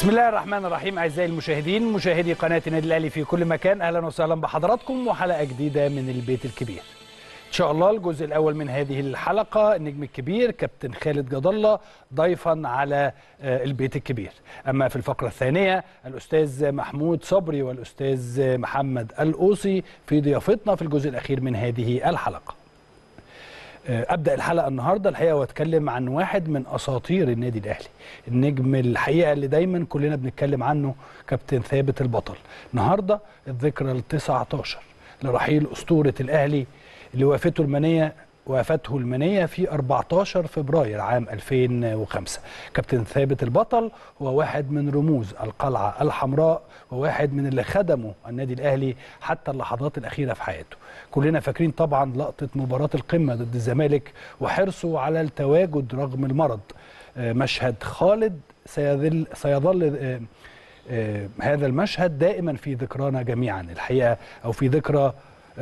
بسم الله الرحمن الرحيم اعزائي المشاهدين مشاهدي قناه النادي الاهلي في كل مكان اهلا وسهلا بحضراتكم وحلقه جديده من البيت الكبير. ان شاء الله الجزء الاول من هذه الحلقه النجم الكبير كابتن خالد جد الله ضيفا على البيت الكبير. اما في الفقره الثانيه الاستاذ محمود صبري والاستاذ محمد القوسي في ضيافتنا في الجزء الاخير من هذه الحلقه. ابدا الحلقه النهارده الحقيقه واتكلم عن واحد من اساطير النادي الاهلي النجم الحقيقه اللي دايما كلنا بنتكلم عنه كابتن ثابت البطل النهارده الذكرى ال 19 لرحيل اسطوره الاهلي اللي وافته المنيه وافته المنيه في 14 فبراير عام 2005 كابتن ثابت البطل هو واحد من رموز القلعه الحمراء وواحد من اللي خدموا النادي الاهلي حتى اللحظات الاخيره في حياته كلنا فاكرين طبعا لقطه مباراه القمه ضد الزمالك وحرصه على التواجد رغم المرض مشهد خالد سيظل سيظل هذا المشهد دائما في ذكرانا جميعا الحقيقه او في ذكرى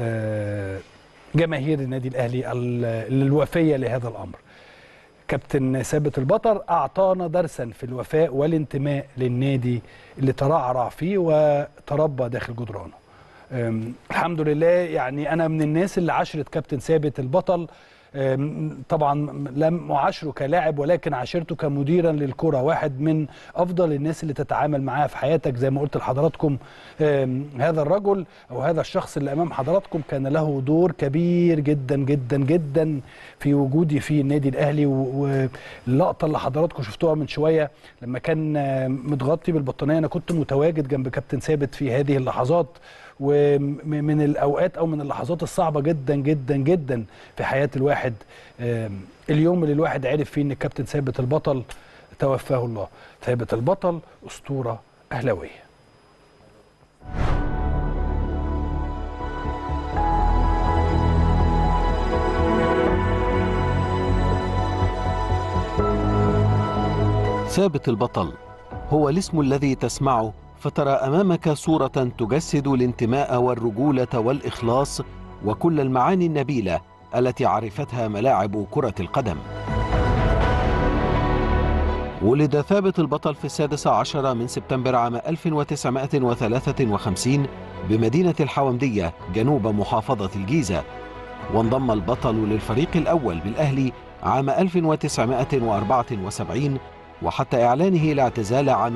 جماهير النادي الاهلي الوفيه لهذا الامر كابتن ثابت البطل اعطانا درسا في الوفاء والانتماء للنادي اللي ترعرع فيه وتربى داخل جدرانه الحمد لله يعني انا من الناس اللي عاشرت كابتن ثابت البطل طبعا لم اعاشره كلاعب ولكن عاشرته كمديرا للكره واحد من افضل الناس اللي تتعامل معاه في حياتك زي ما قلت لحضراتكم هذا الرجل او هذا الشخص اللي امام حضراتكم كان له دور كبير جدا جدا جدا في وجودي في النادي الاهلي واللقطه اللي حضراتكم شفتوها من شويه لما كان متغطي بالبطانيه انا كنت متواجد جنب كابتن ثابت في هذه اللحظات ومن الاوقات او من اللحظات الصعبه جدا جدا جدا في حياه الواحد اليوم اللي الواحد عرف فيه ان الكابتن ثابت البطل توفاه الله ثابت البطل اسطوره اهلاويه ثابت البطل هو الاسم الذي تسمعه فترى امامك صوره تجسد الانتماء والرجوله والاخلاص وكل المعاني النبيله التي عرفتها ملاعب كره القدم ولد ثابت البطل في السادس عشر من سبتمبر عام 1953 بمدينة الحومدية جنوب محافظة الجيزة وانضم البطل للفريق الأول بالأهلي عام 1974 وحتى إعلانه الاعتزال عام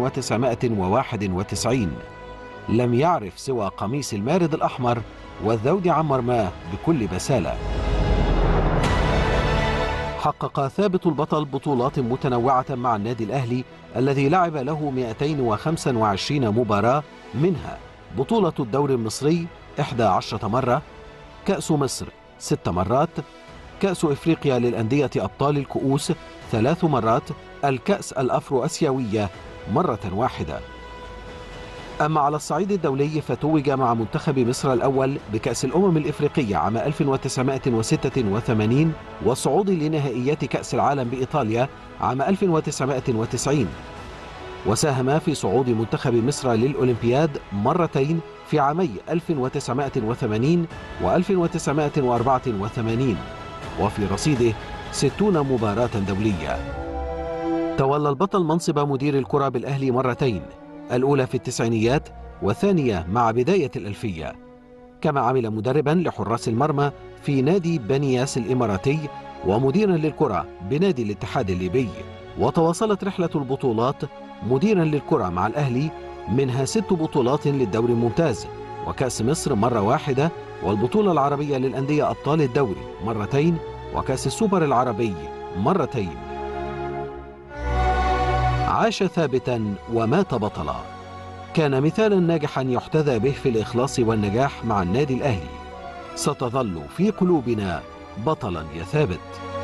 1991 لم يعرف سوى قميص المارد الأحمر والذود عن مرماه بكل بسالة حقق ثابت البطل بطولات متنوعة مع النادي الأهلي الذي لعب له 225 مباراة منها بطولة الدوري المصري 11 مرة كأس مصر 6 مرات كأس إفريقيا للأندية أبطال الكؤوس ثلاث مرات الكأس الأفرو أسيوية مرة واحدة أما على الصعيد الدولي فتوج مع منتخب مصر الأول بكأس الأمم الإفريقية عام 1986 والصعود لنهائيات كأس العالم بإيطاليا عام 1990 وساهم في صعود منتخب مصر للأولمبياد مرتين في عامي 1980 و 1984 وفي رصيده 60 مباراة دولية تولى البطل منصب مدير الكرة بالأهلي مرتين الأولى في التسعينيات والثانية مع بداية الألفية كما عمل مدربا لحراس المرمى في نادي بنياس الإماراتي ومديرا للكرة بنادي الاتحاد الليبي وتواصلت رحلة البطولات مديرا للكرة مع الأهلي منها ست بطولات للدوري الممتاز وكأس مصر مرة واحدة والبطولة العربية للأندية أبطال الدوري مرتين وكأس السوبر العربي مرتين عاش ثابتا ومات بطلا كان مثالا ناجحا يحتذى به في الإخلاص والنجاح مع النادي الأهلي ستظل في قلوبنا بطلا يا ثابت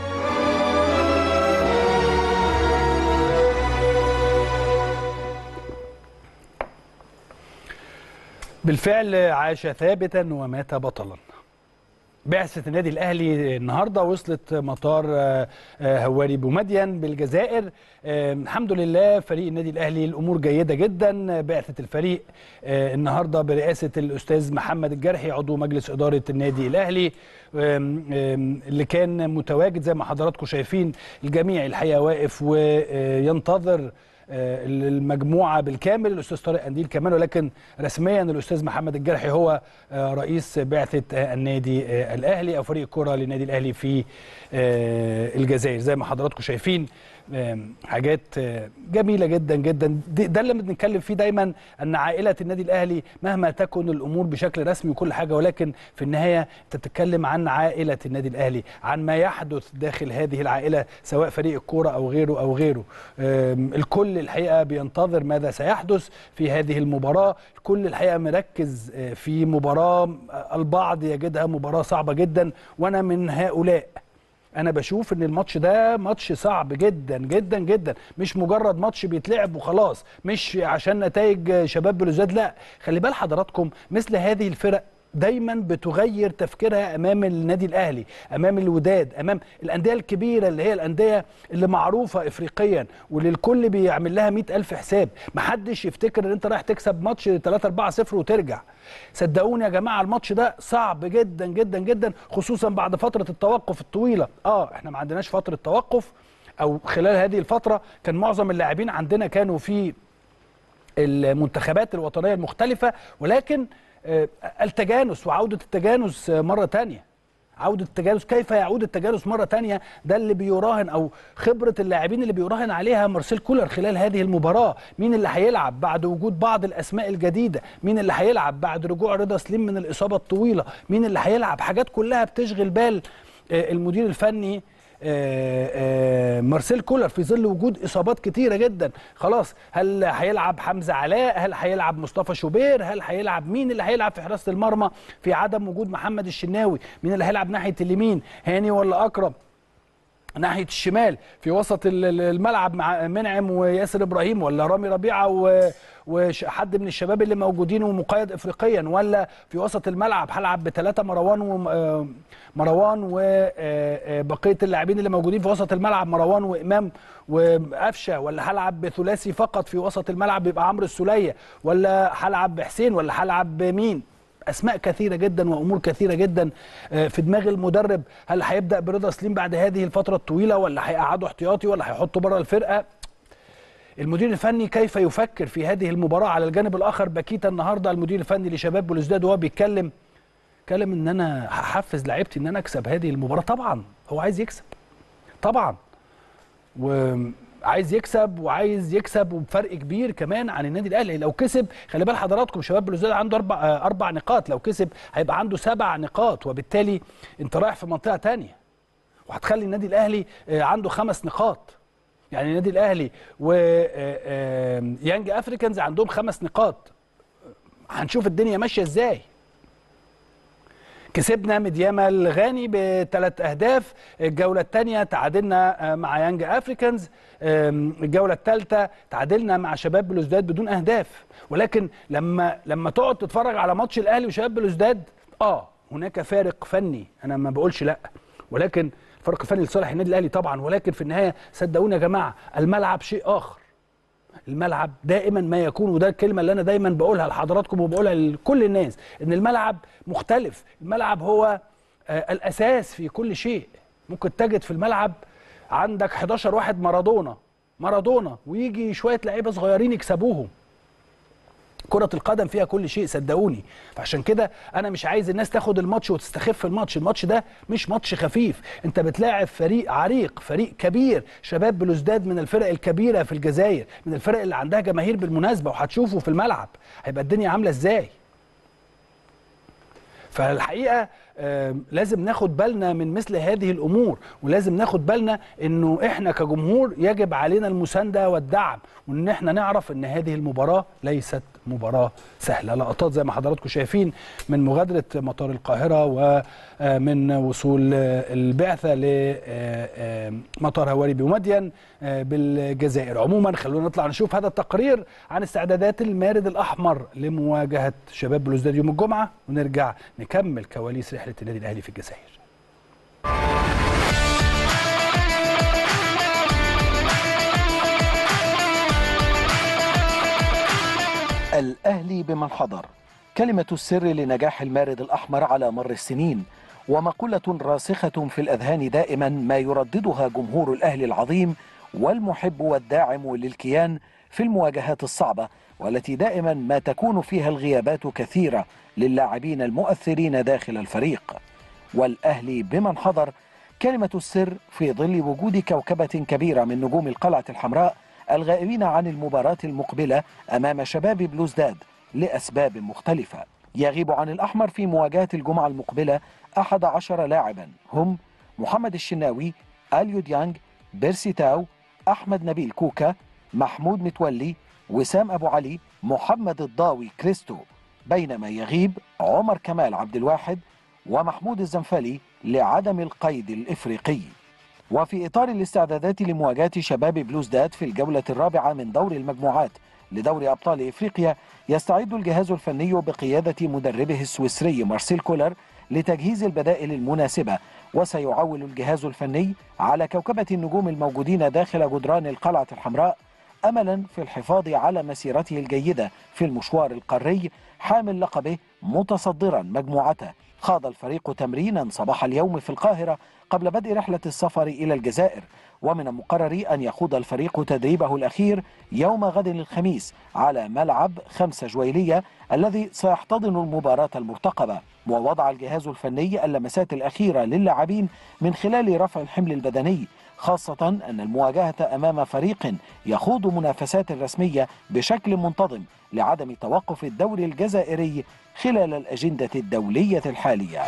بالفعل عاش ثابتا ومات بطلا بعثة النادي الأهلي النهاردة وصلت مطار هواري بومدين بالجزائر الحمد لله فريق النادي الأهلي الأمور جيدة جدا بعثة الفريق النهاردة برئاسة الأستاذ محمد الجرحي عضو مجلس إدارة النادي الأهلي اللي كان متواجد زي ما حضراتكم شايفين الجميع الحقيقة واقف وينتظر آه، المجموعه بالكامل الاستاذ طارق قنديل كمان ولكن رسميا الاستاذ محمد الجرحي هو آه، رئيس بعثه آه، النادي آه، الاهلي او فريق الكره للنادي الاهلي في آه، الجزائر زي ما حضراتكم شايفين آم، حاجات آه، جميله جدا جدا دي- ده اللي بنتكلم فيه دايما ان عائله النادي الاهلي مهما تكن الامور بشكل رسمي وكل حاجه ولكن في النهايه انت بتتكلم عن عائله النادي الاهلي عن ما يحدث داخل هذه العائله سواء فريق الكوره او غيره او غيره آم، الكل الحقيقه بينتظر ماذا سيحدث في هذه المباراه الكل الحقيقه مركز آه، في مباراه آه، البعض يجدها مباراه صعبه جدا وانا من هؤلاء انا بشوف ان الماتش ده ماتش صعب جدا جدا جدا مش مجرد ماتش بيتلعب وخلاص مش عشان نتائج شباب بلوزداد لا خلي بال حضراتكم مثل هذه الفرق دايما بتغير تفكيرها امام النادي الاهلي امام الوداد امام الانديه الكبيره اللي هي الانديه اللي معروفه افريقيا واللي الكل بيعمل لها مئة الف حساب محدش يفتكر ان انت رايح تكسب ماتش 3 4 0 وترجع صدقوني يا جماعه الماتش ده صعب جدا جدا جدا خصوصا بعد فتره التوقف الطويله اه احنا ما عندناش فتره توقف او خلال هذه الفتره كان معظم اللاعبين عندنا كانوا في المنتخبات الوطنيه المختلفه ولكن آه، التجانس وعوده التجانس آه، مره تانية عودة التجانس كيف يعود التجانس مرة تانية ده اللي بيراهن أو خبرة اللاعبين اللي بيراهن عليها مارسيل كولر خلال هذه المباراة مين اللي هيلعب بعد وجود بعض الأسماء الجديدة مين اللي هيلعب بعد رجوع رضا سليم من الإصابة الطويلة مين اللي هيلعب حاجات كلها بتشغل بال آه، المدير الفني آه، آه، مارسيل كولر في ظل وجود اصابات كتيره جدا خلاص هل هيلعب حمزه علاء هل هيلعب مصطفى شوبير هل هيلعب مين اللي هيلعب في حراسه المرمى في عدم وجود محمد الشناوي مين اللي هيلعب ناحيه اليمين هاني ولا اكرم ناحيه الشمال في وسط ال- ال- الملعب مع منعم وياسر ابراهيم ولا رامي ربيعه و- وحد من الشباب اللي موجودين ومقيد افريقيا ولا في وسط الملعب هلعب بثلاثه مروان و آه، مروان وبقيه اللاعبين اللي موجودين في وسط الملعب مروان وامام وقفشه ولا هلعب بثلاثي فقط في وسط الملعب يبقى عمرو السوليه ولا هلعب بحسين ولا هلعب بمين اسماء كثيره جدا وامور كثيره جدا آه، في دماغ المدرب هل هيبدا برضا سليم بعد هذه الفتره الطويله ولا هيقعده احتياطي ولا هيحطه بره الفرقه المدير الفني كيف يفكر في هذه المباراه على الجانب الاخر بكيتا النهارده المدير الفني لشباب بلوزداد وهو بيتكلم اتكلم ان انا هحفز لعيبتي ان انا اكسب هذه المباراه طبعا هو عايز يكسب طبعا وعايز يكسب وعايز يكسب وبفرق كبير كمان عن النادي الاهلي لو كسب خلي بال حضراتكم شباب بلوزداد عنده اربع آه، اربع نقاط لو كسب هيبقى عنده سبع نقاط وبالتالي انت رايح في منطقه تانية وهتخلي النادي الاهلي آه، عنده خمس نقاط يعني النادي الاهلي ويانج افريكانز عندهم خمس نقاط هنشوف الدنيا ماشيه ازاي كسبنا مدياما الغاني بثلاث اهداف الجوله الثانيه تعادلنا آه، مع يانج افريكانز آم، الجوله الثالثه تعادلنا مع شباب بلوزداد بدون اهداف ولكن لما لما تقعد تتفرج على ماتش الاهلي وشباب بلوزداد اه هناك فارق فني انا ما بقولش لا ولكن فرق فني لصالح النادي الاهلي طبعا ولكن في النهايه صدقوني يا جماعه الملعب شيء اخر الملعب دائما ما يكون وده الكلمه اللي انا دايما بقولها لحضراتكم وبقولها لكل الناس ان الملعب مختلف الملعب هو آه، الاساس في كل شيء ممكن تجد في الملعب عندك 11 واحد مارادونا مارادونا ويجي شويه لعيبه صغيرين يكسبوهم كرة القدم فيها كل شيء صدقوني فعشان كده انا مش عايز الناس تاخد الماتش وتستخف الماتش الماتش ده مش ماتش خفيف انت بتلاعب فريق عريق فريق كبير شباب بلوزداد من الفرق الكبيرة في الجزائر من الفرق اللي عندها جماهير بالمناسبة وهتشوفوا في الملعب هيبقى الدنيا عاملة ازاي فالحقيقه آم، لازم ناخد بالنا من مثل هذه الامور ولازم ناخد بالنا انه احنا كجمهور يجب علينا المسانده والدعم وان احنا نعرف ان هذه المباراه ليست مباراه سهله لقطات زي ما حضراتكم شايفين من مغادره مطار القاهره ومن وصول آه، البعثه لمطار هواري بمدين آه، بالجزائر عموما خلونا نطلع نشوف هذا التقرير عن استعدادات المارد الاحمر لمواجهه شباب بلوزداد يوم الجمعه ونرجع نكمل كواليس رحله النادي الاهلي في الجزائر الأهلي بمن حضر كلمة السر لنجاح المارد الأحمر على مر السنين ومقولة راسخة في الأذهان دائما ما يرددها جمهور الأهلي العظيم والمحب والداعم للكيان في المواجهات الصعبة والتي دائما ما تكون فيها الغيابات كثيرة للاعبين المؤثرين داخل الفريق والأهلي بمن حضر كلمة السر في ظل وجود كوكبة كبيرة من نجوم القلعة الحمراء الغائبين عن المباراة المقبلة أمام شباب بلوزداد لأسباب مختلفة يغيب عن الأحمر في مواجهة الجمعة المقبلة أحد عشر لاعبا هم محمد الشناوي أليو ديانج بيرسي تاو أحمد نبيل كوكا محمود متولي وسام أبو علي محمد الضاوي كريستو بينما يغيب عمر كمال عبد الواحد ومحمود الزنفلي لعدم القيد الإفريقي وفي إطار الاستعدادات لمواجهة شباب بلوزداد في الجولة الرابعة من دور المجموعات لدوري أبطال إفريقيا يستعد الجهاز الفني بقيادة مدربه السويسري مارسيل كولر لتجهيز البدائل المناسبة وسيعول الجهاز الفني على كوكبة النجوم الموجودين داخل جدران القلعة الحمراء أملا في الحفاظ على مسيرته الجيدة في المشوار القاري حامل لقبه متصدرا مجموعته خاض الفريق تمرينا صباح اليوم في القاهرة قبل بدء رحلة السفر إلى الجزائر ومن المقرر أن يخوض الفريق تدريبه الأخير يوم غد الخميس على ملعب خمسة جويلية الذي سيحتضن المباراة المرتقبة ووضع الجهاز الفني اللمسات الأخيرة للاعبين من خلال رفع الحمل البدني خاصة أن المواجهة أمام فريق يخوض منافسات رسمية بشكل منتظم لعدم توقف الدوري الجزائري خلال الأجندة الدولية الحالية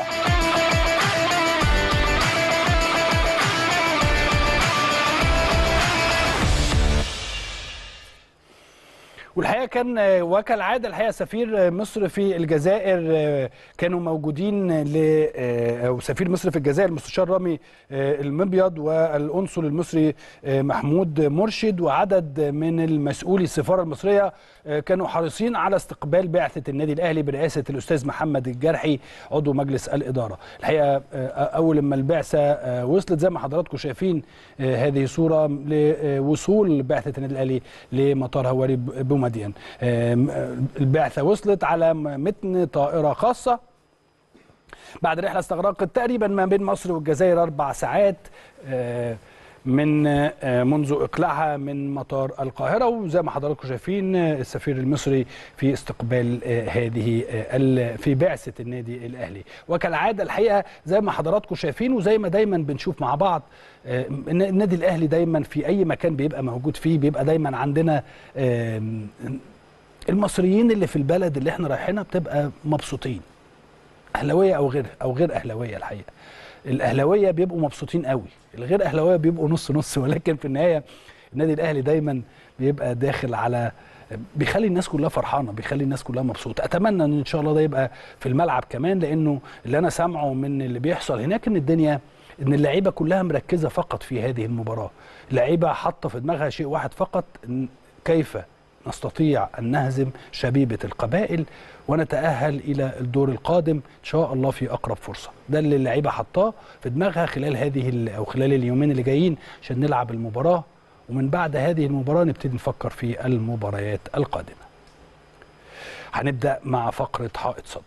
والحقيقه كان آه، وكالعاده الحقيقه سفير آه، مصر في الجزائر آه، كانوا موجودين ل آه، او سفير مصر في الجزائر المستشار رامي آه، المبيض والقنصل المصري آه، محمود مرشد وعدد من المسؤولي السفاره المصريه آه، كانوا حريصين على استقبال بعثه النادي الاهلي برئاسه الاستاذ محمد الجرحي عضو مجلس الاداره الحقيقه آه، اول ما البعثه آه، وصلت زي ما حضراتكم شايفين آه، هذه صوره لوصول بعثه النادي الاهلي لمطار هواري بومدين آم، آه، البعثه وصلت على متن طائره خاصه بعد رحله استغرقت تقريبا ما بين مصر والجزائر اربع ساعات آه، من آه، منذ اقلاعها من مطار القاهره وزي ما حضراتكم شايفين آه، السفير المصري في استقبال آه، هذه آه، ال- في بعثه النادي الاهلي وكالعاده الحقيقه زي ما حضراتكم شايفين وزي ما دايما بنشوف مع بعض آه، إن النادي الاهلي دايما في اي مكان بيبقى موجود فيه بيبقى دايما عندنا آم، المصريين اللي في البلد اللي احنا رايحينها بتبقى مبسوطين اهلاويه او غير او غير اهلاويه الحقيقه الاهلاويه بيبقوا مبسوطين قوي الغير اهلاويه بيبقوا نص نص ولكن في النهايه النادي الاهلي دايما بيبقى داخل على بيخلي الناس كلها فرحانه بيخلي الناس كلها مبسوطه اتمنى ان ان شاء الله ده يبقى في الملعب كمان لانه اللي انا سامعه من اللي بيحصل هناك ان الدنيا ان اللعيبه كلها مركزه فقط في هذه المباراه اللعيبه حاطه في دماغها شيء واحد فقط إن كيف نستطيع ان نهزم شبيبه القبائل ونتاهل الى الدور القادم ان شاء الله في اقرب فرصه ده اللي اللعيبه حطاه في دماغها خلال هذه ال- او خلال اليومين اللي جايين عشان نلعب المباراه ومن بعد هذه المباراه نبتدي نفكر في المباريات القادمه هنبدا مع فقره حائط صد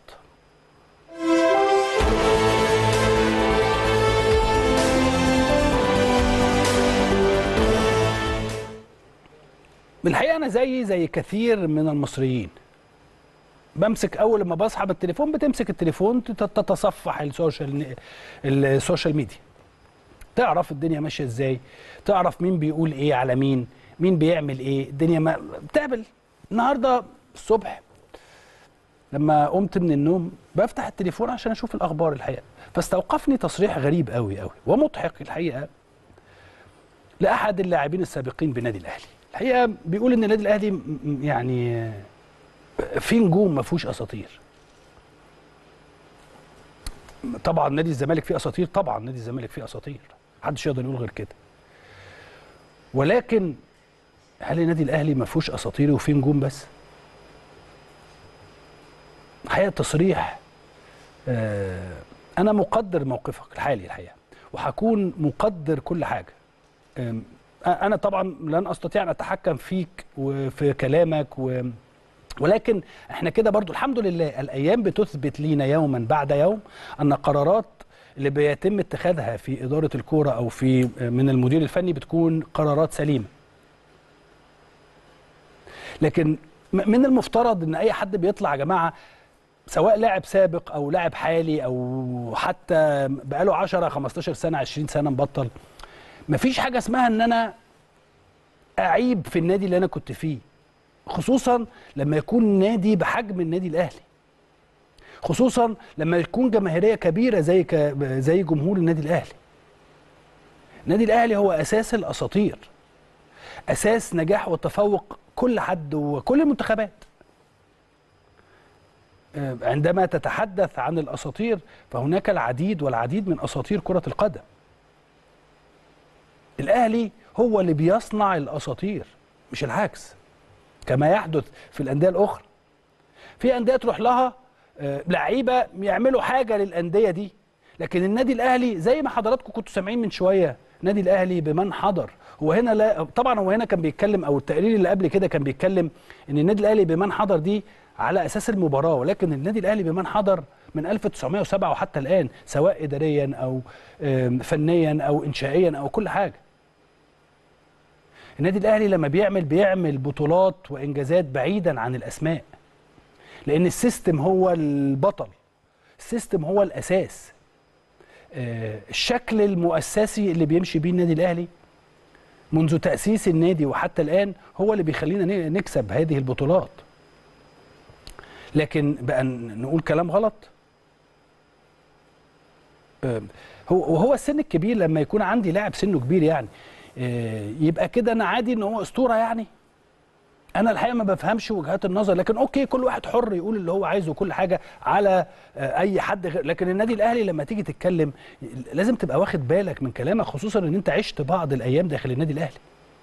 بالحقيقه انا زيي زي كثير من المصريين بمسك اول ما بصحى بالتليفون بتمسك التليفون تت- تتصفح السوشيال السوشيال ميديا تعرف الدنيا ماشيه ازاي تعرف مين بيقول ايه على مين مين بيعمل ايه الدنيا ما بتقابل النهارده الصبح لما قمت من النوم بفتح التليفون عشان اشوف الاخبار الحقيقه فاستوقفني تصريح غريب قوي قوي ومضحك الحقيقه لاحد اللاعبين السابقين بالنادي الاهلي الحقيقه بيقول ان النادي الاهلي م- م- يعني في نجوم ما فيهوش اساطير طبعا نادي الزمالك فيه اساطير طبعا نادي الزمالك فيه اساطير محدش يقدر يقول غير كده ولكن هل النادي الاهلي ما فيهوش اساطير وفيه نجوم بس الحقيقه تصريح آه انا مقدر موقفك الحالي الحقيقه وهكون مقدر كل حاجه آم، انا طبعا لن استطيع ان اتحكم فيك وفي كلامك و ولكن احنا كده برضو الحمد لله الايام بتثبت لينا يوما بعد يوم ان قرارات اللي بيتم اتخاذها في اداره الكوره او في من المدير الفني بتكون قرارات سليمه لكن م- من المفترض ان اي حد بيطلع يا جماعه سواء لاعب سابق او لاعب حالي او حتى بقاله 10 15 سنه 20 سنه مبطل مفيش حاجه اسمها ان انا اعيب في النادي اللي انا كنت فيه خصوصا لما يكون نادي بحجم النادي الاهلي خصوصا لما يكون جماهيريه كبيره زي ك... زي جمهور النادي الاهلي النادي الاهلي هو اساس الاساطير اساس نجاح وتفوق كل حد وكل المنتخبات آه، عندما تتحدث عن الاساطير فهناك العديد والعديد من اساطير كره القدم الاهلي هو اللي بيصنع الاساطير مش العكس كما يحدث في الانديه الاخرى في انديه تروح لها آه، لعيبه يعملوا حاجه للانديه دي لكن النادي الاهلي زي ما حضراتكم كنتوا سامعين من شويه النادي الاهلي بمن حضر هو هنا لا طبعا هو هنا كان بيتكلم او التقرير اللي قبل كده كان بيتكلم ان النادي الاهلي بمن حضر دي على اساس المباراه ولكن النادي الاهلي بمن حضر من 1907 وحتى الان سواء اداريا او آم، فنيا او انشائيا او كل حاجه النادي الاهلي لما بيعمل بيعمل بطولات وانجازات بعيدا عن الاسماء لان السيستم هو البطل السيستم هو الاساس آه، الشكل المؤسسي اللي بيمشي بيه النادي الاهلي منذ تاسيس النادي وحتى الان هو اللي بيخلينا ن- نكسب هذه البطولات لكن بقى ن- نقول كلام غلط آه، هو وهو السن الكبير لما يكون عندي لاعب سنه كبير يعني آه، يبقى كده انا عادي ان هو اسطوره يعني انا الحقيقه ما بفهمش وجهات النظر لكن اوكي كل واحد حر يقول اللي هو عايزه وكل حاجه على آه، اي حد غير لكن النادي الاهلي لما تيجي تتكلم لازم تبقى واخد بالك من كلامك خصوصا ان انت عشت بعض الايام داخل النادي الاهلي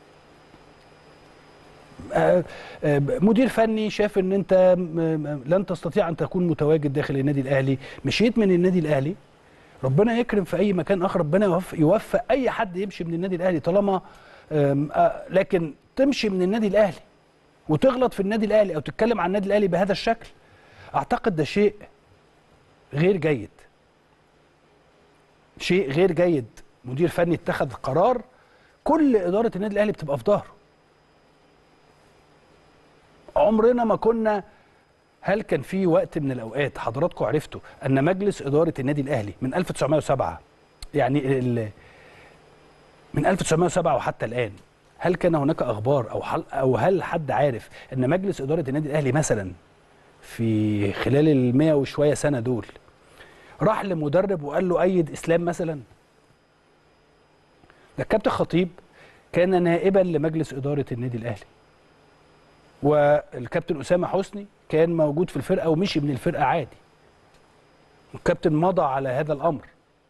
آه، آه، مدير فني شاف ان انت م- م- لن تستطيع ان تكون متواجد داخل النادي الاهلي مشيت من النادي الاهلي ربنا يكرم في اي مكان اخر ربنا يوفق, يوفق اي حد يمشي من النادي الاهلي طالما آم، آه، لكن تمشي من النادي الاهلي وتغلط في النادي الاهلي او تتكلم عن النادي الاهلي بهذا الشكل اعتقد ده شيء غير جيد شيء غير جيد مدير فني اتخذ قرار كل اداره النادي الاهلي بتبقى في ظهره عمرنا ما كنا هل كان في وقت من الاوقات حضراتكم عرفتوا ان مجلس اداره النادي الاهلي من 1907 يعني ال- من 1907 وحتى الان هل كان هناك اخبار او حل او هل حد عارف ان مجلس اداره النادي الاهلي مثلا في خلال ال 100 وشويه سنه دول راح لمدرب وقال له ايد اسلام مثلا ده الكابتن خطيب كان نائبا لمجلس اداره النادي الاهلي والكابتن اسامه حسني كان موجود في الفرقه ومشي من الفرقه عادي الكابتن مضى على هذا الامر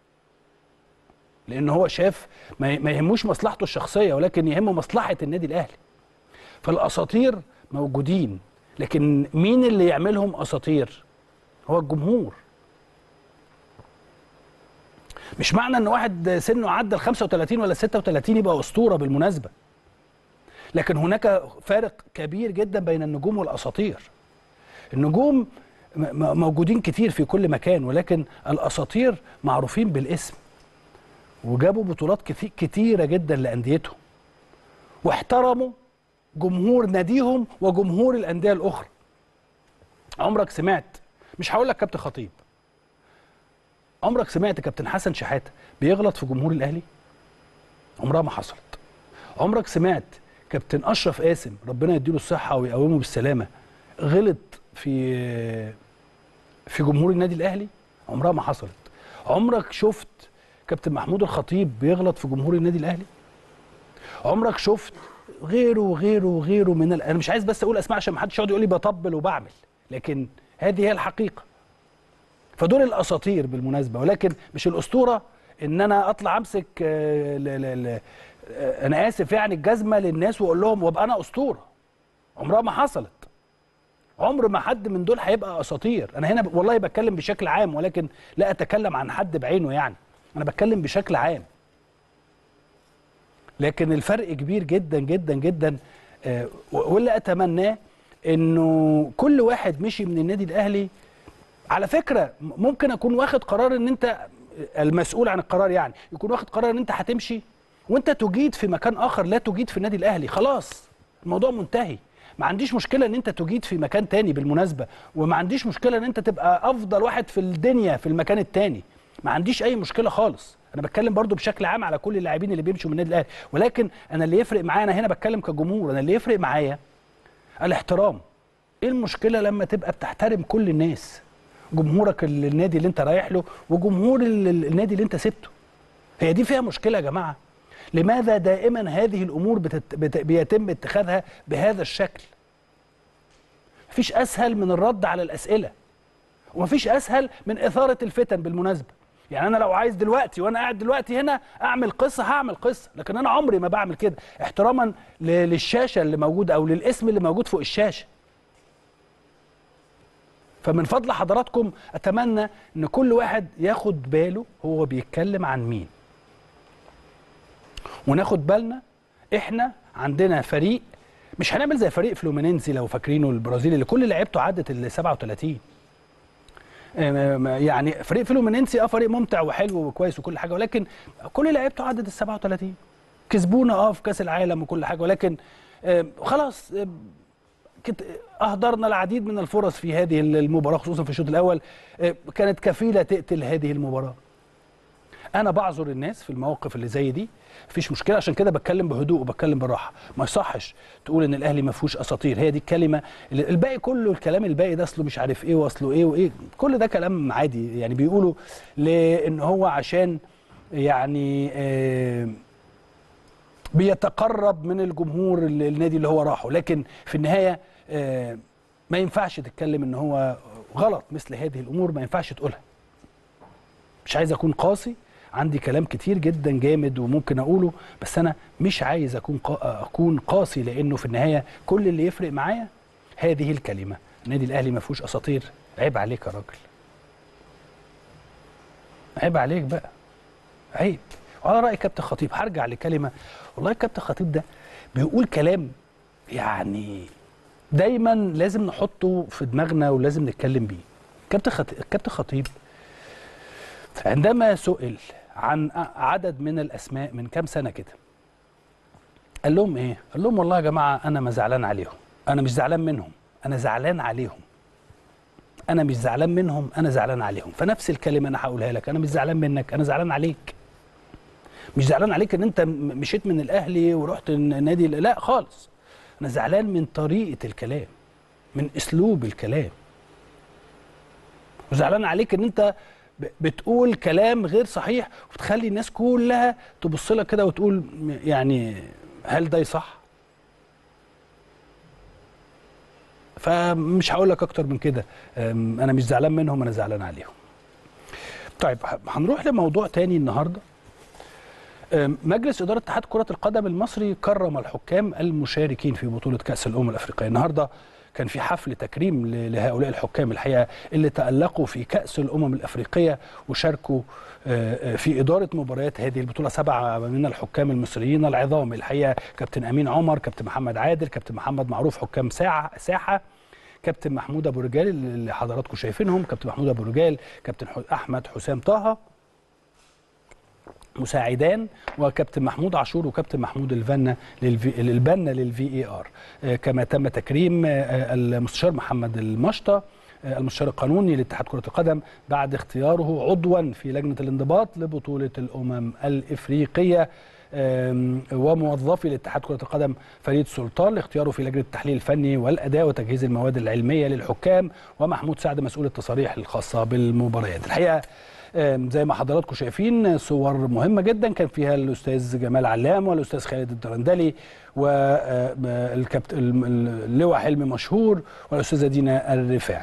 لان هو شاف ما ما يهموش مصلحته الشخصيه ولكن يهمه مصلحه النادي الاهلي فالاساطير موجودين لكن مين اللي يعملهم اساطير هو الجمهور مش معنى ان واحد سنه عدى ال 35 ولا 36 يبقى اسطوره بالمناسبه لكن هناك فارق كبير جدا بين النجوم والاساطير النجوم م- م- موجودين كتير في كل مكان ولكن الاساطير معروفين بالاسم وجابوا بطولات كتي- كتيره جدا لانديتهم واحترموا جمهور ناديهم وجمهور الانديه الاخرى عمرك سمعت مش هقول لك كابتن خطيب عمرك سمعت كابتن حسن شحاته بيغلط في جمهور الاهلي عمرها ما حصلت عمرك سمعت كابتن اشرف قاسم ربنا يديله الصحه ويقومه بالسلامه غلط في في جمهور النادي الاهلي عمرها ما حصلت عمرك شفت كابتن محمود الخطيب بيغلط في جمهور النادي الاهلي عمرك شفت غيره وغيره وغيره من ال... انا مش عايز بس اقول اسماء عشان ما حدش يقعد يقول لي بطبل وبعمل لكن هذه هي الحقيقه فدول الاساطير بالمناسبه ولكن مش الاسطوره ان انا اطلع امسك آه، ل... ل... ل... آه، انا اسف يعني الجزمه للناس واقول لهم وابقى انا اسطوره عمرها ما حصلت عمر ما حد من دول هيبقى اساطير انا هنا ب- والله بتكلم بشكل عام ولكن لا اتكلم عن حد بعينه يعني انا بتكلم بشكل عام لكن الفرق كبير جدا جدا جدا آه، و- واللي اتمناه انه كل واحد مشي من النادي الاهلي على فكره م- ممكن اكون واخد قرار ان انت المسؤول عن القرار يعني يكون واخد قرار ان انت هتمشي وانت تجيد في مكان اخر لا تجيد في النادي الاهلي خلاص الموضوع منتهي ما عنديش مشكله ان انت تجيد في مكان تاني بالمناسبه وما عنديش مشكله ان انت تبقى افضل واحد في الدنيا في المكان التاني ما عنديش اي مشكله خالص انا بتكلم برضو بشكل عام على كل اللاعبين اللي بيمشوا من النادي الاهلي ولكن انا اللي يفرق معايا انا هنا بتكلم كجمهور انا اللي يفرق معايا الاحترام ايه المشكله لما تبقى بتحترم كل الناس جمهورك ال- النادي اللي انت رايح له وجمهور ال- ال- النادي اللي انت سبته هي دي فيها مشكله يا جماعه لماذا دائما هذه الامور بتت... بت... بيتم اتخاذها بهذا الشكل مفيش اسهل من الرد على الاسئله ومفيش اسهل من اثاره الفتن بالمناسبه يعني انا لو عايز دلوقتي وانا قاعد دلوقتي هنا اعمل قصه هعمل قصه لكن انا عمري ما بعمل كده احتراما ل- للشاشه اللي موجوده او للاسم اللي موجود فوق الشاشه فمن فضل حضراتكم اتمنى ان كل واحد ياخد باله هو بيتكلم عن مين وناخد بالنا احنا عندنا فريق مش هنعمل زي فريق فلومينينزي لو فاكرينه البرازيلي اللي كل لعيبته عدت ال 37 أم- يعني فريق فلومينينسي اه فريق ممتع وحلو وكويس وكل حاجه ولكن كل لعيبته عدت ال 37 كسبونا اه في كاس العالم وكل حاجه ولكن آم، خلاص آم، كت- اهدرنا العديد من الفرص في هذه المباراه خصوصا في الشوط الاول آه، كانت كفيله تقتل هذه المباراه انا بعذر الناس في المواقف اللي زي دي مفيش مشكله عشان كده بتكلم بهدوء وبتكلم بالراحه ما يصحش تقول ان الاهلي ما فيهوش اساطير هي دي الكلمه اللي- الباقي كله الكلام الباقي ده اصله مش عارف ايه واصله ايه وايه كل ده كلام عادي يعني بيقولوا لان هو عشان يعني آه بيتقرب من الجمهور ال- النادي اللي هو راحه لكن في النهايه آه، ما ينفعش تتكلم ان هو غلط مثل هذه الامور ما ينفعش تقولها مش عايز اكون قاسي عندي كلام كتير جدا جامد وممكن اقوله بس انا مش عايز اكون قا... اكون قاسي لانه في النهايه كل اللي يفرق معايا هذه الكلمه النادي الاهلي ما فيهوش اساطير عيب عليك يا راجل عيب عليك بقى عيب وعلى راي كابتن خطيب هرجع لكلمه والله كابتن خطيب ده بيقول كلام يعني دايما لازم نحطه في دماغنا ولازم نتكلم بيه كابتن خطيب كابتن خطيب عندما سئل عن عدد من الاسماء من كام سنه كده قال لهم ايه قال لهم والله يا جماعه انا ما زعلان عليهم انا مش زعلان منهم انا زعلان عليهم انا مش زعلان منهم انا زعلان عليهم فنفس الكلمه انا هقولها لك انا مش زعلان منك انا زعلان عليك مش زعلان عليك ان انت م- مشيت من الاهلي ورحت النادي لا خالص انا زعلان من طريقه الكلام من اسلوب الكلام وزعلان عليك ان انت ب- بتقول كلام غير صحيح وبتخلي الناس كلها تبص لك كده وتقول م- يعني هل ده صح فمش هقول لك اكتر من كده أم، انا مش زعلان منهم انا زعلان عليهم طيب ه- هنروح لموضوع تاني النهارده أم، مجلس إدارة اتحاد كرة القدم المصري كرم الحكام المشاركين في بطولة كأس الأمم الأفريقية النهاردة كان في حفل تكريم ل- لهؤلاء الحكام الحقيقة اللي تألقوا في كأس الأمم الأفريقية وشاركوا آه، آه، في إدارة مباريات هذه البطولة سبعة من الحكام المصريين العظام الحقيقة كابتن أمين عمر كابتن محمد عادل كابتن محمد معروف حكام ساعة ساحة كابتن محمود ابو رجال اللي حضراتكم شايفينهم كابتن محمود ابو رجال كابتن ح- احمد حسام طه مساعدان وكابتن محمود عاشور وكابتن محمود الفنا للفي البنا للفي اي ار آه، كما تم تكريم آه، المستشار محمد المشطه آه، المستشار القانوني لاتحاد كره القدم بعد اختياره عضوا في لجنه الانضباط لبطوله الامم الافريقيه آم، وموظفي لاتحاد كره القدم فريد سلطان لاختياره في لجنه التحليل الفني والاداء وتجهيز المواد العلميه للحكام ومحمود سعد مسؤول التصاريح الخاصه بالمباريات الحقيقه آم، زي ما حضراتكم شايفين صور مهمه جدا كان فيها الاستاذ جمال علام والاستاذ خالد الدرندلي والكابتن اللواء حلمي مشهور والاستاذه دينا الرفاعي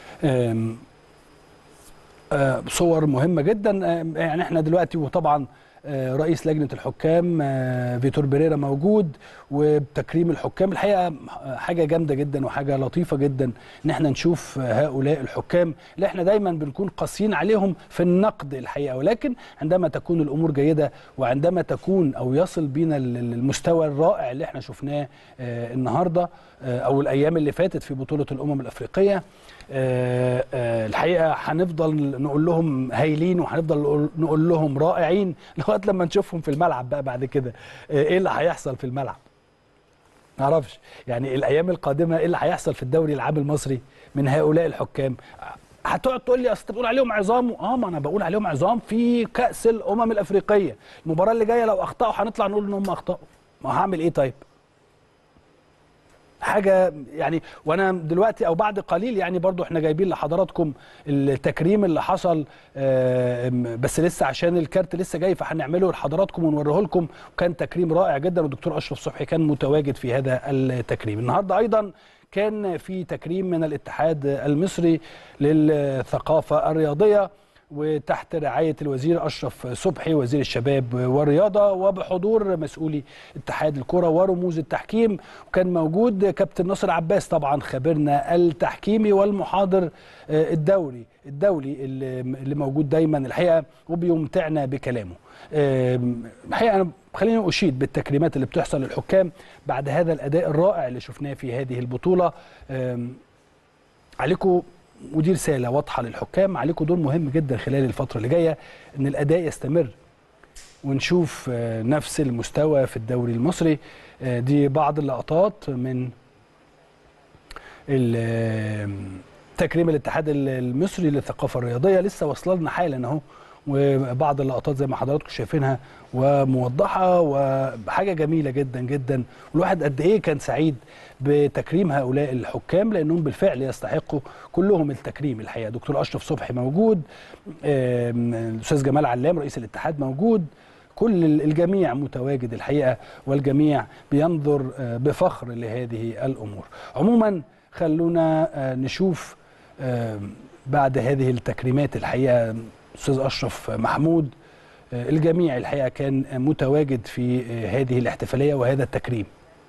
آم، آه، صور مهمه جدا آه، يعني احنا دلوقتي وطبعا آه، رئيس لجنه الحكام آه، فيتور بيريرا موجود وبتكريم الحكام الحقيقه حاجه جامده جدا وحاجه لطيفه جدا ان احنا نشوف هؤلاء الحكام اللي احنا دايما بنكون قاسيين عليهم في النقد الحقيقه ولكن عندما تكون الامور جيده وعندما تكون او يصل بينا المستوى الرائع اللي احنا شفناه آه، النهارده آه، او الايام اللي فاتت في بطوله الامم الافريقيه آه، آه، الحقيقه هنفضل نقول لهم هايلين وهنفضل نقول- نقول لهم رائعين لغايه لما نشوفهم في الملعب بقى بعد كده آه، ايه اللي هيحصل في الملعب ما اعرفش يعني الايام القادمه ايه اللي هيحصل في الدوري العام المصري من هؤلاء الحكام هتقعد تقول لي اصل انت بتقول عليهم عظام اه ما انا بقول عليهم عظام في كاس الامم الافريقيه المباراه اللي جايه لو اخطاوا هنطلع نقول ان هم اخطاوا ما هعمل ايه طيب حاجه يعني وانا دلوقتي او بعد قليل يعني برضو احنا جايبين لحضراتكم التكريم اللي حصل آه، م- بس لسه عشان الكارت لسه جاي فهنعمله لحضراتكم ونوريه لكم وكان تكريم رائع جدا والدكتور اشرف صبحي كان متواجد في هذا التكريم النهارده ايضا كان في تكريم من الاتحاد المصري للثقافه الرياضيه وتحت رعاية الوزير أشرف صبحي وزير الشباب والرياضة وبحضور مسؤولي اتحاد الكرة ورموز التحكيم وكان موجود كابتن ناصر عباس طبعا خبيرنا التحكيمي والمحاضر آه، الدوري الدولي اللي اللي موجود دايما الحقيقة وبيمتعنا بكلامه آم، الحقيقة أنا خليني أشيد بالتكريمات اللي بتحصل للحكام بعد هذا الأداء الرائع اللي شفناه في هذه البطولة آم، عليكم ودي رساله واضحه للحكام عليكم دور مهم جدا خلال الفتره اللي جايه ان الاداء يستمر ونشوف آه، نفس المستوى في الدوري المصري آه، دي بعض اللقطات من ال- آه، تكريم الاتحاد ال- المصري للثقافه الرياضيه لسه واصله لنا حالا اهو وبعض اللقطات زي ما حضراتكم شايفينها وموضحه وحاجه جميله جدا جدا والواحد قد ايه كان سعيد بتكريم هؤلاء الحكام لانهم بالفعل يستحقوا كلهم التكريم الحقيقه دكتور اشرف صبحي موجود آم، الاستاذ جمال علام رئيس الاتحاد موجود كل الجميع متواجد الحقيقه والجميع بينظر آه، بفخر لهذه الامور عموما خلونا آه، نشوف آم، بعد هذه التكريمات الحقيقه استاذ اشرف محمود آه، الجميع الحقيقه كان متواجد في آه، هذه الاحتفاليه وهذا التكريم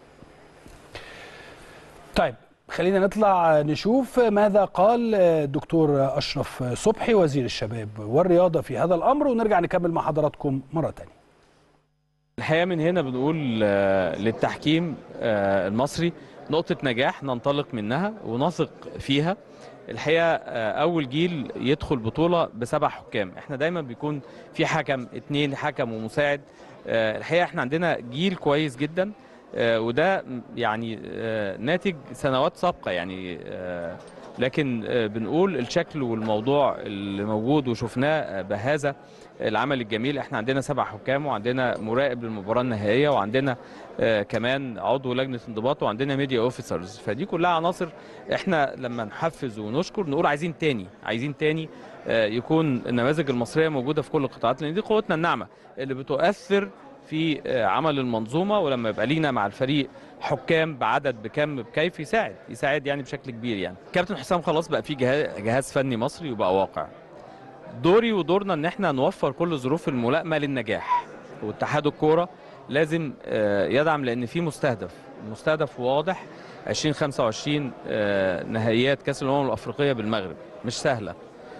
طيب خلينا نطلع نشوف ماذا قال الدكتور أشرف صبحي وزير الشباب والرياضة في هذا الأمر ونرجع نكمل مع حضراتكم مرة تانية الحقيقه من هنا بنقول آه، للتحكيم آه، المصري نقطه نجاح ننطلق منها ونثق فيها الحقيقه آه، اول جيل يدخل بطوله بسبع حكام احنا دايما بيكون في حكم اتنين حكم ومساعد آه، الحقيقه احنا عندنا جيل كويس جدا آه، وده يعني آه، ناتج سنوات سابقه يعني آه، لكن آه، بنقول الشكل والموضوع اللي موجود وشفناه آه، بهذا العمل الجميل احنا عندنا سبع حكام وعندنا مراقب للمباراه النهائيه وعندنا آه كمان عضو لجنه انضباط وعندنا ميديا اوفيسرز فدي كلها عناصر احنا لما نحفز ونشكر نقول عايزين تاني عايزين تاني آه يكون النماذج المصريه موجوده في كل القطاعات لان دي قوتنا الناعمه اللي بتؤثر في آه عمل المنظومه ولما يبقى لينا مع الفريق حكام بعدد بكم بكيف يساعد يساعد يعني بشكل كبير يعني كابتن حسام خلاص بقى في جهاز, جهاز فني مصري وبقى واقع دوري ودورنا ان احنا نوفر كل الظروف الملائمه للنجاح واتحاد الكوره لازم آه، يدعم لان في مستهدف مستهدف واضح 2025 آه، نهائيات كاس الامم الافريقيه بالمغرب مش سهله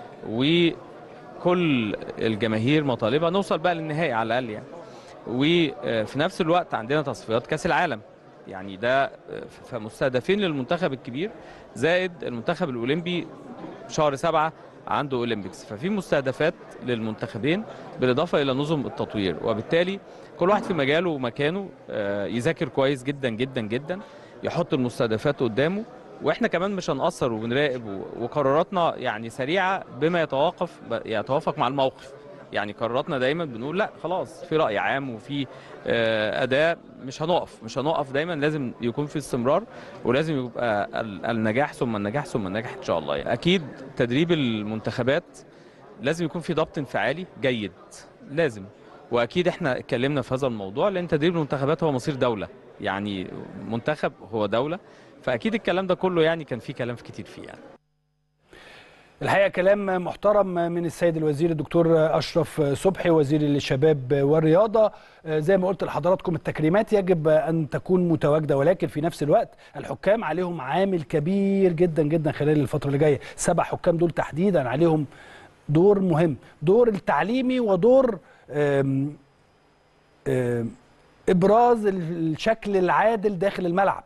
وكل الجماهير مطالبه نوصل بقى للنهائي على الاقل يعني وفي نفس الوقت عندنا تصفيات كاس العالم يعني ده آه، فمستهدفين للمنتخب الكبير زائد المنتخب الاولمبي شهر سبعة عنده اولمبيكس ففي مستهدفات للمنتخبين بالاضافه الى نظم التطوير وبالتالي كل واحد في مجاله ومكانه آه، يذاكر كويس جدا جدا جدا يحط المستهدفات قدامه واحنا كمان مش هنقصر وبنراقب و- وقراراتنا يعني سريعه بما يتوافق يتوافق مع الموقف يعني قراراتنا دايما بنقول لا خلاص في راي عام وفي آه، اداء مش هنقف مش هنقف دايما لازم يكون في استمرار ولازم يبقى ال- النجاح ثم النجاح ثم النجاح ان شاء الله يعني. اكيد تدريب المنتخبات لازم يكون في ضبط انفعالي جيد لازم واكيد احنا اتكلمنا في هذا الموضوع لان تدريب المنتخبات هو مصير دوله يعني منتخب هو دوله فاكيد الكلام ده كله يعني كان فيه كلام كتير فيه يعني الحقيقه كلام محترم من السيد الوزير الدكتور اشرف صبحي وزير الشباب والرياضه زي ما قلت لحضراتكم التكريمات يجب ان تكون متواجده ولكن في نفس الوقت الحكام عليهم عامل كبير جدا جدا خلال الفتره اللي جايه سبع حكام دول تحديدا عليهم دور مهم دور التعليمي ودور آم آم ابراز الشكل العادل داخل الملعب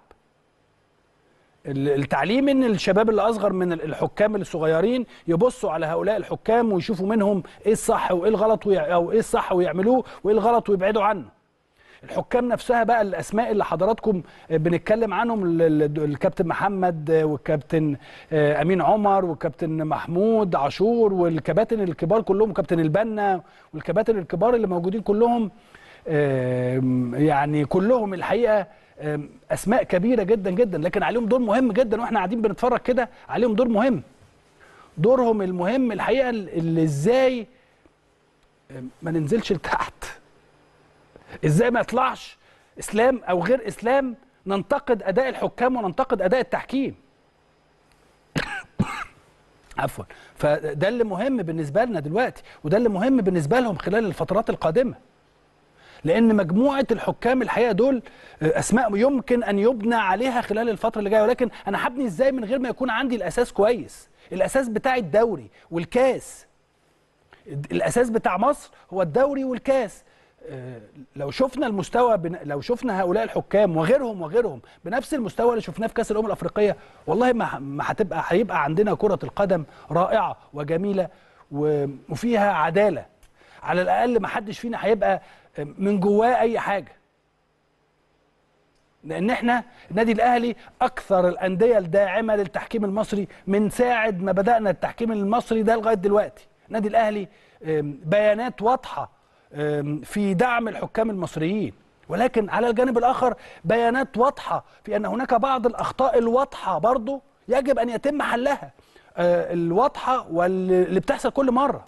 التعليم ان الشباب اللي اصغر من الحكام الصغيرين يبصوا على هؤلاء الحكام ويشوفوا منهم ايه الصح وايه الغلط او ايه الصح ويعملوه وايه الغلط ويبعدوا عنه الحكام نفسها بقى الاسماء اللي حضراتكم بنتكلم عنهم الكابتن محمد والكابتن امين عمر والكابتن محمود عاشور والكباتن الكبار كلهم وكابتن البنا والكباتن الكبار اللي موجودين كلهم يعني كلهم الحقيقه اسماء كبيره جدا جدا لكن عليهم دور مهم جدا واحنا قاعدين بنتفرج كده عليهم دور مهم دورهم المهم الحقيقه اللي ازاي ما ننزلش لتحت ازاي ما يطلعش اسلام او غير اسلام ننتقد اداء الحكام وننتقد اداء التحكيم عفوا فده اللي مهم بالنسبه لنا دلوقتي وده اللي مهم بالنسبه لهم خلال الفترات القادمه لان مجموعه الحكام الحقيقه دول اسماء يمكن ان يبنى عليها خلال الفتره اللي جايه ولكن انا هبني ازاي من غير ما يكون عندي الاساس كويس الاساس بتاع الدوري والكاس الاساس بتاع مصر هو الدوري والكاس لو شفنا المستوى بن... لو شفنا هؤلاء الحكام وغيرهم وغيرهم بنفس المستوى اللي شفناه في كاس الامم الافريقيه والله ما ما هتبقى هيبقى عندنا كره القدم رائعه وجميله و... وفيها عداله على الاقل ما حدش فينا هيبقى من جواه اي حاجه لان احنا النادي الاهلي اكثر الانديه الداعمه للتحكيم المصري من ساعه ما بدانا التحكيم المصري ده لغايه دلوقتي النادي الاهلي بيانات واضحه في دعم الحكام المصريين ولكن على الجانب الاخر بيانات واضحه في ان هناك بعض الاخطاء الواضحه برضه يجب ان يتم حلها الواضحه واللي بتحصل كل مره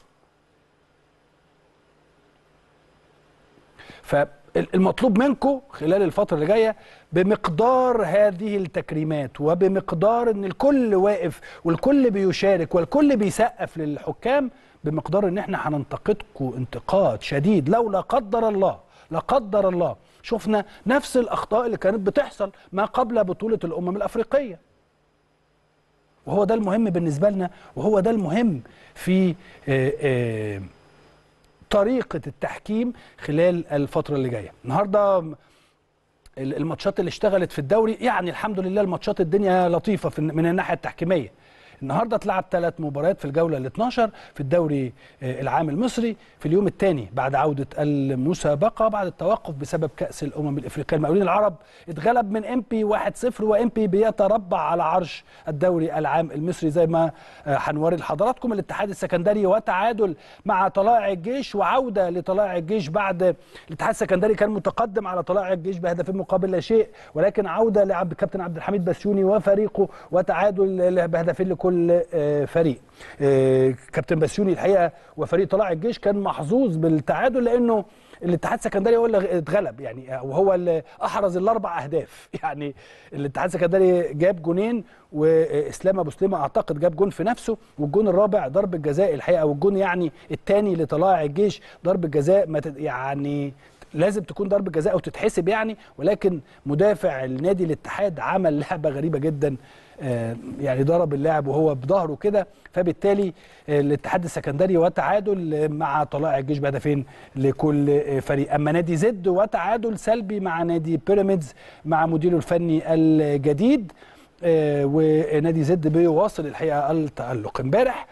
فالمطلوب منكم خلال الفترة اللي جاية بمقدار هذه التكريمات وبمقدار ان الكل واقف والكل بيشارك والكل بيسقف للحكام بمقدار ان احنا هننتقدكم انتقاد شديد لو لا قدر الله لا قدر الله شفنا نفس الاخطاء اللي كانت بتحصل ما قبل بطولة الامم الافريقية وهو ده المهم بالنسبة لنا وهو ده المهم في آآ آآ طريقه التحكيم خلال الفتره اللي جايه النهارده الماتشات اللي اشتغلت في الدوري يعني الحمد لله الماتشات الدنيا لطيفه من الناحيه التحكيميه النهارده اتلعب ثلاث مباريات في الجوله ال 12 في الدوري العام المصري في اليوم الثاني بعد عوده المسابقه بعد التوقف بسبب كاس الامم الافريقيه المقاولين العرب اتغلب من ام بي 1-0 وام بي بيتربع على عرش الدوري العام المصري زي ما هنوري لحضراتكم الاتحاد السكندري وتعادل مع طلائع الجيش وعوده لطلائع الجيش بعد الاتحاد السكندري كان متقدم على طلائع الجيش بهدفين مقابل لا شيء ولكن عوده لعب كابتن عبد الحميد بسيوني وفريقه وتعادل بهدفين لكل فريق كابتن بسيوني الحقيقه وفريق طلائع الجيش كان محظوظ بالتعادل لانه الاتحاد السكندري هو اللي اتغلب يعني وهو اللي احرز الاربع اهداف يعني الاتحاد السكندري جاب جونين واسلام ابو سليمه اعتقد جاب جون في نفسه والجون الرابع ضربه جزاء الحقيقه والجون يعني الثاني لطلائع الجيش ضربه جزاء ما يعني لازم تكون ضربه جزاء او تتحسب يعني ولكن مدافع النادي الاتحاد عمل لعبه غريبه جدا يعني ضرب اللاعب وهو بظهره كده فبالتالي الاتحاد السكندري وتعادل مع طلائع الجيش بهدفين لكل فريق اما نادي زد وتعادل سلبي مع نادي بيراميدز مع مديره الفني الجديد ونادي زد بيواصل الحقيقه التالق امبارح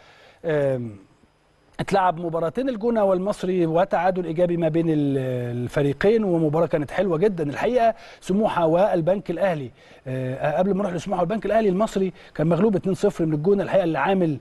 اتلعب مباراتين الجونه والمصري وتعادل ايجابي ما بين الفريقين ومباراه كانت حلوه جدا الحقيقه سموحه والبنك الاهلي قبل ما نروح لسموحه والبنك الاهلي المصري كان مغلوب 2-0 من الجونه الحقيقه اللي عامل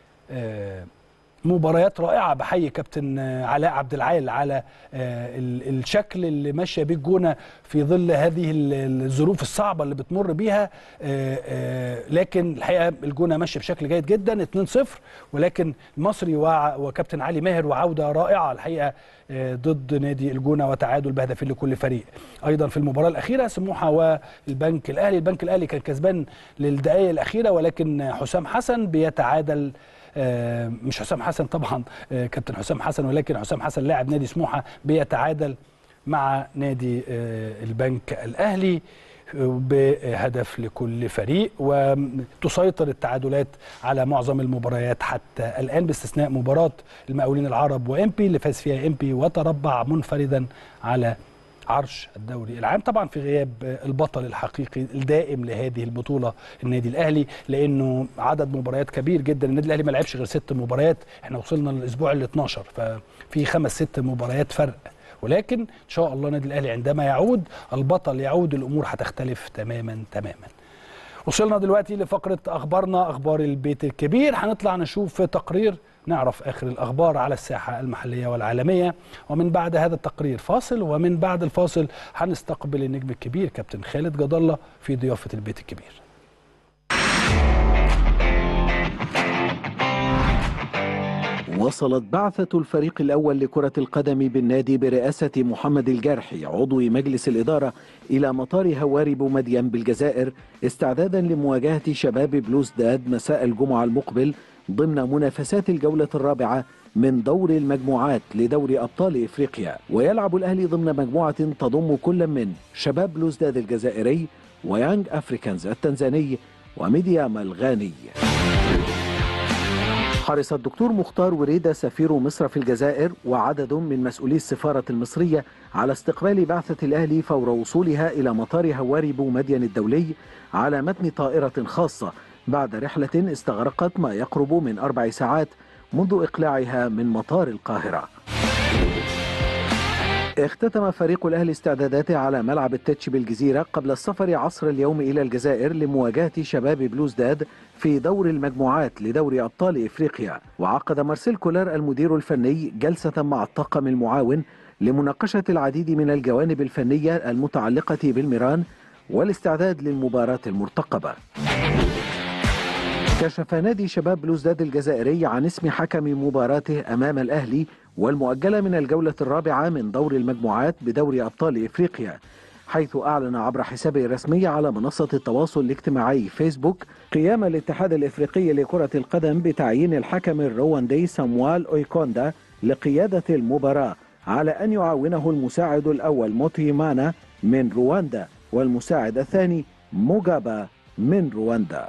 مباريات رائعه بحيي كابتن علاء عبد العال على الشكل اللي ماشيه بيه الجونه في ظل هذه الظروف الصعبه اللي بتمر بيها لكن الحقيقه الجونه ماشيه بشكل جيد جدا 2-0 ولكن المصري وكابتن علي ماهر وعوده رائعه الحقيقه ضد نادي الجونه وتعادل بهدفين لكل فريق ايضا في المباراه الاخيره سموحه والبنك الاهلي البنك الاهلي كان كسبان للدقائق الاخيره ولكن حسام حسن بيتعادل آه، مش حسام حسن طبعا آه، كابتن حسام حسن ولكن حسام حسن لاعب نادي سموحه بيتعادل مع نادي آه، البنك الاهلي بهدف لكل فريق وتسيطر التعادلات على معظم المباريات حتى الان باستثناء مباراه المقاولين العرب وامبي اللي فاز فيها امبي وتربع منفردا على عرش الدوري العام طبعا في غياب البطل الحقيقي الدائم لهذه البطوله النادي الاهلي لانه عدد مباريات كبير جدا النادي الاهلي ما لعبش غير ست مباريات احنا وصلنا للاسبوع ال 12 ففي خمس ست مباريات فرق ولكن ان شاء الله النادي الاهلي عندما يعود البطل يعود الامور هتختلف تماما تماما وصلنا دلوقتي لفقره اخبارنا اخبار البيت الكبير هنطلع نشوف تقرير نعرف اخر الاخبار على الساحه المحليه والعالميه ومن بعد هذا التقرير فاصل ومن بعد الفاصل هنستقبل النجم الكبير كابتن خالد جد الله في ضيافه البيت الكبير وصلت بعثة الفريق الأول لكرة القدم بالنادي برئاسة محمد الجارحي عضو مجلس الإدارة إلى مطار هواري بومدين بالجزائر استعدادا لمواجهة شباب بلوز داد مساء الجمعة المقبل ضمن منافسات الجولة الرابعة من دور المجموعات لدوري أبطال إفريقيا ويلعب الأهلي ضمن مجموعة تضم كل من شباب بلوزداد الجزائري ويانج أفريكانز التنزاني وميدياما الغاني حرص الدكتور مختار وريدة سفير مصر في الجزائر وعدد من مسؤولي السفارة المصرية على استقبال بعثة الأهلي فور وصولها إلى مطار هواري بومدين الدولي على متن طائرة خاصة بعد رحلة استغرقت ما يقرب من أربع ساعات منذ إقلاعها من مطار القاهرة اختتم فريق الأهلي استعداداته على ملعب التتش بالجزيرة قبل السفر عصر اليوم إلى الجزائر لمواجهة شباب بلوزداد في دور المجموعات لدوري أبطال إفريقيا وعقد مارسيل كولر المدير الفني جلسة مع الطاقم المعاون لمناقشة العديد من الجوانب الفنية المتعلقة بالميران والاستعداد للمباراة المرتقبة كشف نادي شباب بلوزداد الجزائري عن اسم حكم مباراته أمام الأهلي والمؤجلة من الجولة الرابعة من دور المجموعات بدوري أبطال إفريقيا حيث أعلن عبر حسابه الرسمي على منصة التواصل الاجتماعي فيسبوك قيام الاتحاد الإفريقي لكرة القدم بتعيين الحكم الرواندي ساموال أويكوندا لقيادة المباراة على أن يعاونه المساعد الأول موتي مانا من رواندا والمساعد الثاني موغابا من رواندا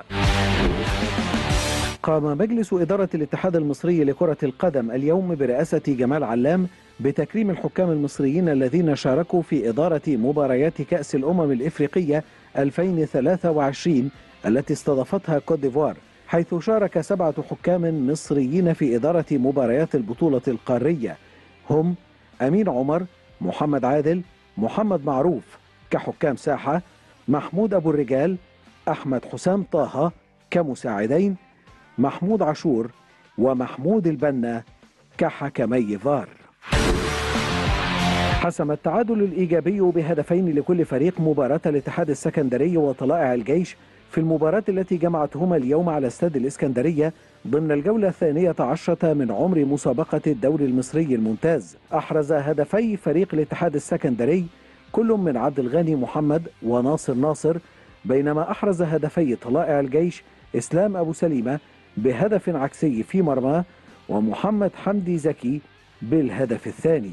قام مجلس إدارة الاتحاد المصري لكرة القدم اليوم برئاسة جمال علام بتكريم الحكام المصريين الذين شاركوا في إدارة مباريات كأس الأمم الإفريقية 2023 التي استضافتها كوت ديفوار حيث شارك سبعة حكام مصريين في إدارة مباريات البطولة القارية هم أمين عمر محمد عادل محمد معروف كحكام ساحة محمود أبو الرجال أحمد حسام طه كمساعدين محمود عاشور ومحمود البنا كحكمي فار حسم التعادل الإيجابي بهدفين لكل فريق مباراة الاتحاد السكندري وطلائع الجيش في المباراة التي جمعتهما اليوم على استاد الإسكندرية ضمن الجولة الثانية عشرة من عمر مسابقة الدوري المصري الممتاز أحرز هدفي فريق الاتحاد السكندري كل من عبد الغني محمد وناصر ناصر بينما أحرز هدفي طلائع الجيش إسلام أبو سليمة بهدف عكسي في مرماه ومحمد حمدي زكي بالهدف الثاني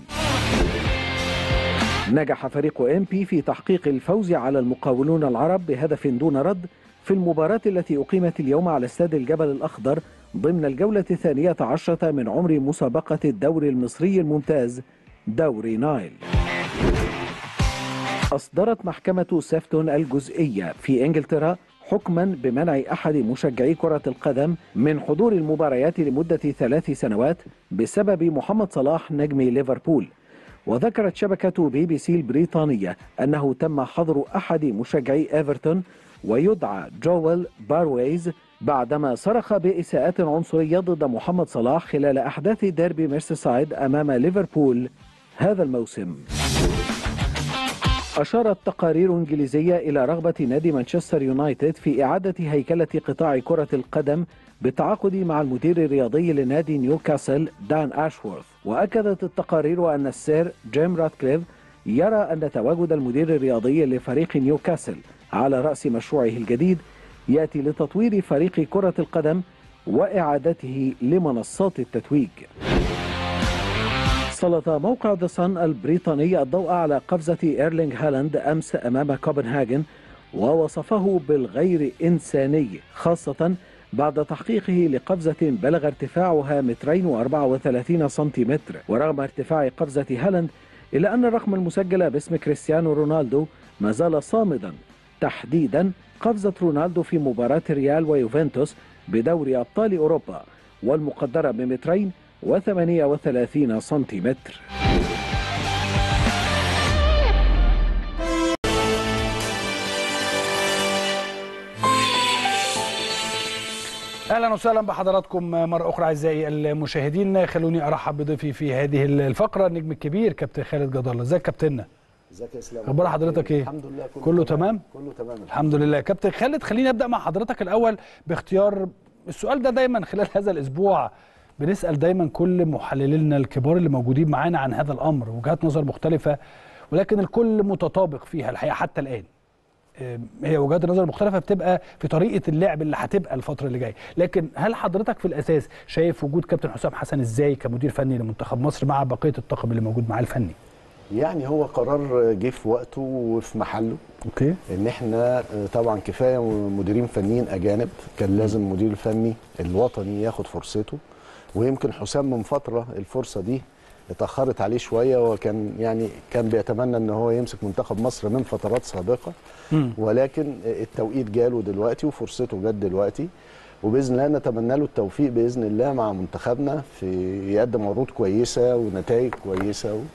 نجح فريق ام بي في تحقيق الفوز على المقاولون العرب بهدف دون رد في المباراة التي أقيمت اليوم على استاد الجبل الأخضر ضمن الجولة الثانية عشرة من عمر مسابقة الدوري المصري الممتاز دوري نايل أصدرت محكمة سيفتون الجزئية في إنجلترا حكما بمنع أحد مشجعي كرة القدم من حضور المباريات لمدة ثلاث سنوات بسبب محمد صلاح نجم ليفربول وذكرت شبكة بي بي سي البريطانية أنه تم حظر أحد مشجعي إيفرتون ويدعى جويل بارويز بعدما صرخ بإساءات عنصرية ضد محمد صلاح خلال أحداث ديربي ميرسيسايد أمام ليفربول هذا الموسم أشارت تقارير إنجليزية إلى رغبة نادي مانشستر يونايتد في إعادة هيكلة قطاع كرة القدم بالتعاقد مع المدير الرياضي لنادي نيوكاسل دان أشورث وأكدت التقارير أن السير جيم راتكليف يرى أن تواجد المدير الرياضي لفريق نيوكاسل على رأس مشروعه الجديد يأتي لتطوير فريق كرة القدم وإعادته لمنصات التتويج سلط موقع ذا صن البريطاني الضوء على قفزة إيرلينغ هالاند أمس أمام كوبنهاجن ووصفه بالغير إنساني خاصة بعد تحقيقه لقفزة بلغ ارتفاعها مترين وأربعة وثلاثين سنتيمتر ورغم ارتفاع قفزة هالاند إلا أن الرقم المسجل باسم كريستيانو رونالدو ما زال صامدا تحديدا قفزة رونالدو في مباراة ريال ويوفنتوس بدوري أبطال أوروبا والمقدرة بمترين وثمانية وثلاثين سنتيمتر اهلا وسهلا بحضراتكم مره اخرى اعزائي المشاهدين خلوني ارحب بضيفي في هذه الفقره النجم الكبير كابتن خالد جد الله ازيك كابتننا ازيك يا اسلام اخبار حضرتك ايه الحمد لله كله, كله تمام كله تمام الحمد لله كابتن خالد خليني ابدا مع حضرتك الاول باختيار السؤال ده دايما خلال هذا الاسبوع بنسال دايما كل محللينا الكبار اللي موجودين معانا عن هذا الامر وجهات نظر مختلفه ولكن الكل متطابق فيها الحقيقه حتى الان هي وجهات النظر المختلفه بتبقى في طريقه اللعب اللي هتبقى الفتره اللي جايه لكن هل حضرتك في الاساس شايف وجود كابتن حسام حسن ازاي كمدير فني لمنتخب مصر مع بقيه الطاقم اللي موجود معاه الفني يعني هو قرار جه في وقته وفي محله اوكي ان احنا طبعا كفايه مديرين فنيين اجانب كان لازم المدير الفني الوطني ياخد فرصته ويمكن حسام من فتره الفرصه دي اتاخرت عليه شويه وكان يعني كان بيتمنى ان هو يمسك منتخب مصر من فترات سابقه مم. ولكن التوقيت جاله دلوقتي وفرصته جت دلوقتي وباذن الله نتمنى له التوفيق باذن الله مع منتخبنا في يقدم عروض كويسه ونتائج كويسه و...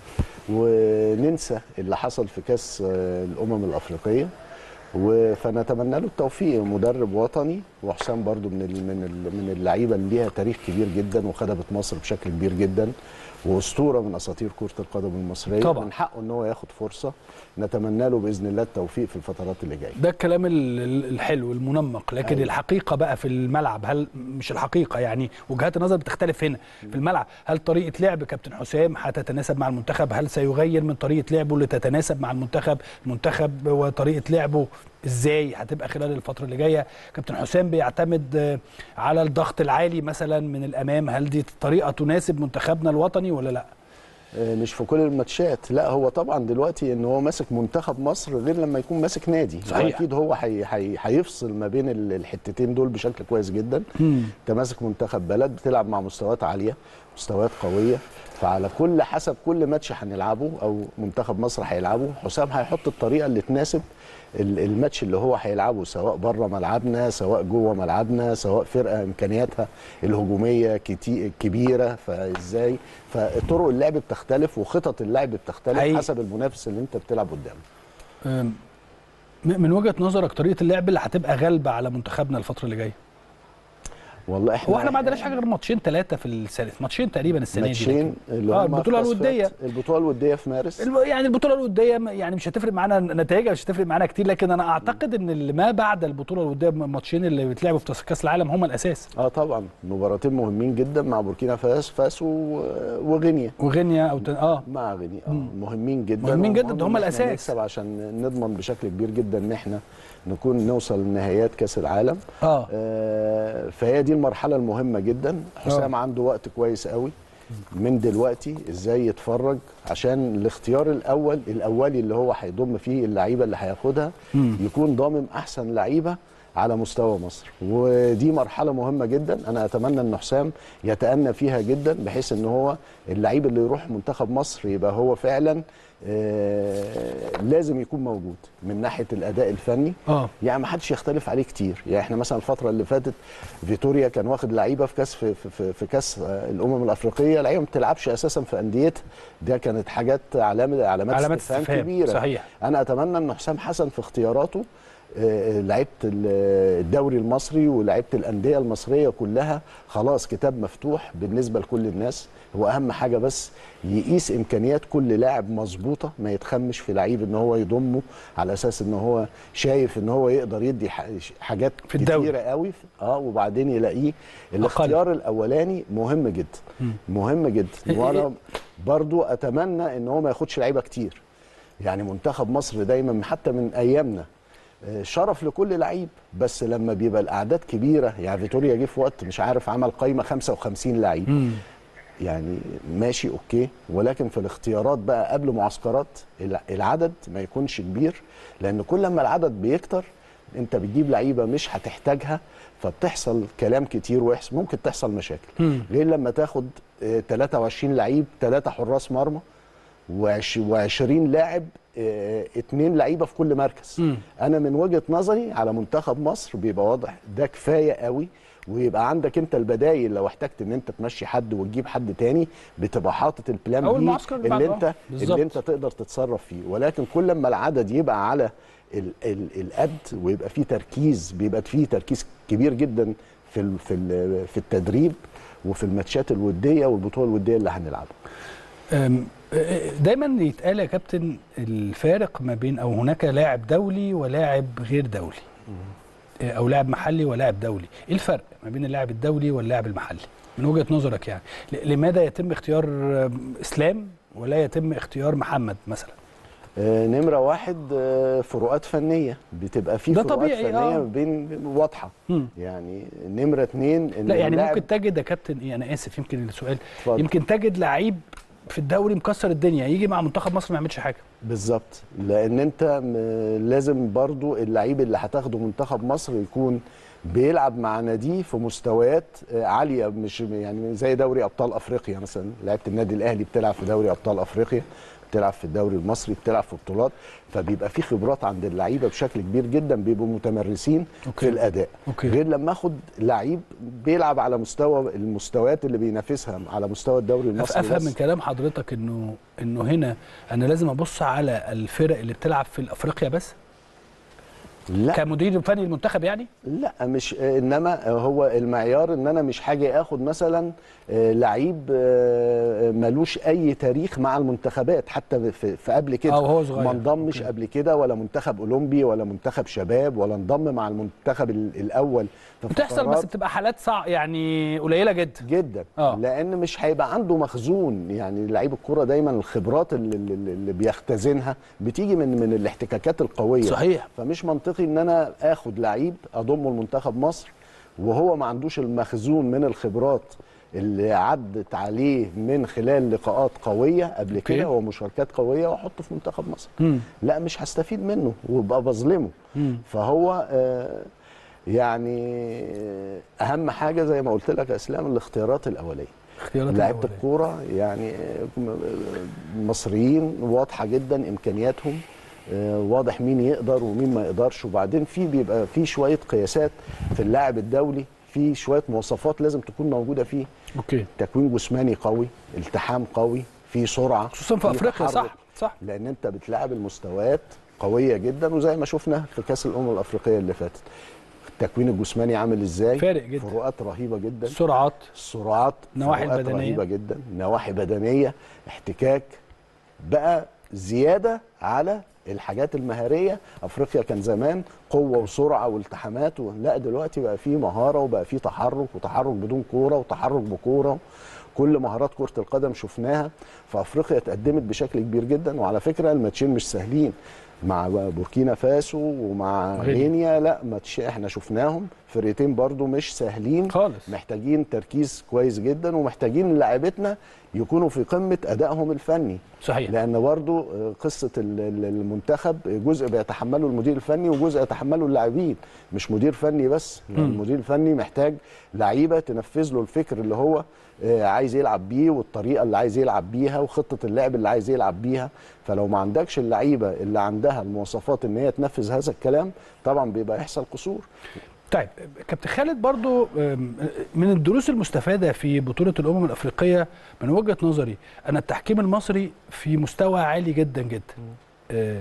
وننسى اللي حصل في كاس الامم الافريقيه و- فنتمنى له التوفيق مدرب وطني وحسام برضو من ال- من ال- من اللعيبه اللي ليها تاريخ كبير جدا وخدمت مصر بشكل كبير جدا واسطوره من اساطير كره القدم المصريه طبعا. من حقه ان هو ياخد فرصه نتمنى له باذن الله التوفيق في الفترات اللي جايه ده الكلام ال- ال- الحلو المنمق لكن أيوة. الحقيقه بقى في الملعب هل مش الحقيقه يعني وجهات النظر بتختلف هنا في الملعب هل طريقه لعب كابتن حسام هتتناسب مع المنتخب هل سيغير من طريقه لعبه لتتناسب مع المنتخب المنتخب وطريقه لعبه ازاي هتبقى خلال الفتره اللي جايه كابتن حسام بيعتمد آه، على الضغط العالي مثلا من الامام هل دي طريقه تناسب منتخبنا الوطني ولا لا آه، مش في كل الماتشات لا هو طبعا دلوقتي ان هو ماسك منتخب مصر غير لما يكون ماسك نادي صحيح. اكيد هو هي- هي- هيفصل ما بين ال- الحتتين دول بشكل كويس جدا انت ماسك منتخب بلد بتلعب مع مستويات عاليه مستويات قويه فعلى كل حسب كل ماتش هنلعبه او منتخب مصر هيلعبه حسام هيحط الطريقه اللي تناسب ال- الماتش اللي هو هيلعبه سواء بره ملعبنا سواء جوه ملعبنا سواء فرقه امكانياتها الهجوميه كتي- كبيره فازاي فطرق اللعب بتختلف وخطط اللعب بتختلف حقيقي. حسب المنافس اللي انت بتلعب قدامه أم، م- من وجهه نظرك طريقه اللعب اللي هتبقى غالبه على منتخبنا الفتره اللي جايه والله احنا هو احنا ما عندناش حاجه غير ماتشين ثلاثه في السنه ماتشين تقريبا السنه دي ماتشين لكن- اللي اه هم البطوله في تصفيات- الوديه البطوله الوديه في مارس الب- يعني البطوله الوديه م- يعني مش هتفرق معانا نتائجها مش هتفرق معانا كتير لكن انا اعتقد ان اللي ما بعد البطوله الوديه الماتشين اللي بيتلعبوا في تصفيات كاس العالم هم الاساس اه طبعا مباراتين مهمين جدا مع بوركينا فاس فاسو و- وغينيا وغينيا او تن... اه مع غينيا اه مهمين جدا مهمين جدا، ومهم ده هم إن إحنا الأساس. نكسب عشان نضمن بشكل كبير جدا ان احنا نكون نوصل لنهائيات كاس العالم اه آه فهي دي المرحله المهمه جدا حسام عنده وقت كويس قوي من دلوقتي ازاي يتفرج عشان الاختيار الاول الاولي اللي هو هيضم فيه اللعيبه اللي هياخدها مم. يكون ضامن احسن لعيبه على مستوى مصر ودي مرحله مهمه جدا انا اتمنى ان حسام يتأنى فيها جدا بحيث ان هو اللعيب اللي يروح منتخب مصر يبقى هو فعلا آه لازم يكون موجود من ناحيه الاداء الفني اه يعني ما حدش يختلف عليه كتير يعني احنا مثلا الفتره اللي فاتت فيتوريا كان واخد لعيبه في كاس في, في, في كاس آه، الامم الافريقيه لعيبه ما بتلعبش اساسا في انديتها ده كانت حاجات علامه علامات, علامات استفهام استفهام كبيره صحيح انا اتمنى ان حسام حسن في اختياراته آه، لعيبه ال- الدوري المصري ولعيبه الانديه المصريه كلها خلاص كتاب مفتوح بالنسبه لكل الناس هو اهم حاجه بس يقيس امكانيات كل لاعب مظبوطه ما يتخمش في لعيب ان هو يضمه على اساس ان هو شايف ان هو يقدر يدي ح- حاجات في الدوري. كتيره قوي اه وبعدين يلاقيه الاختيار الاولاني مهم جدا مم. مهم جدا وانا برضو اتمنى ان هو ما ياخدش لعيبه كتير يعني منتخب مصر دايما حتى من ايامنا آه، شرف لكل لعيب بس لما بيبقى الاعداد كبيره يعني فيتوريا جه في وقت مش عارف عمل قايمه 55 لعيب مم. يعني ماشي اوكي ولكن في الاختيارات بقى قبل معسكرات الع- العدد ما يكونش كبير لان كل ما العدد بيكتر انت بتجيب لعيبه مش هتحتاجها فبتحصل كلام كتير ويحصل ممكن تحصل مشاكل مم. غير لما تاخد آه، 23 لعيب ثلاثه حراس مرمى و20 لاعب آه، اتنين لعيبه في كل مركز مم. انا من وجهه نظري على منتخب مصر بيبقى واضح ده كفايه قوي ويبقى عندك انت البدايل لو احتجت ان انت تمشي حد وتجيب حد تاني بتبقى حاطط البلان أو بي المعسكر اللي اللي بعده. انت بالظبط. اللي انت تقدر تتصرف فيه ولكن كل ما العدد يبقى على ال ال القد ويبقى فيه تركيز بيبقى فيه تركيز كبير جدا في ال في ال في التدريب وفي الماتشات الوديه والبطوله الوديه اللي هنلعبها أم، أه، دايما يتقال يا كابتن الفارق ما بين او هناك لاعب دولي ولاعب غير دولي أه، او لاعب محلي ولاعب دولي ايه الفرق ما بين اللاعب الدولي واللاعب المحلي من وجهة نظرك يعني ل- لماذا يتم اختيار أم، اسلام ولا يتم اختيار محمد مثلا آه، نمره واحد آه، فروقات فنيه بتبقى في ده فروقات طبيعي، فنيه آه. بين واضحه مم. يعني نمره اتنين ان لا يعني اللاعب- ممكن تجد يا كابتن ايه انا اسف يمكن السؤال اتفضل. يمكن تجد لعيب في الدوري مكسر الدنيا يجي مع منتخب مصر ما يعملش حاجه بالظبط لان انت م- لازم برضو اللعيب اللي هتاخده منتخب مصر يكون بيلعب مع ناديه في مستويات آه، عاليه مش يعني زي دوري ابطال افريقيا مثلا لعيبه النادي الاهلي بتلعب في دوري ابطال افريقيا بتلعب في الدوري المصري بتلعب في بطولات فبيبقى في خبرات عند اللعيبه بشكل كبير جدا بيبقوا متمرسين أوكي. في الاداء أوكي. غير لما اخد لعيب بيلعب على مستوى المستويات اللي بينافسها على مستوى الدوري المصري افهم بس. من كلام حضرتك انه انه هنا انا لازم ابص على الفرق اللي بتلعب في افريقيا بس لا كمدير فني المنتخب يعني لا مش انما هو المعيار ان انا مش هاجي اخد مثلا آه، لعيب آه، ملوش اي تاريخ مع المنتخبات حتى في في قبل كده آه، وهو صغير. ما انضمش أوكي. قبل كده ولا منتخب اولمبي ولا منتخب شباب ولا انضم مع المنتخب ال- الاول في بتحصل بس فترات بتبقى حالات صع يعني قليله جدا جدا آه. لان مش هيبقى عنده مخزون يعني لعيب الكوره دايما الخبرات اللي, اللي اللي بيختزنها بتيجي من من الاحتكاكات القويه صحيح فمش منطقي ان انا اخد لعيب اضمه لمنتخب مصر وهو ما عندوش المخزون من الخبرات اللي عدت عليه من خلال لقاءات قويه قبل أوكي. كده ومشاركات قويه واحطه في منتخب مصر مم. لا مش هستفيد منه وابقى بظلمه مم. فهو آه، يعني آه، اهم حاجه زي ما قلت لك يا اسلام الاختيارات الاوليه اختيارات لعيبه الأولية. الكوره يعني آه، م- مصريين واضحه جدا امكانياتهم آه، واضح مين يقدر ومين ما يقدرش وبعدين في بيبقى في شويه قياسات في اللاعب الدولي في شويه مواصفات لازم تكون موجوده فيه اوكي تكوين جسماني قوي التحام قوي في سرعه خصوصا في افريقيا تحرك. صح صح لان انت بتلعب المستويات قويه جدا وزي ما شفنا في كاس الامم الافريقيه اللي فاتت التكوين الجسماني عامل ازاي فارق جدا. فروقات رهيبه جدا السرعات السرعات نواحي فروقات البدنية. رهيبه جدا نواحي بدنيه احتكاك بقى زياده على الحاجات المهاريه افريقيا كان زمان قوه وسرعه والتحامات و... لا دلوقتي بقى في مهاره وبقى في تحرك وتحرك بدون كوره وتحرك بكوره كل مهارات كره القدم شفناها فافريقيا اتقدمت بشكل كبير جدا وعلى فكره الماتشين مش سهلين مع بوركينا فاسو ومع غينيا. غينيا لا ماتش احنا شفناهم فرقتين برضو مش سهلين خالص محتاجين تركيز كويس جدا ومحتاجين لاعبتنا يكونوا في قمه ادائهم الفني صحيح لان برضو آه، قصه ال- ال- المنتخب جزء بيتحمله المدير الفني وجزء يتحمله اللاعبين مش مدير فني بس لأن مم. المدير الفني محتاج لعيبه تنفذ له الفكر اللي هو آه، عايز يلعب بيه والطريقه اللي عايز يلعب بيها وخطه اللعب اللي عايز يلعب بيها فلو ما عندكش اللعيبه اللي عندها المواصفات ان هي تنفذ هذا الكلام طبعا بيبقى يحصل قصور طيب كابتن خالد برضو أم، من الدروس المستفادة في بطولة الأمم الأفريقية من وجهة نظري أن التحكيم المصري في مستوى عالي جدا جدا أه،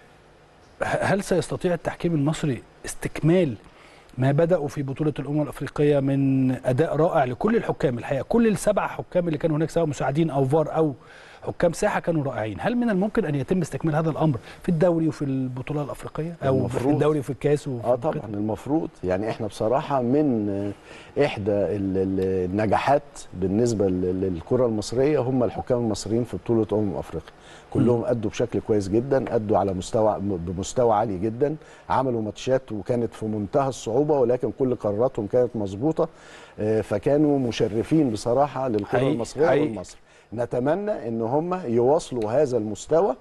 هل سيستطيع التحكيم المصري استكمال ما بدأوا في بطولة الأمم الأفريقية من أداء رائع لكل الحكام الحقيقة كل السبع حكام اللي كانوا هناك سواء مساعدين أو فار أو حكام ساحه كانوا رائعين هل من الممكن ان يتم استكمال هذا الامر في الدوري وفي البطوله الافريقيه او في المفروض. الدوري وفي الكاس وفي اه القطر؟ طبعا المفروض يعني احنا بصراحه من آه، احدى ال- ال- النجاحات بالنسبه لل- للكره المصريه هم الحكام المصريين في بطوله امم افريقيا كلهم ادوا بشكل كويس جدا ادوا على مستوى بمستوى عالي جدا عملوا ماتشات وكانت في منتهى الصعوبه ولكن كل قراراتهم كانت مظبوطه آه، فكانوا مشرفين بصراحه للكره حقيقي، المصريه حقيقي. والمصر نتمنى ان هم يواصلوا هذا المستوى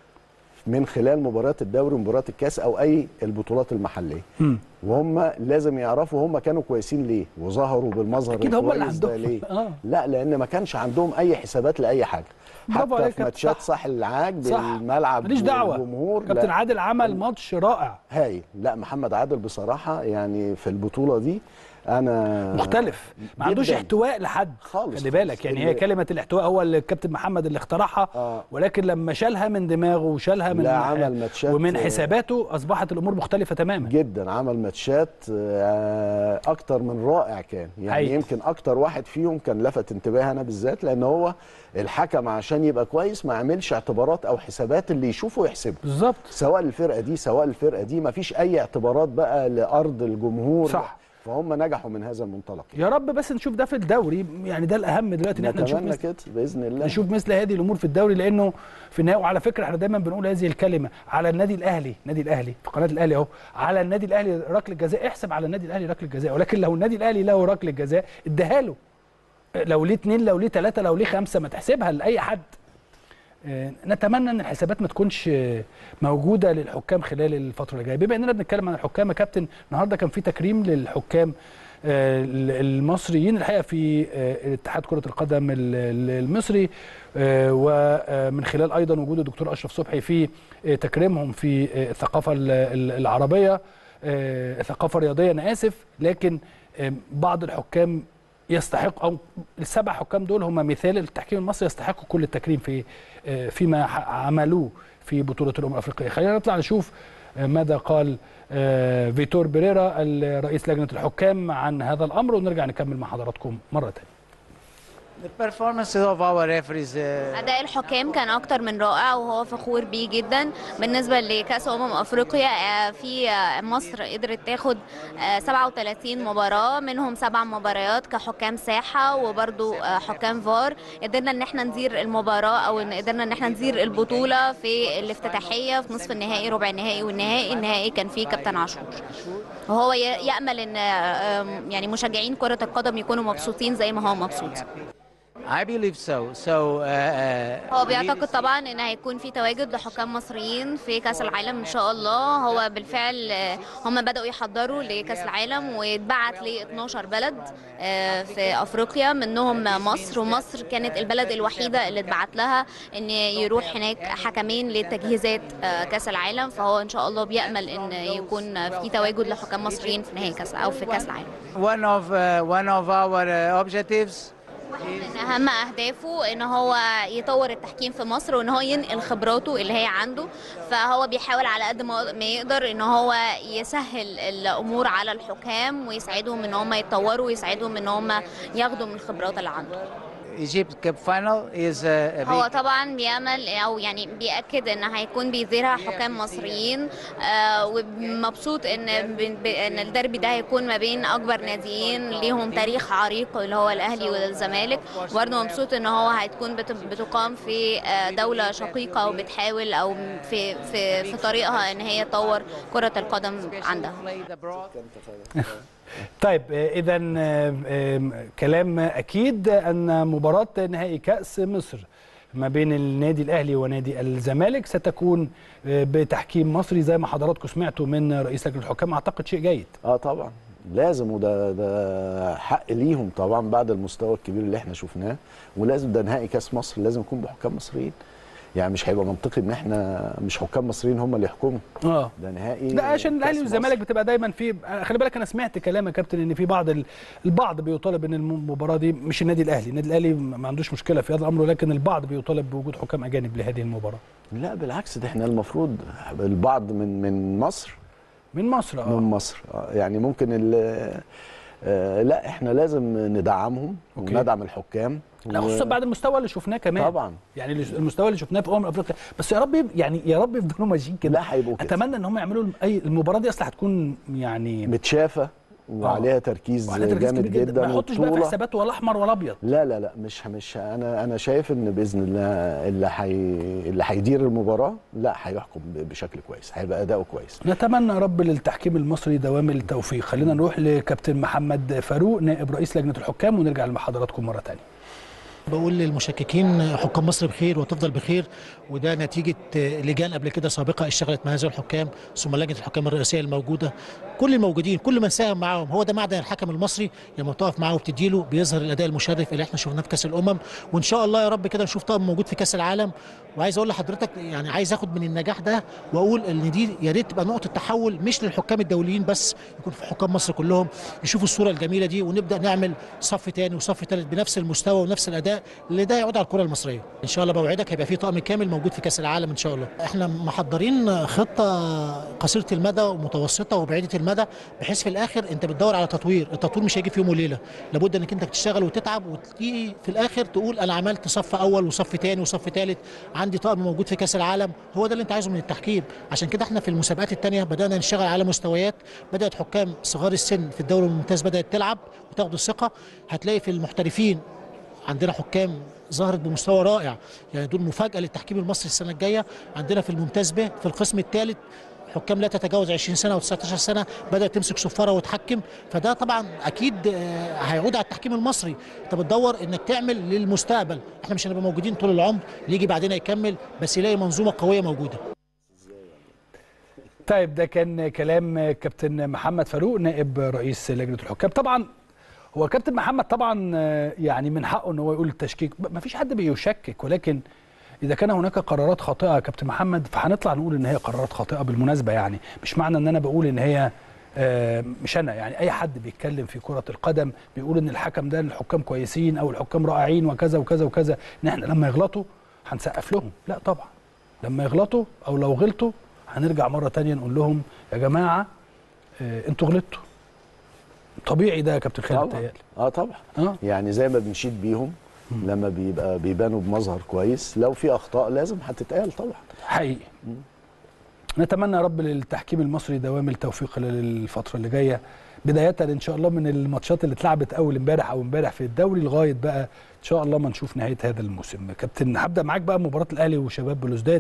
من خلال مباريات الدوري ومباريات الكاس او اي البطولات المحليه مم. وهم لازم يعرفوا هم كانوا كويسين ليه وظهروا بالمظهر أكيد هم اللي الكويس ده عندهم. ليه آه. لا لان ما كانش عندهم اي حسابات لاي حاجه برافو حتى عليك في يا ماتشات كابتن. صح العاج صح. بالملعب ماليش دعوه والجمهور كابتن لا عادل عمل ماتش رائع هايل لا محمد عادل بصراحه يعني في البطوله دي انا مختلف ما عندوش جداً. احتواء لحد خالص، خلي بالك خالص. يعني اللي- هي كلمه الاحتواء هو اللي الكابتن محمد اللي اخترعها آه. ولكن لما شالها من دماغه وشالها من لا، عمل ماتشات- ومن حساباته اصبحت الامور مختلفه تماما جدا عمل ماتشات آه، اكتر من رائع كان يعني حقيقي. يمكن اكتر واحد فيهم كان لفت انتباهي انا بالذات لان هو الحكم عشان يبقى كويس ما عملش اعتبارات او حسابات اللي يشوفه يحسبه بالظبط سواء الفرقه دي سواء الفرقه دي ما فيش اي اعتبارات بقى لارض الجمهور صح. فهم نجحوا من هذا المنطلق يا رب بس نشوف ده في الدوري يعني ده الاهم دلوقتي ان احنا نشوف نتمنى مثل كده باذن الله نشوف مثل هذه الامور في الدوري لانه في النهايه وعلى فكره احنا دايما بنقول هذه الكلمه على النادي الاهلي النادي الاهلي في قناه الاهلي اهو على النادي الاهلي ركله جزاء احسب على النادي الاهلي ركله جزاء ولكن لو النادي الاهلي له ركله جزاء اديها له لو ليه اثنين لو ليه ثلاثه لو ليه خمسه ما تحسبها لاي حد آه، نتمنى ان الحسابات ما تكونش آه، موجوده للحكام خلال الفتره اللي جايه بما اننا بنتكلم عن الحكام يا كابتن النهارده كان في تكريم للحكام آه، المصريين الحقيقه في آه، اتحاد كره القدم ال- ال- المصري آه، ومن خلال ايضا وجود الدكتور اشرف صبحي في آه، تكريمهم في آه، الثقافه ال- ال- العربيه آه، الثقافه الرياضيه انا اسف لكن آه، بعض الحكام يستحق او السبع حكام دول هم مثال للتحكيم المصري يستحقوا كل التكريم في آه، فيما ح- عملوه في بطوله الامم الافريقيه خلينا نطلع نشوف آه، ماذا قال آه، فيتور بيريرا رئيس لجنه الحكام عن هذا الامر ونرجع نكمل مع حضراتكم مره ثانيه The performances of our referees uh, أداء الحكام كان أكتر من رائع وهو فخور بيه جدا بالنسبة لكأس أمم أفريقيا آه، في آه، مصر قدرت تاخد آه، 37 مباراة منهم سبع مباريات كحكام ساحة وبرضو آه، حكام فار قدرنا إن احنا ندير المباراة أو إن قدرنا إن احنا ندير البطولة في الافتتاحية في نصف النهائي ربع النهائي والنهائي النهائي كان فيه كابتن عاشور وهو ي- يأمل إن آه، آم، يعني مشجعين كرة القدم يكونوا مبسوطين زي ما هو مبسوط I believe so. So uh, uh, هو بيعتقد طبعا ان هيكون في تواجد لحكام مصريين في كاس العالم ان شاء الله هو بالفعل آه، هم بداوا يحضروا لكاس العالم واتبعت ل 12 بلد آه، في افريقيا منهم مصر ومصر كانت البلد الوحيده اللي اتبعت لها ان يروح هناك حكمين لتجهيزات آه، كاس العالم فهو ان شاء الله بيامل ان يكون في تواجد لحكام مصريين في نهائي كاس او في كاس العالم one of uh, one of our uh, objectives من اهم اهدافه ان هو يطور التحكيم في مصر وان هو ينقل خبراته اللي هي عنده فهو بيحاول على قد ما ما يقدر ان هو يسهل الامور على الحكام ويساعدهم ان هم يتطوروا ويساعدهم ان هم ياخدوا من الخبرات اللي عنده Egypt Cup final is uh, a هو big طبعا بيعمل او يعني بياكد ان هيكون بيديرها حكام مصريين آه ومبسوط ان ب- ب- ان الدربي ده هيكون ما بين اكبر ناديين ليهم تاريخ عريق اللي هو الاهلي والزمالك وبرضه مبسوط ان هو هتكون بت- بتقام في آه، دوله شقيقه وبتحاول او في في في طريقها ان هي تطور كره القدم عندها played abroad. طيب اذا كلام اكيد ان مباراه نهائي كاس مصر ما بين النادي الاهلي ونادي الزمالك ستكون آه، بتحكيم مصري زي ما حضراتكم سمعتوا من رئيس لجنه الحكام اعتقد شيء جيد اه طبعا لازم وده ده حق ليهم طبعا بعد المستوى الكبير اللي احنا شفناه ولازم ده نهائي كاس مصر لازم يكون بحكام مصريين يعني مش هيبقى منطقي ان احنا مش حكام مصريين هم اللي يحكموا اه ده نهائي لا عشان كأس الاهلي مصر. والزمالك بتبقى دايما في خلي بالك انا سمعت كلام يا كابتن ان في بعض ال- البعض بيطالب ان المباراه دي مش النادي الاهلي النادي الاهلي ما عندوش مشكله في هذا الامر ولكن البعض بيطالب بوجود حكام اجانب لهذه المباراه لا بالعكس ده احنا المفروض البعض من من مصر من مصر من اه مصر آه، يعني ممكن ال- آه لا احنا لازم ندعمهم أوكي. وندعم الحكام لا و- خصوصا بعد المستوى اللي شفناه كمان طبعا يعني المستوى اللي شفناه في امم افريقيا بس يا رب يب- يعني يا رب يفضلوا ماشيين كده لا هيبقوا كده اتمنى ان هم يعملوا اي المباراه دي اصلا هتكون يعني متشافه وعليها تركيز وعلى تركيز جامد كبير جدا ما يحطش بقى في وبطولة. حسابات ولا احمر ولا ابيض لا لا لا مش مش انا انا شايف ان باذن الله اللي حي اللي هيدير المباراه لا هيحكم ب- بشكل كويس هيبقى اداؤه كويس نتمنى يا رب للتحكيم المصري دوام التوفيق خلينا نروح لكابتن محمد فاروق نائب رئيس لجنه الحكام ونرجع لحضراتكم مره ثانيه بقول للمشككين حكام مصر بخير وتفضل بخير وده نتيجة لجان قبل كده سابقة اشتغلت مع هذا الحكام ثم لجنة الحكام الرئيسية الموجودة كل الموجودين كل من ساهم معاهم هو ده معدن الحكم المصري لما بتقف معاه وبتديله بيظهر الأداء المشرف اللي احنا شفناه في كأس الأمم وإن شاء الله يا رب كده نشوف طقم موجود في كأس العالم وعايز أقول لحضرتك يعني عايز آخد من النجاح ده وأقول إن دي يا ريت تبقى نقطة تحول مش للحكام الدوليين بس يكون في حكام مصر كلهم يشوفوا الصورة الجميلة دي ونبدأ نعمل صف تاني وصف تالت بنفس المستوى ونفس الأداء اللي ده يعود على الكرة المصرية إن شاء الله بوعدك هيبقى في طقم كامل موجود في كأس العالم إن شاء الله احنا محضرين خطة قصيرة المدى ومتوسطة وبعيدة المدى بحيث في الآخر أنت بتدور على تطوير التطوير مش هيجي في يوم وليلة لابد أنك أنت تشتغل وتتعب وتيجي في الآخر تقول أنا عملت صف أول وصف تاني وصف تالت عندي طقم موجود في كأس العالم هو ده اللي أنت عايزه من التحكيم عشان كده احنا في المسابقات التانية بدأنا نشتغل على مستويات بدأت حكام صغار السن في الدوري الممتاز بدأت تلعب وتاخد الثقة هتلاقي في المحترفين عندنا حكام ظهرت بمستوى رائع يعني دول مفاجاه للتحكيم المصري السنه الجايه عندنا في الممتاز به في القسم الثالث حكام لا تتجاوز 20 سنه و19 سنه بدات تمسك صفاره وتحكم فده طبعا اكيد آه، هيعود على التحكيم المصري انت بتدور انك تعمل للمستقبل احنا مش هنبقى موجودين طول العمر اللي يجي بعدين يكمل بس يلاقي منظومه قويه موجوده طيب ده كان كلام كابتن محمد فاروق نائب رئيس لجنه الحكام طبعا هو كابتن محمد طبعا آه، يعني من حقه ان هو يقول التشكيك ما فيش حد بيشكك ولكن اذا كان هناك قرارات خاطئه يا كابتن محمد فهنطلع نقول ان هي قرارات خاطئه بالمناسبه يعني مش معنى ان انا بقول ان هي آه، مش انا يعني اي حد بيتكلم في كره القدم بيقول ان الحكم ده الحكام كويسين او الحكام رائعين وكذا وكذا وكذا ان احنا لما يغلطوا هنسقف لهم لا طبعا لما يغلطوا او لو غلطوا هنرجع مره تانية نقول لهم يا جماعه آه، انتوا غلطتوا طبيعي ده يا كابتن خالد طبعا تهيألي اه طبعا اه يعني زي ما بنشيد بيهم لما بيبقى بيبانوا بمظهر كويس لو في اخطاء لازم هتتقال طبعا حقيقي نتمنى يا رب للتحكيم المصري دوام التوفيق خلال الفتره اللي جايه بدايه ان شاء الله من الماتشات اللي اتلعبت اول امبارح او امبارح في الدوري لغايه بقى ان شاء الله ما نشوف نهايه هذا الموسم كابتن هبدا معاك بقى مباراه الاهلي وشباب بلوزداد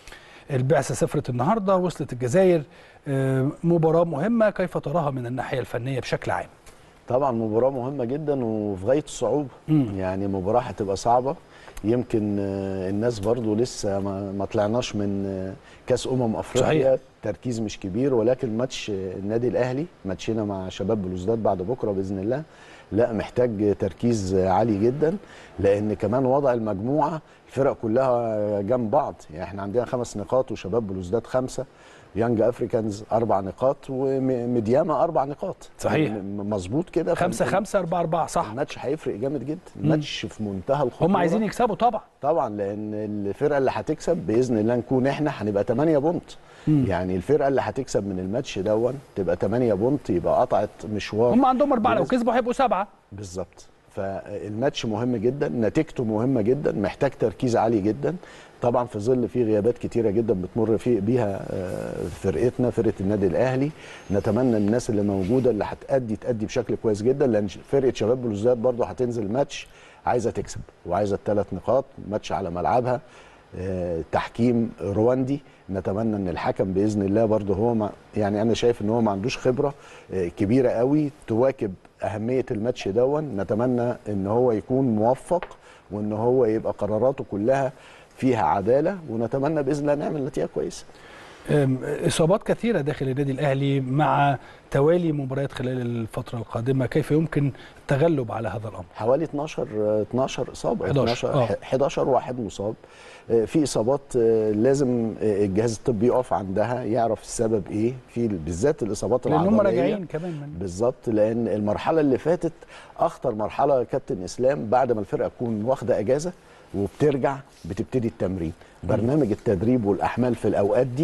البعثه سافرت النهارده وصلت الجزائر آه، مباراه مهمه كيف تراها من الناحيه الفنيه بشكل عام طبعا مباراة مهمة جدا وفي غاية الصعوبة مم. يعني مباراة هتبقى صعبة يمكن آه، الناس برضو لسه ما ما طلعناش من آه، كاس امم افريقيا صحيح. تركيز مش كبير ولكن ماتش آه، النادي الاهلي ماتشنا مع شباب بلوزداد بعد بكره باذن الله لا محتاج تركيز آه، عالي جدا لان كمان وضع المجموعه الفرق كلها جنب بعض يعني احنا عندنا خمس نقاط وشباب بلوزداد خمسه يانج افريكانز اربع نقاط وميدياما اربع نقاط صحيح. م- مظبوط كده خمسة فال- خمسة أربعة أربعة صح الماتش هيفرق جامد جدا الماتش في منتهى الخطوره هم عايزين يكسبوا طبعا طبعا لان الفرقه اللي هتكسب باذن الله نكون احنا هنبقى 8 بونت يعني الفرقه اللي هتكسب من الماتش دون تبقى 8 بونت يبقى قطعت مشوار هم عندهم أربعة لو بالنسبة- كسبوا هيبقوا سبعة بالظبط فالماتش مهم جدا نتيجته مهمه جدا محتاج تركيز عالي جدا طبعا في ظل في غيابات كتيره جدا بتمر في بيها آه، فرقتنا فرقه النادي الاهلي نتمنى الناس اللي موجوده اللي هتأدي تأدي بشكل كويس جدا لان فرقه شباب بلوزداد برضه هتنزل ماتش عايزه تكسب وعايزه الثلاث نقاط ماتش على ملعبها آه، تحكيم رواندي نتمنى ان الحكم باذن الله برضه هو ما يعني انا شايف ان هو ما عندوش خبره آه، كبيره قوي تواكب اهميه الماتش دون نتمنى ان هو يكون موفق وان هو يبقى قراراته كلها فيها عداله ونتمنى باذن الله نعمل نتيجه كويسه أم، اصابات كثيره داخل النادي الاهلي مع توالي مباريات خلال الفتره القادمه كيف يمكن التغلب على هذا الامر حوالي 12 آه، 12 اصابه 11 آه. 11 واحد مصاب آه، في اصابات آه، لازم آه، الجهاز الطبي يقف عندها يعرف السبب ايه في بالذات الاصابات لان العضليه هم راجعين كمان من بالظبط لان المرحله اللي فاتت اخطر مرحله يا كابتن اسلام بعد ما الفرقه تكون واخده اجازه وبترجع بتبتدي التمرين برنامج التدريب والاحمال في الاوقات دي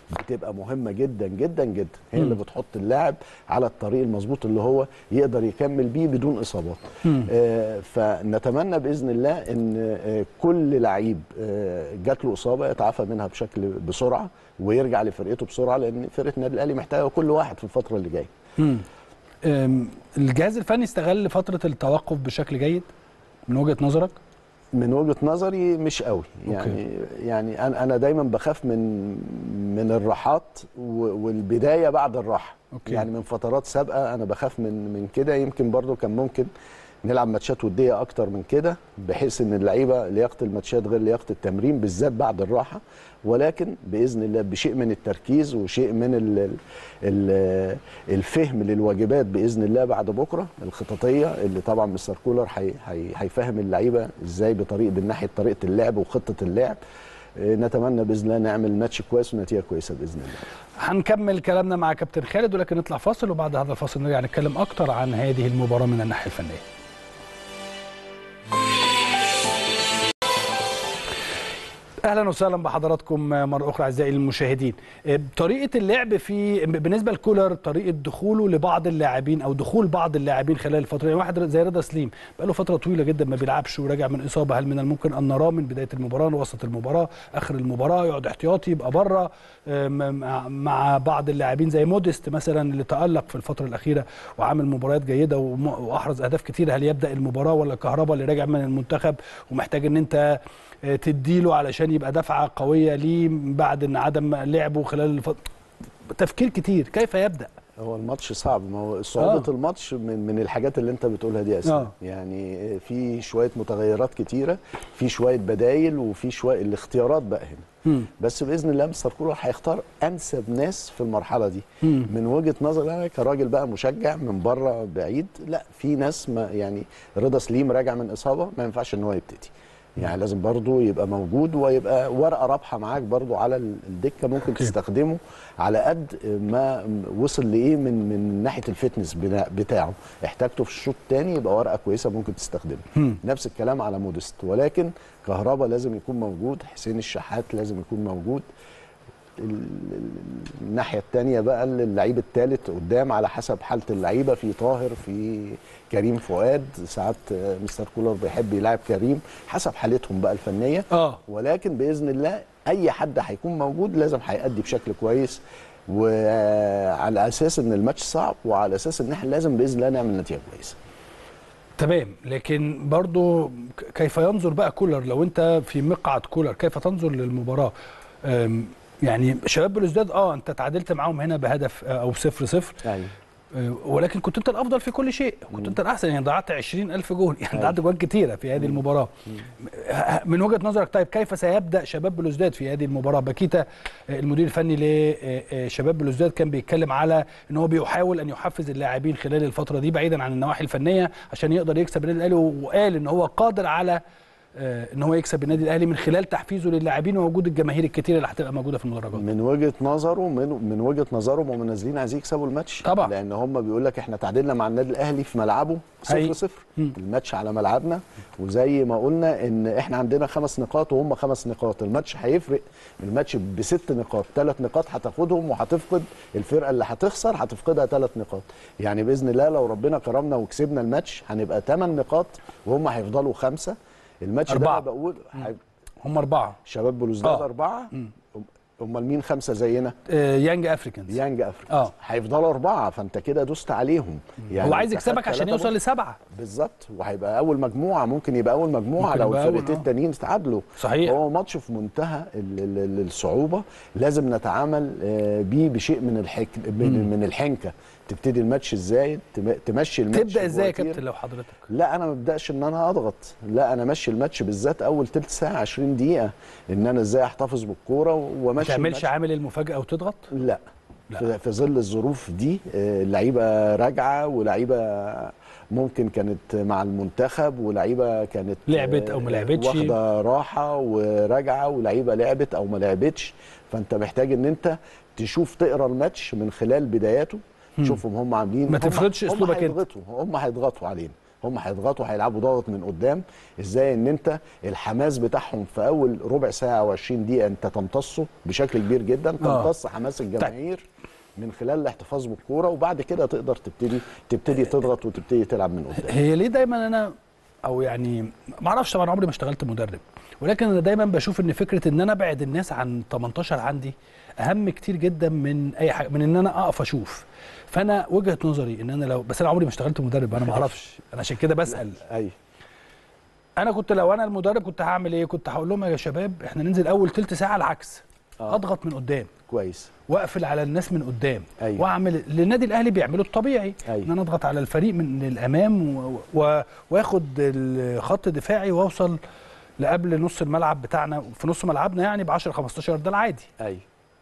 بتبقى مهمه جدا جدا جدا هي اللي بتحط اللاعب على الطريق المظبوط اللي هو يقدر يكمل بيه بدون اصابات آه فنتمنى باذن الله ان آه كل لعيب آه جات له اصابه يتعافى منها بشكل بسرعه ويرجع لفرقته بسرعه لان فرقه النادي الاهلي محتاجه كل واحد في الفتره اللي جايه مم. أم، الجهاز الفني استغل فتره التوقف بشكل جيد من وجهه نظرك من وجهه نظري مش قوي يعني يعني انا انا دايما بخاف من من الراحات و- والبدايه بعد الراحه أوكي. يعني من فترات سابقه انا بخاف من من كده يمكن برضو كان ممكن نلعب ماتشات وديه اكتر من كده بحيث ان اللعيبه لياقه الماتشات غير لياقه التمرين بالذات بعد الراحه ولكن باذن الله بشيء من التركيز وشيء من ال ال الفهم للواجبات باذن الله بعد بكره الخططيه اللي طبعا مستر كولر هي- هي- هيفهم اللعيبه ازاي بطريقه من ناحيه طريقه اللعب وخطه اللعب آه، نتمنى باذن الله نعمل ماتش كويس ونتيجه كويسه باذن الله هنكمل كلامنا مع كابتن خالد ولكن نطلع فاصل وبعد هذا الفاصل نرجع نتكلم اكتر عن هذه المباراه من الناحيه الفنيه اهلا وسهلا بحضراتكم مره اخرى اعزائي المشاهدين طريقه اللعب في بالنسبه لكولر طريقه دخوله لبعض اللاعبين او دخول بعض اللاعبين خلال الفتره يعني واحد زي رضا سليم بقى له فتره طويله جدا ما بيلعبش وراجع من اصابه هل من الممكن ان نراه من بدايه المباراه لوسط المباراه اخر المباراه يقعد احتياطي يبقى بره مع- مع بعض اللاعبين زي موديست مثلا اللي تالق في الفتره الاخيره وعامل مباريات جيده وم- واحرز اهداف كتير هل يبدا المباراه ولا كهربا اللي راجع من المنتخب ومحتاج ان انت آه، تديله علشان يبقى دفعه قويه ليه بعد ان عدم لعبه خلال الفتره تفكير كتير كيف يبدا هو الماتش صعب ما هو صعوبة آه. الماتش من من الحاجات اللي انت بتقولها دي اساسا آه. يعني في شوية متغيرات كتيرة في شوية بدايل وفي شوية الاختيارات بقى هنا مم. بس باذن الله مستر كولر هيختار انسب ناس في المرحله دي مم. من وجهه نظري انا كراجل بقى مشجع من بره بعيد لا في ناس ما يعني رضا سليم راجع من اصابه ما ينفعش ان هو يبتدي يعني لازم برضه يبقى موجود ويبقى ورقه رابحه معاك برضه على ال- الدكه ممكن أوكي. تستخدمه على قد ما وصل لايه من من ناحيه الفتنس بنا- بتاعه احتاجته في الشوط الثاني يبقى ورقه كويسه ممكن تستخدمه مم. نفس الكلام على مودست ولكن كهربا لازم يكون موجود حسين الشحات لازم يكون موجود ال- ال- الناحيه الثانيه بقى اللعيب الثالث قدام على حسب حاله اللعيبه في طاهر في كريم فؤاد ساعات آه، مستر كولر بيحب يلعب كريم حسب حالتهم بقى الفنيه اه ولكن باذن الله اي حد هيكون موجود لازم هيأدي بشكل كويس وعلى اساس ان الماتش صعب وعلى اساس ان احنا لازم باذن الله نعمل نتيجه كويسه تمام لكن برضو ك- كيف ينظر بقى كولر لو انت في مقعد كولر كيف تنظر للمباراه أم، يعني شباب بلوزداد اه انت تعادلت معاهم هنا بهدف آه، او صفر صفر ايوه آه، ولكن كنت انت الافضل في كل شيء كنت انت الاحسن يعني ضيعت 20000 جول يعني أيوة. ضيعت جوان كتيره في هذه المباراه ه- من وجهه نظرك طيب كيف سيبدا شباب بلوزداد في هذه المباراه باكيتا آه، المدير الفني لشباب بلوزداد كان بيتكلم على ان هو بيحاول ان يحفز اللاعبين خلال الفتره دي بعيدا عن النواحي الفنيه عشان يقدر يكسب النادي الاهلي وقال ان هو قادر على آه، ان هو يكسب النادي الاهلي من خلال تحفيزه للاعبين ووجود الجماهير الكتيره اللي هتبقى موجوده في المدرجات من وجهه نظره من من وجهه نظرهم هم نازلين عايزين يكسبوا الماتش طبعا. لان هم بيقول لك احنا تعادلنا مع النادي الاهلي في ملعبه حقيقي. 0 0 مم. الماتش على ملعبنا وزي ما قلنا ان احنا عندنا خمس نقاط وهم خمس نقاط الماتش هيفرق الماتش بست نقاط ثلاث نقاط هتاخدهم وهتفقد الفرقه اللي هتخسر هتفقدها ثلاث نقاط يعني باذن الله لو ربنا كرمنا وكسبنا الماتش هنبقى ثمان نقاط وهم هيفضلوا خمسه الماتش ده أربعة. انا بقول هي- هم اربعه شباب بلوزداد آه. اربعه امال مين خمسه زينا آه، يانج افريكانز يانج افريكا آه. هيفضلوا اربعه فانت كده دوست عليهم هو عايز أنت يكسبك خدت عشان تلاتة يوصل بونت. لسبعه بالظبط وهيبقى اول مجموعه ممكن يبقى اول مجموعه ممكن لو يبقى أول، الفرقتين آه. التانيين تعادلوا صحيح. هو ماتش في منتهى ال- ال- ال- الصعوبه لازم نتعامل آه، بيه بشيء من الحك من, من الحنكه تبتدي الماتش ازاي تم- تمشي الماتش تبدا ازاي يا بوتير. كابتن لو حضرتك لا انا ما ابداش ان انا اضغط لا انا ماشي الماتش بالذات اول تلت ساعه 20 دقيقه ان انا ازاي احتفظ بالكوره ما وامشي تعملش الماتش. عامل المفاجاه وتضغط لا, لا. في, في ظل الظروف دي آه، اللعيبه راجعه ولعيبه ممكن كانت مع المنتخب ولعيبه كانت لعبت أو ما آه، لعبتش. واخده راحه وراجعه ولعيبه لعبت او ما لعبتش فانت محتاج ان انت تشوف تقرا الماتش من خلال بداياته تشوفهم هم عاملين ما هم- تفرضش هم أسلوبك أنت. هيضغطوا هم هيضغطوا علينا هم هيضغطوا هيلعبوا ضغط من قدام ازاي ان انت الحماس بتاعهم في اول ربع ساعه او 20 دقيقه انت تمتصه بشكل كبير جدا آه. تمتص حماس الجماهير من خلال الاحتفاظ بالكوره وبعد كده تقدر تبتدي تبتدي تضغط وتبتدي تلعب من قدام هي ليه دايما انا او يعني ما اعرفش طبعا عمري ما اشتغلت مدرب ولكن انا دايما بشوف ان فكره ان انا ابعد الناس عن 18 عندي اهم كتير جدا من اي حاجه من ان انا اقف اشوف فانا وجهه نظري ان انا لو بس انا عمري ما اشتغلت مدرب انا ما اعرفش انا عشان كده بسال ايوه انا كنت لو انا المدرب كنت هعمل ايه كنت هقول لهم يا شباب احنا ننزل اول تلت ساعه العكس آه. اضغط من قدام كويس واقفل على الناس من قدام أيوة. واعمل للنادي الاهلي بيعمله الطبيعي أيوة. ان انا اضغط على الفريق من الامام و... و... واخد الخط دفاعي واوصل لقبل نص الملعب بتاعنا في نص ملعبنا يعني ب 10 15 ده العادي ايوه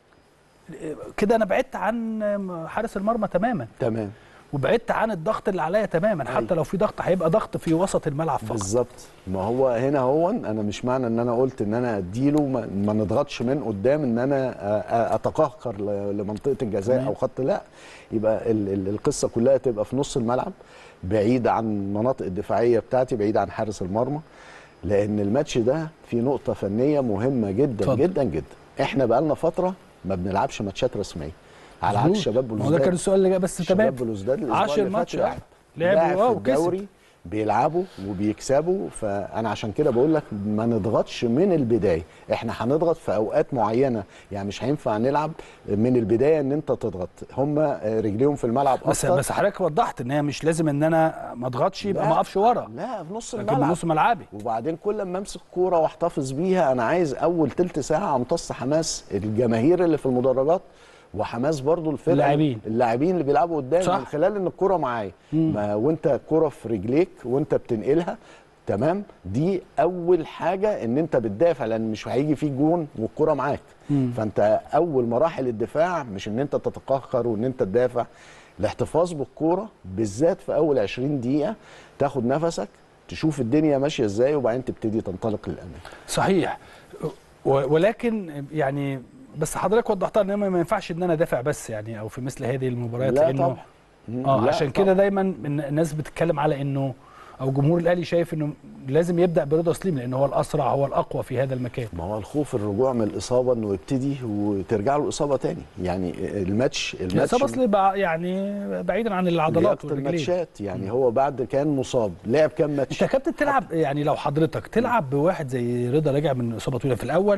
كده انا بعدت عن حارس المرمى تماما تمام وبعدت عن الضغط اللي عليا تماما حتى أيوة. لو في ضغط هيبقى ضغط في وسط الملعب فقط بالظبط ما هو هنا هو انا مش معنى ان انا قلت ان انا اديله ما, ما نضغطش من قدام ان انا أ- أ- اتقهقر ل- لمنطقه الجزاء تمام. او خط لا يبقى ال ال القصه كلها تبقى في نص الملعب بعيد عن المناطق الدفاعيه بتاعتي بعيد عن حارس المرمى لان الماتش ده فيه نقطه فنيه مهمه جدا اتفضل. جدا جدا احنا بقالنا فتره ما بنلعبش ماتشات رسميه على عكس مظبوط. شباب ما هو ده بلوزداد كان السؤال اللي جاي بس تمام شباب بلوزداد الاسبوع 10 اللي فات ماتش لعب لعبوا لاعب اه في وكسب الدوري بيلعبوا وبيكسبوا فانا عشان كده بقول لك ما نضغطش من البدايه احنا هنضغط في اوقات معينه يعني مش هينفع نلعب من البدايه ان انت تضغط هم رجليهم في الملعب بس اكتر بس حضرتك وضحت ان هي مش لازم ان انا ما اضغطش يبقى لا. ما اقفش ورا لا في نص لكن من الملعب نص ملعبي وبعدين كل ما امسك كوره واحتفظ بيها انا عايز اول تلت ساعه امتص حماس الجماهير اللي في المدرجات وحماس برضو الفرقه اللاعبين. اللاعبين اللي بيلعبوا قدام صح. من خلال ان الكوره معايا ما وانت الكوره في رجليك وانت بتنقلها تمام دي اول حاجه ان انت بتدافع لان مش هيجي فيك جون والكوره معاك فانت اول مراحل الدفاع مش ان انت تتقهقر وان انت تدافع الاحتفاظ بالكوره بالذات في اول 20 دقيقه تاخد نفسك تشوف الدنيا ماشيه ازاي وبعدين تبتدي تنطلق للامام صحيح و- ولكن يعني بس حضرتك وضحتها ان ما ينفعش ان انا ادافع بس يعني او في مثل هذه المباريات لا لانه طبعا اه لا عشان طبعا. كده دايما إن الناس بتتكلم على انه او جمهور الاهلي شايف انه لازم يبدا برضا سليم لان هو الاسرع هو الاقوى في هذا المكان ما هو الخوف الرجوع من الاصابه انه يبتدي وترجع له الاصابه تاني يعني الماتش الماتش الاصابه اصل بقى يعني بعيدا عن العضلات لياقة والرجلين الماتشات يعني هو بعد كان مصاب لعب كام انت ماتش يا كابتن تلعب يعني لو حضرتك تلعب بواحد زي رضا راجع من اصابه طويله في الاول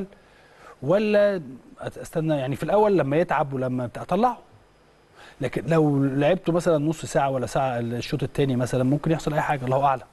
ولا استنى يعني في الاول لما يتعب ولما بتاع طلعه لكن لو لعبته مثلا نص ساعه ولا ساعه الشوط الثاني مثلا ممكن يحصل اي حاجه الله اعلم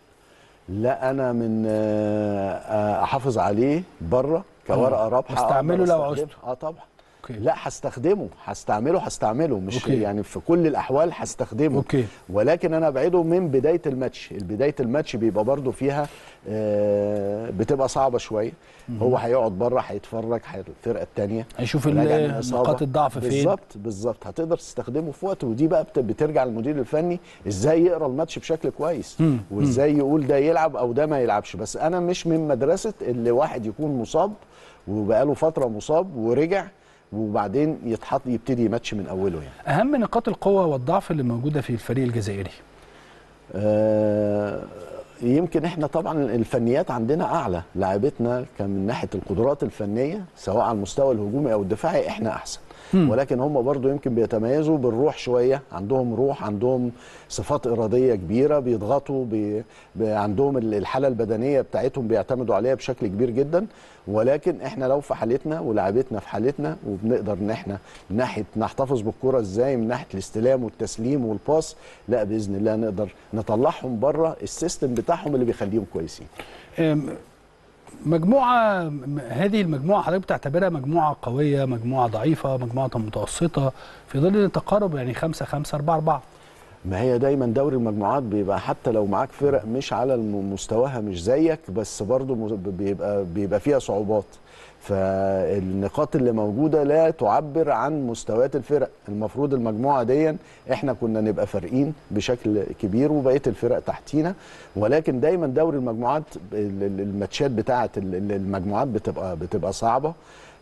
لا انا من آه، آه، احافظ عليه بره كورقه رابحه واستعمله أقدر لو أستخدمه. عوزته. اه طبعا أوكي. لا هستخدمه هستعمله هستعمله مش أوكي. يعني في كل الاحوال هستخدمه أوكي. ولكن انا ابعده من بدايه الماتش بدايه الماتش بيبقى برضو فيها آه، بتبقى صعبه شويه هو هيقعد بره هيتفرج هي- الفرقه الثانيه هيشوف ال- راجع من الإصابة. نقاط الضعف فين بالظبط بالظبط هتقدر تستخدمه في وقت ودي بقى بت- بترجع للمدير الفني ازاي يقرا الماتش بشكل كويس مم. وازاي يقول ده يلعب او ده ما يلعبش بس انا مش من مدرسه اللي واحد يكون مصاب وبقاله فتره مصاب ورجع وبعدين يتحط يبتدي ماتش من اوله يعني اهم نقاط القوه والضعف اللي موجوده في الفريق الجزائري آه، يمكن احنا طبعا الفنيات عندنا اعلى لاعبتنا كان من ناحيه القدرات الفنيه سواء على المستوى الهجومي او الدفاعي احنا احسن مم. ولكن هم برضو يمكن بيتميزوا بالروح شويه عندهم روح عندهم صفات اراديه كبيره بيضغطوا بي بي عندهم ال- الحاله البدنيه بتاعتهم بيعتمدوا عليها بشكل كبير جدا ولكن احنا لو في حالتنا ولعبتنا في حالتنا وبنقدر ان احنا من ناحيه نحتفظ بالكره ازاي من ناحيه الاستلام والتسليم والباس لا باذن الله نقدر نطلعهم بره السيستم بتاعهم اللي بيخليهم كويسين أم، مجموعه م- هذه المجموعه حضرتك بتعتبرها مجموعه قويه مجموعه ضعيفه مجموعه متوسطه في ظل التقارب يعني 5 5 4 4 ما هي دايما دوري المجموعات بيبقى حتى لو معاك فرق مش على الم- مستواها مش زيك بس برضو مز- بيبقى بيبقى فيها صعوبات فالنقاط اللي موجوده لا تعبر عن مستويات الفرق المفروض المجموعه دي احنا كنا نبقى فارقين بشكل كبير وبقيه الفرق تحتينا ولكن دايما دوري المجموعات ال- ال- الماتشات بتاعه ال- ال- المجموعات بتبقى بتبقى صعبه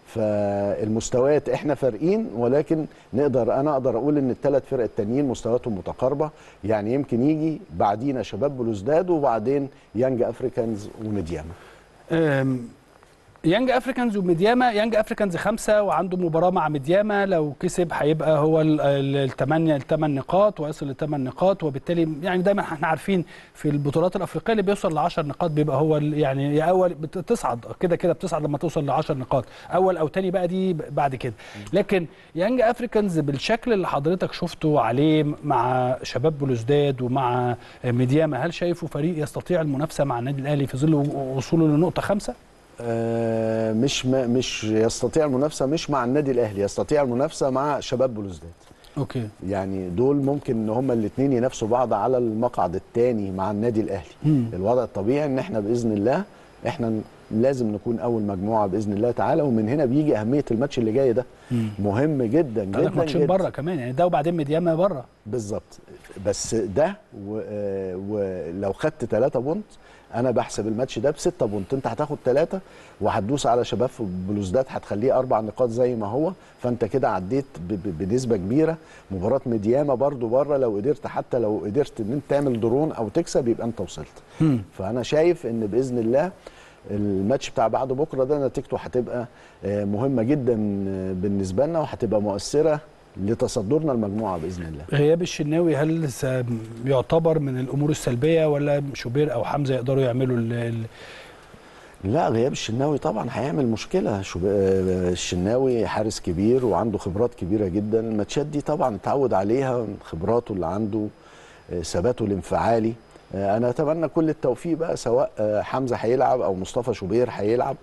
فالمستويات احنا فارقين ولكن نقدر انا اقدر اقول ان الثلاث فرق التانيين مستوياتهم متقاربه يعني يمكن يجي بعدينا شباب بلوزداد وبعدين يانج افريكانز وميدياما أم، يانج افريكانز وميدياما يانج افريكانز خمسة وعنده مباراة مع ميدياما لو كسب هيبقى هو ال- ال- الثمانية الثمان نقاط ويصل لثمان نقاط وبالتالي يعني دايما احنا عارفين في البطولات الافريقيه اللي بيوصل ل 10 نقاط بيبقى هو ال- يعني يا اول بتصعد كده كده بتصعد لما توصل ل 10 نقاط اول او تاني بقى دي ب- بعد كده لكن يانج افريكانز بالشكل اللي حضرتك شفته عليه مع شباب بلوزداد ومع ميدياما هل شايفه فريق يستطيع المنافسه مع النادي الاهلي في ظل وصوله لنقطه خمسة؟ آه، مش ما مش يستطيع المنافسه مش مع النادي الاهلي يستطيع المنافسه مع شباب بلوزداد اوكي يعني دول ممكن ان هما الاثنين ينافسوا بعض على المقعد الثاني مع النادي الاهلي مم. الوضع الطبيعي ان احنا باذن الله احنا لازم نكون اول مجموعه باذن الله تعالى ومن هنا بيجي اهميه الماتش اللي جاي ده مم. مهم جدا عندك جدا ماتشين جدا بره كمان يعني ده وبعدين ميدياما بره بالظبط بس ده و- آه، ولو خدت 3 بونت انا بحسب الماتش ده بستة بونت انت هتاخد ثلاثة وهتدوس على شباب في بلوزداد هتخليه اربع نقاط زي ما هو فانت كده عديت ب- ب- بنسبه كبيره مباراه ميدياما برضو بره لو قدرت حتى لو قدرت ان انت تعمل درون او تكسب يبقى انت وصلت مم. فانا شايف ان باذن الله الماتش بتاع بعد بكره ده نتيجته هتبقى آه، مهمه جدا آه، بالنسبه لنا وهتبقى مؤثره لتصدرنا المجموعه باذن الله غياب الشناوي هل س- يعتبر من الامور السلبيه ولا شوبير او حمزه يقدروا يعملوا ال- ال- لا غياب الشناوي طبعا هيعمل مشكله شو آه، الشناوي حارس كبير وعنده خبرات كبيره جدا الماتشات دي طبعا اتعود عليها خبراته اللي عنده آه، ثباته الانفعالي آه، انا اتمنى كل التوفيق بقى سواء آه، حمزه هيلعب او مصطفى شوبير هيلعب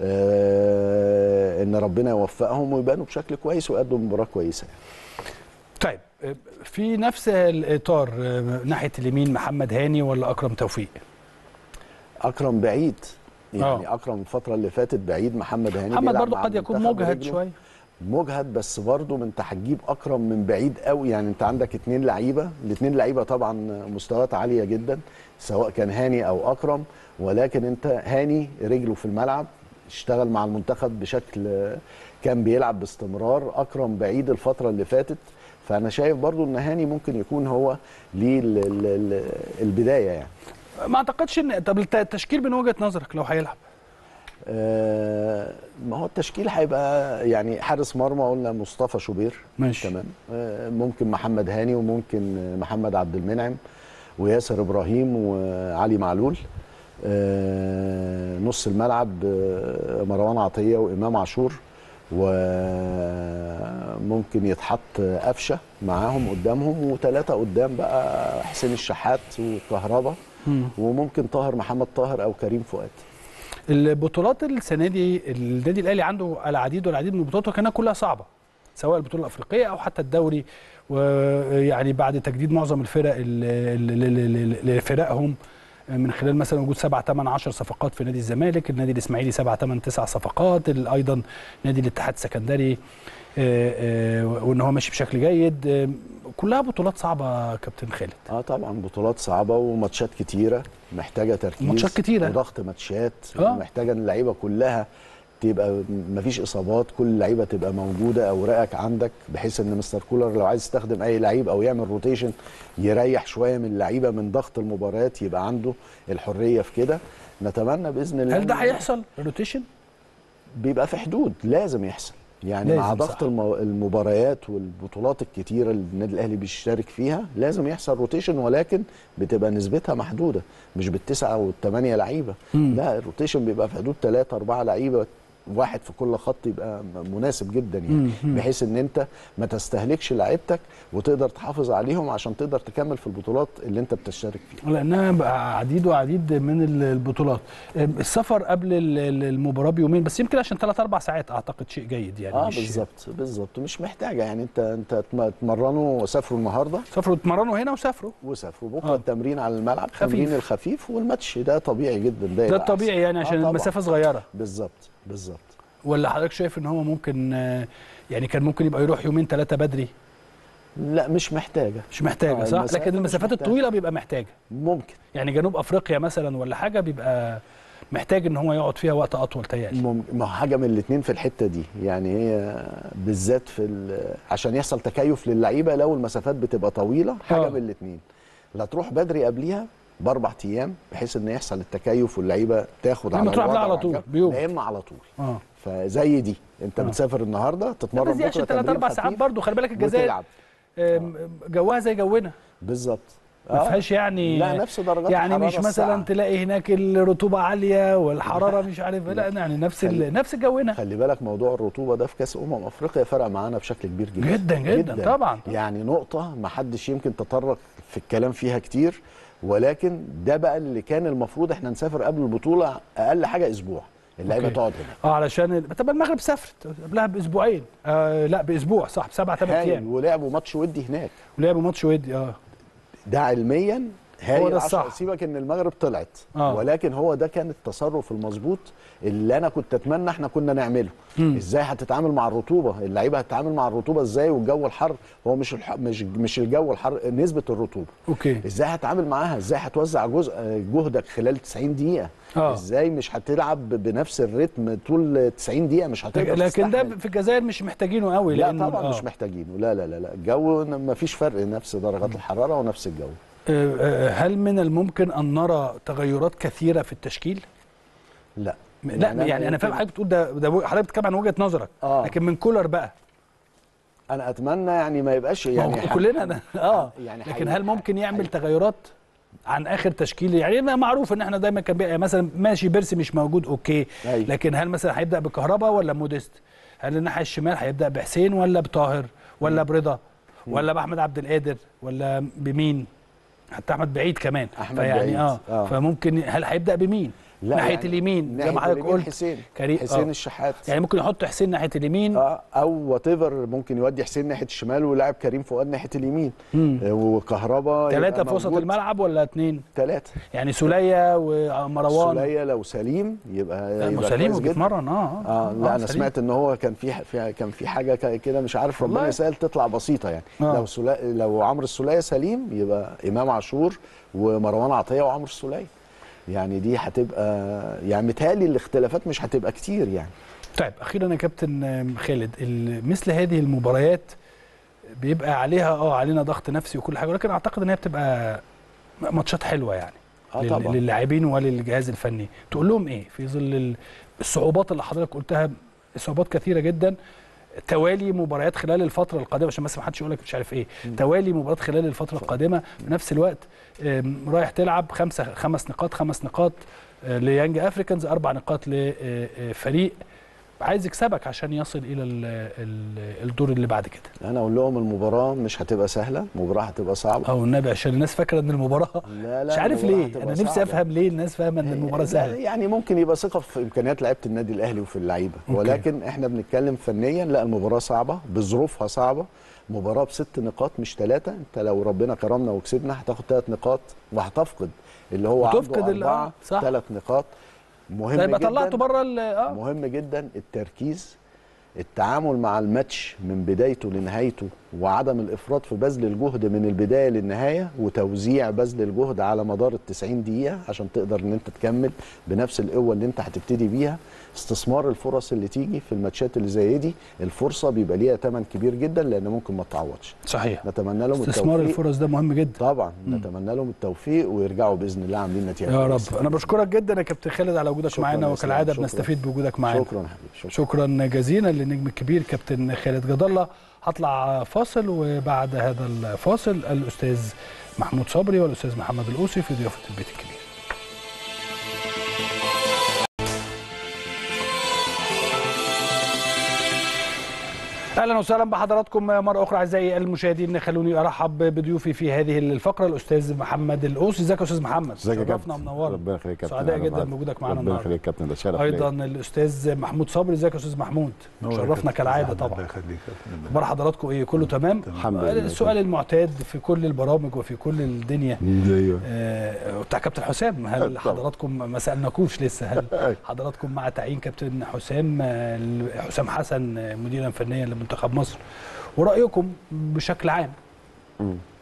آه، ان ربنا يوفقهم ويبانوا بشكل كويس ويقدموا مباراه كويسه طيب في نفس الاطار ناحيه اليمين محمد هاني ولا اكرم توفيق اكرم بعيد يعني آه. اكرم الفتره اللي فاتت بعيد محمد هاني محمد بيلعب برضو مع قد يكون المنتخب مجهد برجله. شويه مجهد بس برضه من انت هتجيب اكرم من بعيد قوي يعني انت عندك اتنين لعيبه الاثنين لعيبه طبعا مستويات عاليه جدا سواء كان هاني او اكرم ولكن انت هاني رجله في الملعب اشتغل مع المنتخب بشكل كان بيلعب باستمرار اكرم بعيد الفتره اللي فاتت فانا شايف برضو ان هاني ممكن يكون هو ليه ال- ال- ال- البدايه يعني ما اعتقدش ان طب الت- التشكيل من وجهه نظرك لو هيلعب آه، ما هو التشكيل هيبقى يعني حارس مرمى قلنا مصطفى شوبير ماشي تمام آه، ممكن محمد هاني وممكن آه، محمد عبد المنعم وياسر ابراهيم وعلي معلول آه، نص الملعب آه، مروان عطيه وامام عاشور وممكن يتحط قفشه معاهم قدامهم وثلاثه قدام بقى حسين الشحات وكهربا وممكن طاهر محمد طاهر او كريم فؤاد البطولات السنه دي النادي الاهلي عنده العديد والعديد من البطولات وكانها كلها صعبه سواء البطوله الافريقيه او حتى الدوري ويعني بعد تجديد معظم الفرق ال- ال- ال- ال- لفرقهم من خلال مثلا وجود 7 8 10 صفقات في نادي الزمالك النادي الاسماعيلي 7 8 9 صفقات ال- ايضا نادي الاتحاد السكندري آه، آه، وان هو ماشي بشكل جيد آه، كلها بطولات صعبه كابتن خالد اه طبعا بطولات صعبه وماتشات كتيره محتاجه تركيز ماتشات كتيرة. وضغط ماتشات آه. محتاجه ان اللعيبه كلها تبقى مفيش اصابات كل اللعيبه تبقى موجوده اوراقك عندك بحيث ان مستر كولر لو عايز يستخدم اي لعيب او يعمل روتيشن يريح شويه من اللعيبه من ضغط المباريات يبقى عنده الحريه في كده نتمنى باذن الله هل ده إن- هيحصل روتيشن بيبقى في حدود لازم يحصل يعني لازم مع صح. ضغط المو- المباريات والبطولات الكتيره اللي النادي الاهلي بيشترك فيها لازم يحصل روتيشن ولكن بتبقى نسبتها محدوده مش بالتسعه والثمانيه لعيبه مم. لا الروتيشن بيبقى في حدود ثلاثه اربعه لعيبه واحد في كل خط يبقى مناسب جدا يعني مم. مم. بحيث ان انت ما تستهلكش لعيبتك وتقدر تحافظ عليهم عشان تقدر تكمل في البطولات اللي انت بتشترك فيها لانها بقى عديد وعديد من ال- البطولات السفر قبل ال- ال- المباراه بيومين بس يمكن عشان 3 4 ساعات اعتقد شيء جيد يعني اه مش- بالظبط بالظبط مش محتاجه يعني انت انت تم- تمرنوا سافروا النهارده سافروا اتمرنوا هنا وسافروا وسافروا بكره آه. آه. التمرين على الملعب خفيف. التمرين الخفيف والماتش ده طبيعي جدا ده ده يبقى الطبيعي أحسن. يعني آه عشان طبعاً. المسافه صغيره بالظبط بالظبط ولا حضرتك شايف ان هو ممكن آه، يعني كان ممكن يبقى يروح يومين ثلاثه بدري لا مش محتاجه مش محتاجه آه، صح المسافة لكن مش المسافات محتاجة. الطويله بيبقى محتاجه ممكن يعني جنوب افريقيا مثلا ولا حاجه بيبقى محتاج ان هو يقعد فيها وقت اطول تهيألي مم- ما هو حاجه من الاثنين في الحته دي يعني هي بالذات في ال- عشان يحصل تكيف للعيبه لو المسافات بتبقى طويله حاجه آه. من الاثنين لا تروح بدري قبليها باربع ايام بحيث ان يحصل التكيف واللعيبه تاخد لما على تروح الوضع على وعلى طول، الجو. بيوم. لا اما على طول اه فزي دي انت آه. بتسافر النهارده لا تتمرن بس دي عشان بكره 3 تمرين 4 ساعات خفيف برضه خلي بالك الجزائر وتلعب آم، جوها زي جونا بالظبط ما آه. فيهاش يعني لا نفس درجات يعني الحرارة مش مثلا الساعة. تلاقي هناك الرطوبه عاليه والحراره مش عارف لا يعني نفس ال- خلي- نفس الجو هنا خلي بالك موضوع الرطوبه ده في كاس امم افريقيا فرق معانا بشكل كبير جدا جدا جدا, طبعا يعني نقطه ما حدش يمكن تطرق في الكلام فيها كتير ولكن ده بقى اللي كان المفروض احنا نسافر قبل البطوله اقل حاجه اسبوع اللعيبه أوكي. تقعد هنا اه علشان ال- طب المغرب سافرت قبلها باسبوعين آه لا باسبوع صح بسبع ثمان هايل ايام ولعبوا ماتش ودي هناك ولعبوا ماتش ودي اه ده علميا هايل ده عشان الصح. سيبك ان المغرب طلعت آه. ولكن هو ده كان التصرف المظبوط اللي انا كنت اتمنى احنا كنا نعمله مم. ازاي هتتعامل مع الرطوبه اللعيبه هتتعامل مع الرطوبه ازاي والجو الحر هو مش الح... مش مش الجو الحر نسبه الرطوبه اوكي ازاي هتعامل معاها ازاي هتوزع جزء جهدك خلال 90 دقيقه آه. ازاي مش هتلعب بنفس الريتم طول 90 دقيقه مش هتقدر لكن ده تستحمل. في الجزائر مش محتاجينه قوي لا لأنه- طبعا آه. مش محتاجينه لا لا لا لا الجو ما فيش فرق نفس درجات الحراره ونفس الجو آه، آه، هل من الممكن ان نرى تغيرات كثيره في التشكيل؟ لا لا يعني, انا فاهم حضرتك بتقول ده ده حضرتك بتتكلم عن وجهه نظرك آه. لكن من كولر بقى انا اتمنى يعني ما يبقاش يعني يعني كلنا ده اه يعني لكن حقيقي- هل ممكن يعمل تغيرات عن اخر تشكيل يعني ما معروف ان احنا دايما كان بيبقى مثلا ماشي بيرسي مش موجود اوكي أيوة. لكن هل مثلا هيبدا بكهربا ولا موديست هل الناحيه الشمال هيبدا بحسين ولا بطاهر ولا برضا ولا باحمد عبد القادر ولا بمين حتى احمد بعيد كمان أحمد فيعني بعيد. اه, آه. فممكن هل هيبدا بمين لا ناحيه يعني اليمين زي ما ناحية حضرتك اليمين قلت حسين كريم حسين آه. الشحات يعني ممكن يحط حسين ناحيه اليمين اه او وات ايفر ممكن يودي حسين ناحيه الشمال ويلاعب كريم فؤاد ناحيه اليمين مم. آه، وكهربا ثلاثه في وسط الملعب ولا اثنين ثلاثه يعني سوليه ومروان سوليه لو سليم يبقى لا يبقى مساليم كويس جدا. بيتمرن اه اه لا انا سليم. سمعت ان هو كان في في- كان في حاجه ك- كده مش عارف والله؟ ربنا يسهل تطلع بسيطه يعني آه. لو سلا لو عمرو السوليه سليم يبقى امام عاشور ومروان عطيه وعمرو السوليه يعني دي هتبقى يعني متهيألي الاختلافات مش هتبقى كتير يعني طيب اخيرا يا كابتن خالد ال- مثل هذه المباريات بيبقى عليها اه علينا ضغط نفسي وكل حاجه ولكن اعتقد ان هي بتبقى ماتشات حلوه يعني اه لل- طبعا للاعبين وللجهاز الفني تقول لهم ايه في ظل ال- الصعوبات اللي حضرتك قلتها صعوبات كثيره جدا توالي مباريات خلال الفتره القادمه عشان بس ما حدش يقول لك مش عارف ايه توالي مباريات خلال الفتره القادمه في نفس الوقت آم، رايح تلعب خمسه خمس نقاط خمس نقاط آه، ليانج افريكانز اربع نقاط لفريق عايز يكسبك عشان يصل الى ال- ال- الدور اللي بعد كده انا اقول لهم المباراه مش هتبقى سهله المباراه هتبقى صعبه او النبي عشان الناس فاكره ان المباراه لا لا مش عارف المباراة ليه هتبقى انا نفسي صعبة. افهم ليه الناس فاهمه ان المباراه لا، سهله يعني ممكن يبقى ثقه في امكانيات لعيبه النادي الاهلي وفي اللعيبه أوكي. ولكن احنا بنتكلم فنيا لا المباراه صعبه بظروفها صعبه مباراه بست نقاط مش ثلاثه انت لو ربنا كرمنا وكسبنا هتاخد ثلاث نقاط وهتفقد اللي هو وتفقد عنده ال- اربعه آه، صح. ثلاث نقاط مهم ده يبقى جدا طلعته بره ال- اه مهم جدا التركيز التعامل مع الماتش من بدايته لنهايته وعدم الافراط في بذل الجهد من البدايه للنهايه وتوزيع بذل الجهد على مدار ال 90 دقيقه عشان تقدر ان انت تكمل بنفس القوه اللي انت هتبتدي بيها استثمار الفرص اللي تيجي في الماتشات اللي زي دي الفرصه بيبقى ليها ثمن كبير جدا لان ممكن ما تعوضش صحيح نتمنى لهم استثمار التوفيق الفرص ده مهم جدا طبعا نتمنى لهم التوفيق ويرجعوا باذن الله عاملين نتيجه يا رب كويسة. انا بشكرك جدا يا كابتن خالد على وجودك شكراً معانا يا وكالعاده إسلام، شكراً. بنستفيد بوجودك معانا شكرا يا حبيبي شكرا شكرا جزيلا للنجم الكبير كابتن خالد جد الله هطلع فاصل وبعد هذا الفاصل الاستاذ محمود صبري والاستاذ محمد الاوسي في ضيافه البيت الكبير اهلا وسهلا بحضراتكم مره اخرى اعزائي المشاهدين خلوني ارحب بضيوفي في هذه الفقره الاستاذ محمد الاوسي ازيك يا استاذ محمد ازيك يا شرفنا كابتن ومنورنا ربنا يخليك يا كابتن سعداء أنا جدا معاك. بوجودك معانا ربنا النهارده يخليك يا كابتن ده شرف ايضا ليا. الاستاذ محمود صبري ازيك يا استاذ محمود شرفنا كالعاده طبعا يخليك اخبار حضراتكم ايه كله تمام الحمد لله. السؤال المعتاد في كل البرامج وفي كل الدنيا ايوه آه، بتاع كابتن حسام هل طبعا. حضراتكم ما سالناكوش لسه هل حضراتكم مع تعيين كابتن حسام آه، حسام حسن آه، مديرا فنيا لمنتخب مصر ورايكم بشكل عام مم.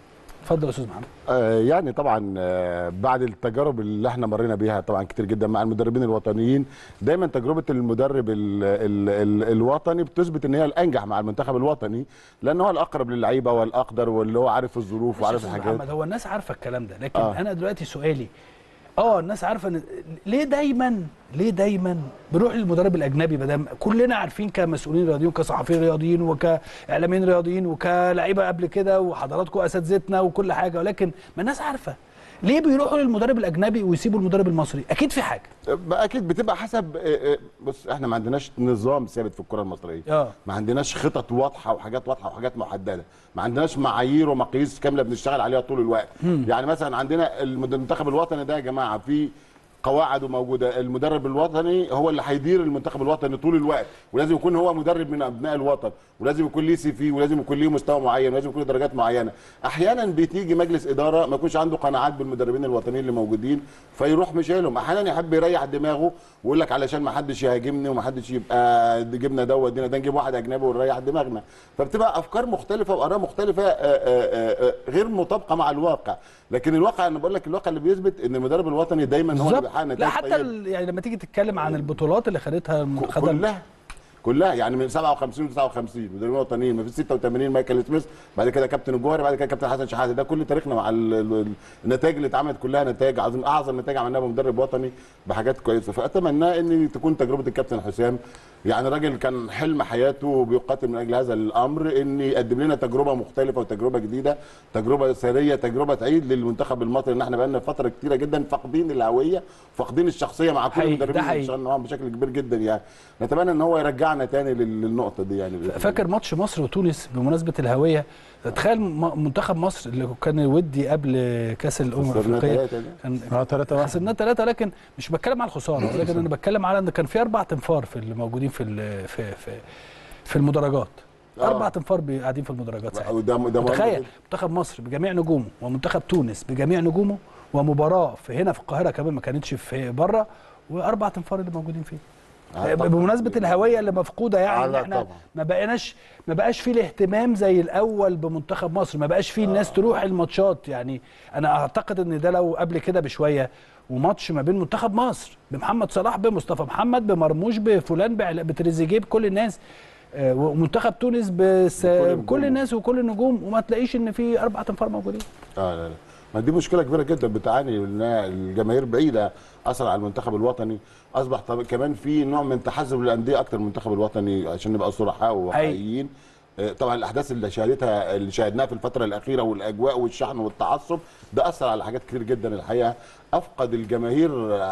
اتفضل يا استاذ محمد آه، يعني طبعا آه، بعد التجارب اللي احنا مرينا بيها طبعا كتير جدا مع المدربين الوطنيين دايما تجربه المدرب ال ال ال الوطني بتثبت ان هي الانجح مع المنتخب الوطني لان هو الاقرب للعيبه والاقدر واللي هو عارف الظروف وعارف بص يا أستاذ الحاجات محمد هو الناس عارفه الكلام ده لكن آه. آه. انا دلوقتي سؤالي اه الناس عارفه ان ليه دايما ليه دايما بنروح للمدرب الاجنبي ما دام كلنا عارفين كمسؤولين رياضيين وكصحفيين رياضيين وكاعلاميين رياضيين وكلاعيبه قبل كده وحضراتكم اساتذتنا وكل حاجه ولكن ما الناس عارفه ليه بيروحوا للمدرب الاجنبي ويسيبوا المدرب المصري اكيد في حاجه بقى اكيد بتبقى حسب آه، آه، بص احنا ما عندناش نظام ثابت في الكره المصريه اه ما عندناش خطط واضحه وحاجات واضحه وحاجات محدده ما عندناش معايير ومقاييس كامله بنشتغل عليها طول الوقت يعني مثلا عندنا المد- المنتخب الوطني ده يا جماعه في قواعده موجوده المدرب الوطني هو اللي هيدير المنتخب الوطني طول الوقت ولازم يكون هو مدرب من ابناء الوطن ولازم يكون ليه سي في ولازم يكون ليه مستوى معين ولازم يكون له درجات معينه احيانا بتيجي مجلس اداره ما يكونش عنده قناعات بالمدربين الوطنيين اللي موجودين فيروح مشيلهم احيانا يحب يريح دماغه ويقول لك علشان ما حدش يهاجمني وما حدش يبقى جبنا ده ودينا ده نجيب واحد اجنبي ونريح دماغنا فبتبقى افكار مختلفه واراء مختلفه آه، آه، آه، غير مطابقه مع الواقع لكن الواقع انا بقول لك الواقع اللي بيثبت ان المدرب الوطني دايما هو اللي بالظبط بيحقق لا نتائج حتى طيبة. ال- يعني لما تيجي تتكلم عن البطولات اللي خدتها خدها كلها كلها يعني من 57 ل 59 مدربين وطنيين ما في 86 مايكل سميث بعد كده كابتن الجوهري بعد كده كابتن حسن شحاته ده كل تاريخنا مع ال- ال- النتائج اللي اتعملت كلها نتائج عظيم اعظم نتائج عملناها بمدرب وطني بحاجات كويسه فاتمنى ان تكون تجربه الكابتن حسام يعني راجل كان حلم حياته بيقاتل من اجل هذا الامر ان يقدم لنا تجربه مختلفه وتجربه جديده تجربه سريه تجربه تعيد للمنتخب المصري ان احنا بقالنا فتره كتيره جدا فاقدين الهويه فاقدين الشخصيه مع كل حقيقي، ده المدربين اللي حقيقي. اشتغلنا معاهم بشكل كبير جدا يعني نتمنى ان هو يرجعنا تاني لل- للنقطه دي يعني بإذن الله. فاكر ماتش مصر وتونس بمناسبه الهويه تخيل م- منتخب مصر اللي كان ودي قبل كاس الامم خسرنا الافريقيه تلاتة ده. كان اه 3 1 خسرناه ثلاثة لكن مش بتكلم على الخسارة ولكن أنا بتكلم على إن كان في أربع تنفار في اللي موجودين في ال- في في في المدرجات آه. أربع تنفار بي- قاعدين في المدرجات ساعتها وده ده مهم تخيل جداً. منتخب مصر بجميع نجومه ومنتخب تونس بجميع نجومه ومباراة في هنا في القاهرة كمان ما كانتش في بره وأربع تنفار اللي موجودين فيه آه، طبعاً. بمناسبه الهويه اللي مفقوده يعني آه، ان لا احنا طبعاً. ما بقيناش ما بقاش فيه الاهتمام زي الاول بمنتخب مصر ما بقاش فيه الناس تروح الماتشات يعني انا اعتقد ان ده لو قبل كده بشويه وماتش ما بين منتخب مصر بمحمد صلاح بمصطفى محمد بمرموش بفلان بعلا- بتريزيجيه بكل الناس آه، ومنتخب تونس بس بكل بكل النجوم. الناس وكل النجوم وما تلاقيش ان في اربع تنفار موجودين اه لا لا ما دي مشكله كبيره جدا بتعاني ان الجماهير بعيده اثر على المنتخب الوطني اصبح طب كمان في نوع من تحزب للانديه اكتر من المنتخب الوطني عشان نبقى صرحاء وواقعيين آه، طبعا الاحداث اللي شهدتها اللي شاهدناها في الفتره الاخيره والاجواء والشحن والتعصب ده اثر على حاجات كتير جدا الحقيقه افقد الجماهير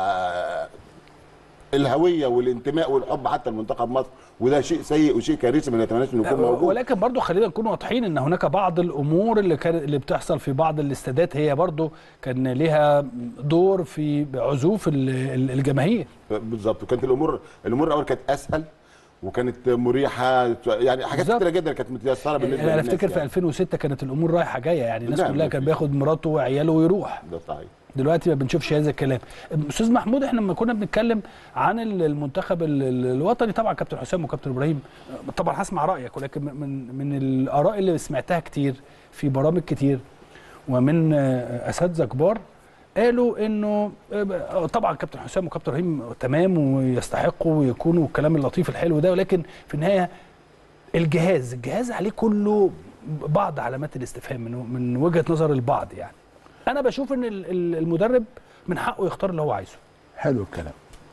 آه، الهويه والانتماء والحب حتى لمنتخب مصر وده شيء سيء وشيء كارثي ما نتمناش انه يكون موجود ولكن برضو خلينا نكون واضحين ان هناك بعض الامور اللي كان اللي بتحصل في بعض الاستادات هي برضو كان ليها دور في عزوف ال- ال- الجماهير بالظبط وكانت الامور الامور الاول كانت اسهل وكانت مريحه يعني حاجات بالظبط. كتيره جدا كانت متيسره بالنسبه انا للناس افتكر في يعني. 2006 كانت الامور رايحه جايه يعني الناس نعم، كلها كان مفيش. بياخد مراته وعياله ويروح ده صحيح دلوقتي ما بنشوفش هذا الكلام استاذ محمود احنا لما كنا بنتكلم عن ال- المنتخب ال- ال- الوطني طبعا كابتن حسام وكابتن ابراهيم طبعا هسمع رايك ولكن من من الاراء اللي سمعتها كتير في برامج كتير ومن آه، اساتذه كبار قالوا انه آه، طبعا كابتن حسام وكابتن ابراهيم تمام ويستحقوا ويكونوا الكلام اللطيف الحلو ده ولكن في النهايه الجهاز الجهاز عليه كله بعض علامات الاستفهام من من وجهه نظر البعض يعني انا بشوف ان ال- ال- المدرب من حقه يختار اللي هو عايزه حلو الكلام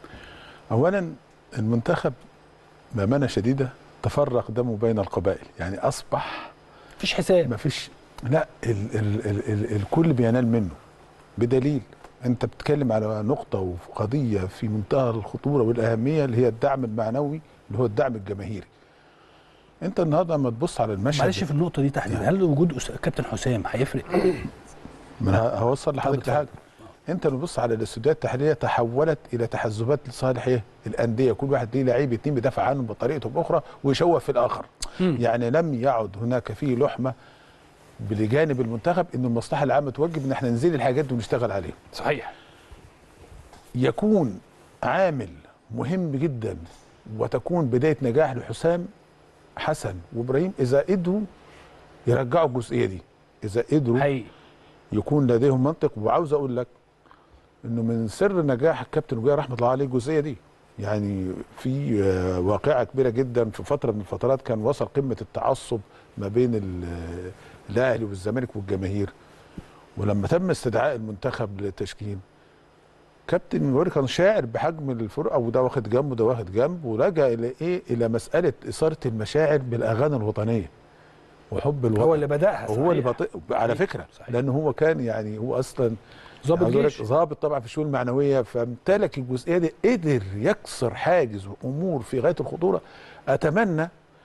اولا المنتخب بامانه شديده تفرق دمه بين القبائل يعني اصبح مفيش حساب ما فيش لا ال ال ال ال الكل بينال منه بدليل انت بتتكلم على نقطه وقضيه في منتهى الخطوره والاهميه اللي هي الدعم المعنوي اللي هو الدعم الجماهيري انت النهارده لما تبص على المشهد معلش في النقطه دي تحديدا هل وجود أس- كابتن حسام هيفرق ما انا هوصل لحضرتك اتفضل. لحاجه انت لما تبص على الاستوديوهات التحليليه تحولت الى تحزبات لصالح ايه؟ الانديه كل واحد ليه لعيب اتنين بيدافع عنه بطريقته باخرى ويشوه في الاخر مم. يعني لم يعد هناك فيه لحمه بجانب المنتخب ان المصلحه العامه توجب ان احنا ننزل الحاجات دي ونشتغل عليها صحيح يكون عامل مهم جدا وتكون بدايه نجاح لحسام حسن وابراهيم اذا قدروا يرجعوا الجزئيه دي اذا قدروا حقيقي يكون لديهم منطق وعاوز اقول لك انه من سر نجاح الكابتن وجيه رحمه الله عليه الجزئيه دي يعني في آه، واقعه كبيره جدا في فتره من الفترات كان وصل قمه التعصب ما بين ال- الاهلي والزمالك والجماهير ولما تم استدعاء المنتخب للتشكيل كابتن موري كان شاعر بحجم الفرقه وده واخد جنب وده واخد جنب ولجا الى ايه الى مساله اثاره المشاعر بالاغاني الوطنيه وحب الوطن هو اللي بداها هو اللي صحيح. بطيء على صحيح. فكره صحيح. لان هو كان يعني هو اصلا ضابط عاوز أقول لك جيش. ضابط طبعا في الشؤون المعنويه فامتلك الجزئيه دي قدر يكسر حاجز وامور في غايه الخطوره اتمنى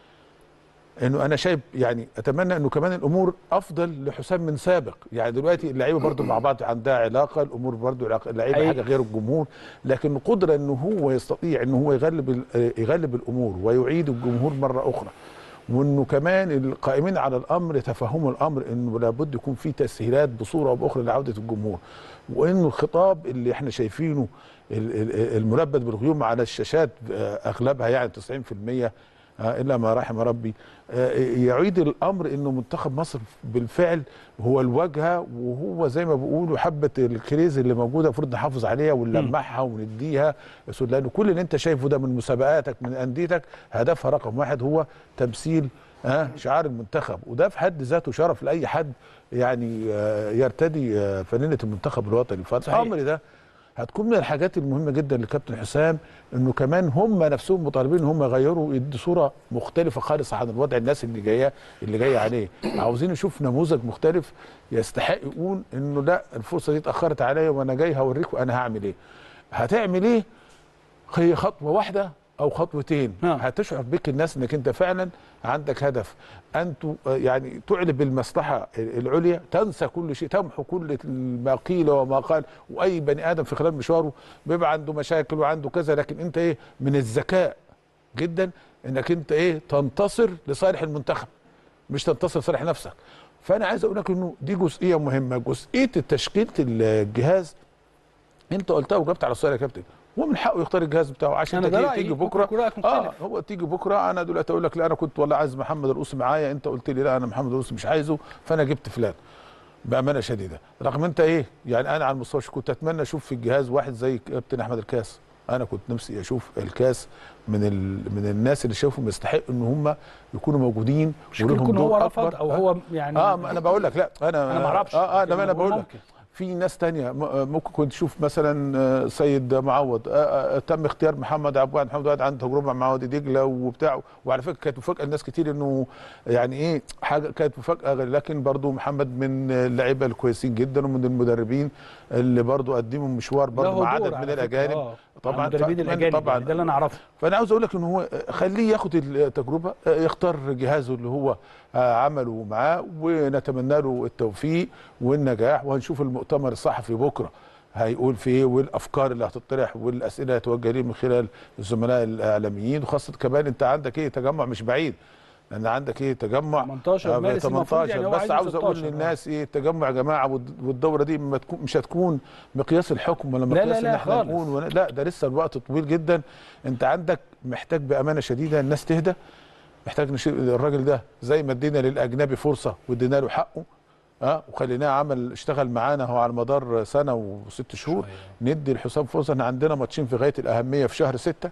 انه انا شايف يعني اتمنى انه كمان الامور افضل لحسام من سابق يعني دلوقتي اللعيبه برضو مع بعض عندها علاقه الامور برضو علاقة- اللعيبه حقيقي. حاجه غير الجمهور لكن قدره انه هو يستطيع انه هو يغلب ال- يغلب الامور ويعيد الجمهور مره اخرى وانه كمان القائمين على الامر يتفهموا الامر انه لابد يكون في تسهيلات بصوره او باخرى لعوده الجمهور وانه الخطاب اللي احنا شايفينه ال- ال- الملبد بالغيوم على الشاشات آه، اغلبها يعني 90% آه، الا ما رحم ربي آه، يعيد الامر انه منتخب مصر بالفعل هو الواجهه وهو زي ما بيقولوا حبه الكريز اللي موجوده المفروض نحافظ عليها ونلمعها ونديها لان كل اللي انت شايفه ده من مسابقاتك من انديتك هدفها رقم واحد هو تمثيل آه شعار المنتخب وده في حد ذاته شرف لاي حد يعني آه يرتدي آه فانله المنتخب الوطني فالامر ده هتكون من الحاجات المهمه جدا لكابتن حسام انه كمان هم نفسهم مطالبين ان هم يغيروا يدوا صوره مختلفه خالص عن الوضع الناس اللي جايه اللي جايه عليه عاوزين نشوف نموذج مختلف يستحق يقول انه لا الفرصه دي اتاخرت عليا وانا جاي هوريكم انا هعمل ايه هتعمل ايه هي خطوه واحده او خطوتين هتشعر بك الناس انك انت فعلا عندك هدف ان ت- يعني تعلي بالمصلحه العليا تنسى كل شيء تمحو كل ما قيل وما قال واي بني ادم في خلال مشواره بيبقى عنده مشاكل وعنده كذا لكن انت ايه من الذكاء جدا انك انت ايه تنتصر لصالح المنتخب مش تنتصر لصالح نفسك فانا عايز اقول لك انه دي جزئيه مهمه جزئيه تشكيله الجهاز انت قلتها وجبت على السؤال يا كابتن هو من حقه يختار الجهاز بتاعه عشان أنا انت ده تيجي, رأيي، تيجي ممكن بكره يكون رأيك اه مختلف. هو تيجي بكره انا دلوقتي اقول لك لا انا كنت والله عايز محمد القوسي معايا انت قلت لي لا انا محمد القوسي مش عايزه فانا جبت فلان بامانه شديده رغم انت ايه يعني انا على المستوى الش- كنت اتمنى اشوف في الجهاز واحد زي كابتن احمد الكاس انا كنت نفسي اشوف الكاس من ال... من الناس اللي شايفهم يستحق ان هم يكونوا موجودين مش ممكن يكون هو رفض او هو يعني اه ما انا بقول لك لا انا أنا ما أعرفش. اه اه لكن لما انا بقول بقول لك ممكن. في ناس تانية م- آه، ممكن كنت تشوف مثلا آه، سيد معوض آه، آه، تم اختيار محمد عبد الواحد محمد عبد الواحد عنده تجربه مع وادي دجله وبتاع وعلى فكره كانت مفاجاه لناس كتير انه يعني ايه حاجه كانت مفاجاه غير- لكن برضو محمد من اللعيبه الكويسين جدا ومن المدربين اللي برضو قدموا مشوار برضو له مع عدد دور من على فكرة، الاجانب آه. طبعا مع المدربين فأتمنى الاجانب طبعا يعني ده اللي انا اعرفه فانا عاوز اقول لك ان هو خليه ياخد التجربه يختار جهازه اللي هو آه، عمله معاه ونتمنى له التوفيق والنجاح وهنشوف المؤتمر الصحفي بكره هيقول في ايه والافكار اللي هتطرح والاسئله اللي هتوجه ليه من خلال الزملاء الاعلاميين وخاصه كمان انت عندك ايه تجمع مش بعيد لان عندك ايه تجمع 18 آه، مارس المفروض يعني هو بس عايزه عاوز اقول 16 آه. للناس ايه التجمع يا جماعه والد- والدوره دي ما تكون مش هتكون مقياس الحكم ولا لا، لا، مقياس لا ان احنا خالص. نقول ولا- لا ده لسه الوقت طويل جدا انت عندك محتاج بامانه شديده الناس تهدى محتاج نشيل الراجل ده زي ما ادينا للاجنبي فرصه وادينا له حقه اه وخليناه عمل اشتغل معانا هو على مدار سنه وست شهور ندي لحسام فرصه احنا عندنا ماتشين في غايه الاهميه في شهر ستة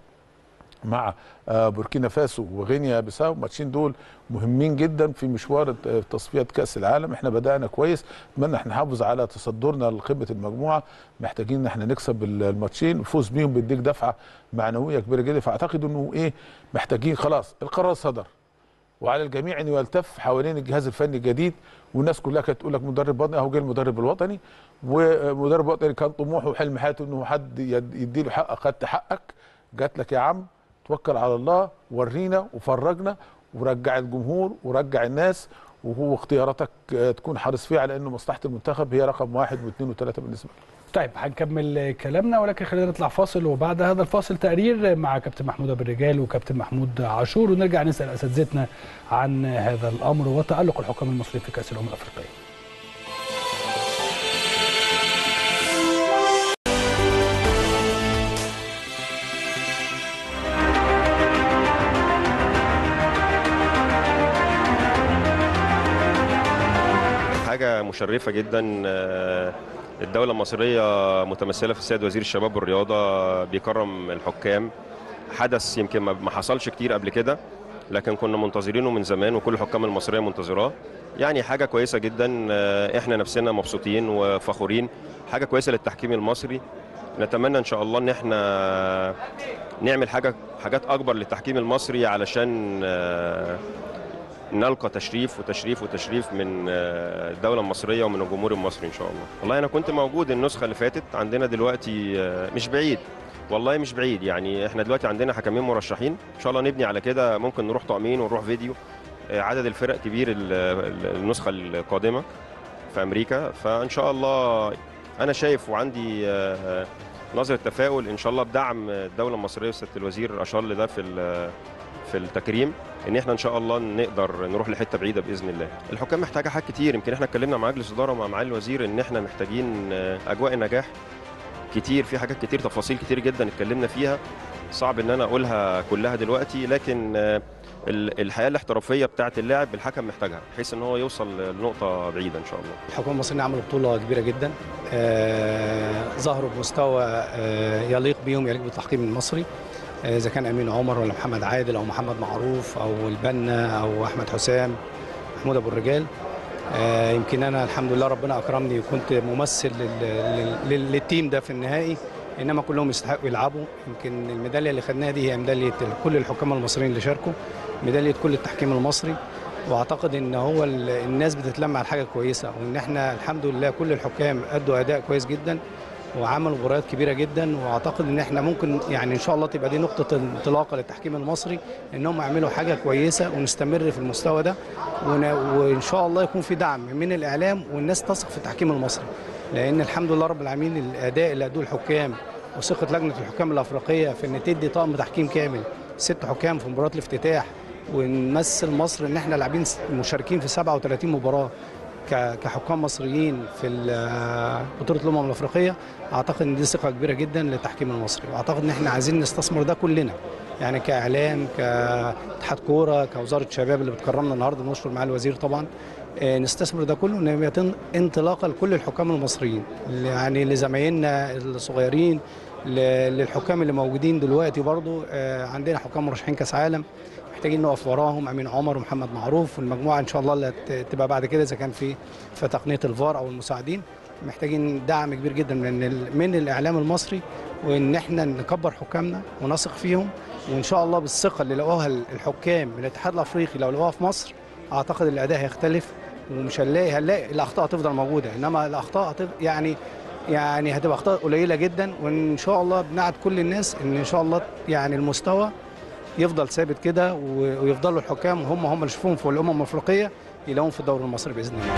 مع آه، بوركينا فاسو وغينيا بيساو الماتشين دول مهمين جدا في مشوار آه، تصفيه كاس العالم احنا بدانا كويس اتمنى احنا نحافظ على تصدرنا لقمه المجموعه محتاجين ان احنا نكسب ال- الماتشين الفوز بيهم بيديك دفعه معنويه كبيره جدا فاعتقد انه ايه محتاجين خلاص القرار صدر وعلى الجميع ان يلتف حوالين الجهاز الفني الجديد والناس كلها كانت تقول لك مدرب وطني اهو جه المدرب الوطني ومدرب وطني كان طموحه وحلم حياته انه حد يد- يديله حقك خدت حقك جات لك يا عم توكل على الله ورينا وفرجنا ورجع الجمهور ورجع الناس وهو اختياراتك آه، تكون حريص فيها على انه مصلحه المنتخب هي رقم واحد واثنين وثلاثه بالنسبه لك طيب هنكمل كلامنا ولكن خلينا نطلع فاصل وبعد هذا الفاصل تقرير مع كابتن محمود ابو الرجال وكابتن محمود عاشور ونرجع نسال اساتذتنا عن هذا الامر وتالق الحكام المصريين في كاس الامم الافريقيه. حاجه مشرفه جدا آه، الدوله المصريه متمثله في السيد وزير الشباب والرياضه بيكرم الحكام حدث يمكن ما ما حصلش كتير قبل كده لكن كنا منتظرينه من زمان وكل الحكام المصريه منتظراه يعني حاجه كويسه جدا آه، احنا نفسنا مبسوطين وفخورين حاجه كويسه للتحكيم المصري نتمنى ان شاء الله ان احنا نعمل حاجه حاجات اكبر للتحكيم المصري علشان آه، نلقى تشريف وتشريف وتشريف من آه، الدوله المصريه ومن الجمهور المصري ان شاء الله والله انا كنت موجود النسخه اللي فاتت عندنا دلوقتي آه، مش بعيد والله مش بعيد يعني احنا دلوقتي عندنا حكمين مرشحين ان شاء الله نبني على كده ممكن نروح طقمين ونروح فيديو آه، عدد الفرق كبير ال- ال- النسخه القادمه في امريكا فان شاء الله انا شايف وعندي آه، نظره تفاؤل ان شاء الله بدعم الدوله المصريه وسياده الوزير اشار لده في ال- في التكريم ان احنا ان شاء الله نقدر نروح لحته بعيده باذن الله الحكام محتاجه حاجات كتير يمكن احنا اتكلمنا مع مجلس اداره ومع معالي الوزير ان احنا محتاجين آه، اجواء النجاح كتير في حاجات كتير تفاصيل كتير جدا اتكلمنا فيها صعب ان انا اقولها كلها دلوقتي لكن آه، ال- الحياه الاحترافيه بتاعه اللاعب الحكم محتاجها بحيث ان هو يوصل لنقطه بعيده ان شاء الله الحكومه المصريه عملوا بطوله كبيره جدا آه، ظهروا بمستوى آه، يليق بيهم يليق بالتحكيم المصري آه، اذا كان امين عمر ولا محمد عادل او محمد معروف او البنا او احمد حسام محمود ابو الرجال آه، يمكن انا الحمد لله ربنا اكرمني وكنت ممثل لل- لل- للتيم ده في النهائي انما كلهم يستحقوا يلعبوا يمكن الميداليه اللي خدناها دي هي ميداليه كل الحكام المصريين اللي شاركوا ميداليه كل التحكيم المصري واعتقد ان هو ال- الناس بتتلمع على حاجه كويسه وان احنا الحمد لله كل الحكام ادوا اداء كويس جدا وعملوا مباريات كبيره جدا واعتقد ان احنا ممكن يعني ان شاء الله تبقى دي نقطه انطلاقه للتحكيم المصري انهم يعملوا حاجه كويسه ونستمر في المستوى ده ون- وان شاء الله يكون في دعم من الاعلام والناس تثق في التحكيم المصري لان الحمد لله رب العالمين الاداء اللي ادوه الحكام وثقه لجنه الحكام الافريقيه في ان تدي طقم تحكيم كامل ست حكام في مباراه الافتتاح ونمثل مصر ان احنا لاعبين س- مشاركين في 37 مباراه ك- كحكام مصريين في ال- بطوله الامم الافريقيه اعتقد ان دي ثقه كبيره جدا للتحكيم المصري واعتقد ان احنا عايزين نستثمر ده كلنا يعني كاعلام كاتحاد كوره كوزاره شباب اللي بتكرمنا النهارده نشكر معالي الوزير طبعا آه، نستثمر ده كله ان يتم انطلاقه لكل الحكام المصريين يعني لزمايلنا الصغيرين ل- للحكام اللي موجودين دلوقتي برضو آه، عندنا حكام مرشحين كاس عالم محتاجين نقف وراهم امين عمر ومحمد معروف والمجموعه ان شاء الله اللي هت- تبقى بعد كده اذا كان في في تقنيه الفار او المساعدين محتاجين دعم كبير جدا من ال- من الاعلام المصري وان احنا نكبر حكامنا ونثق فيهم وان شاء الله بالثقه اللي لقوها الحكام من الاتحاد الافريقي لو لقوها في مصر اعتقد الاداء هيختلف ومش هنلاقي هنلاقي الاخطاء هتفضل موجوده انما الاخطاء هتف... يعني يعني هتبقى اخطاء قليله جدا وان شاء الله بنعد كل الناس ان ان شاء الله يعني المستوى يفضل ثابت كده و- ويفضلوا الحكام هم هم اللي شوفوهم في الامم الافريقيه يلاقوهم في الدوري المصري باذن الله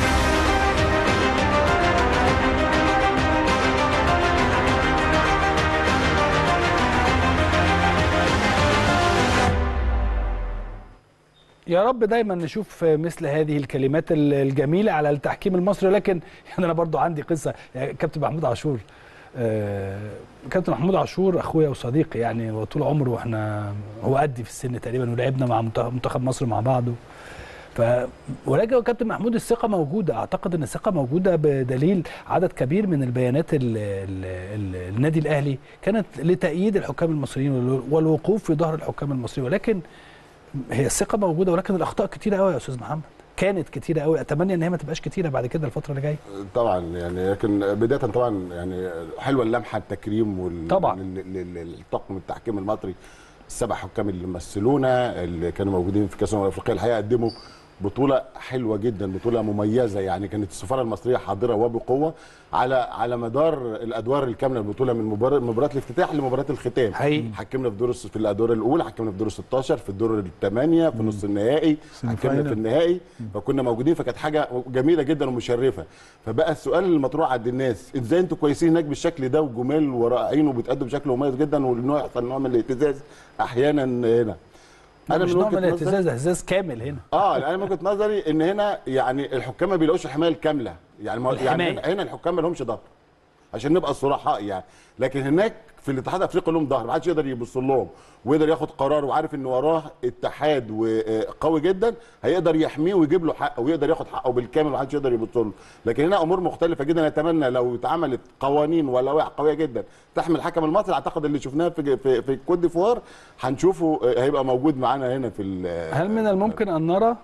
يا رب دايما نشوف مثل هذه الكلمات ال- الجميله على التحكيم المصري لكن يعني انا برضو عندي قصه يعني كابتن محمود عاشور آه، كابتن محمود عاشور اخويا وصديقي يعني وطول عمره واحنا هو قدي في السن تقريبا ولعبنا مع منتخب منتخب مصر مع بعض ف ولكن كابتن محمود الثقه موجوده اعتقد ان الثقه موجوده بدليل عدد كبير من البيانات ال ال ال النادي الاهلي كانت لتأييد الحكام المصريين وال- والوقوف في ظهر الحكام المصريين ولكن هي الثقه موجوده ولكن الاخطاء كتيره قوي يا استاذ محمد كانت كتيره قوي اتمنى ان هي ما تبقاش كتيره بعد كده الفتره اللي جايه طبعا يعني لكن بدايه طبعا يعني حلوه اللمحه التكريم وال طبعاً. لل- لل- للطاقم التحكيم المصري السبع حكام اللي مثلونا اللي كانوا موجودين في كاس الامم الافريقيه الحقيقه قدموا بطوله حلوه جدا بطوله مميزه يعني كانت السفاره المصريه حاضره وبقوه على على مدار الادوار الكامله البطوله من مباراه مباراه الافتتاح لمباراه الختام حقيقي. حكمنا في دور الس- في الادوار الاولى حكمنا في دور ال 16 في الدور الثمانيه في نص النهائي سيمي حكمنا فاينل. في النهائي فكنا موجودين فكانت حاجه جميله جدا ومشرفه فبقى السؤال المطروح عند الناس ازاي انتوا كويسين هناك بالشكل ده وجمال ورائعين وبتأدوا بشكل مميز جدا وانه يحصل نوع من الاهتزاز احيانا هنا انا مش نوع من وجهة نظري- الاهتزاز اهتزاز كامل هنا اه انا من وجهه نظري ان هنا يعني الحكام ما بيلاقوش الحمايه الكامله يعني ما يعني الحماية. هنا- هنا الحكام ما لهمش ضغط عشان نبقى صرحاء يعني لكن هناك في الاتحاد الافريقي لهم ظهر ما حدش يقدر يبص لهم ويقدر ياخد قرار وعارف ان وراه اتحاد قوي جدا هيقدر يحميه ويجيب له حقه ويقدر ياخد حقه بالكامل ومحدش يقدر يبص له لكن هنا امور مختلفه جدا نتمنى لو اتعملت قوانين ولوائح قويه جدا تحمي الحكم المصري اعتقد اللي شفناه في في, في كوت ديفوار هنشوفه هيبقى موجود معانا هنا في هل من الممكن ان نرى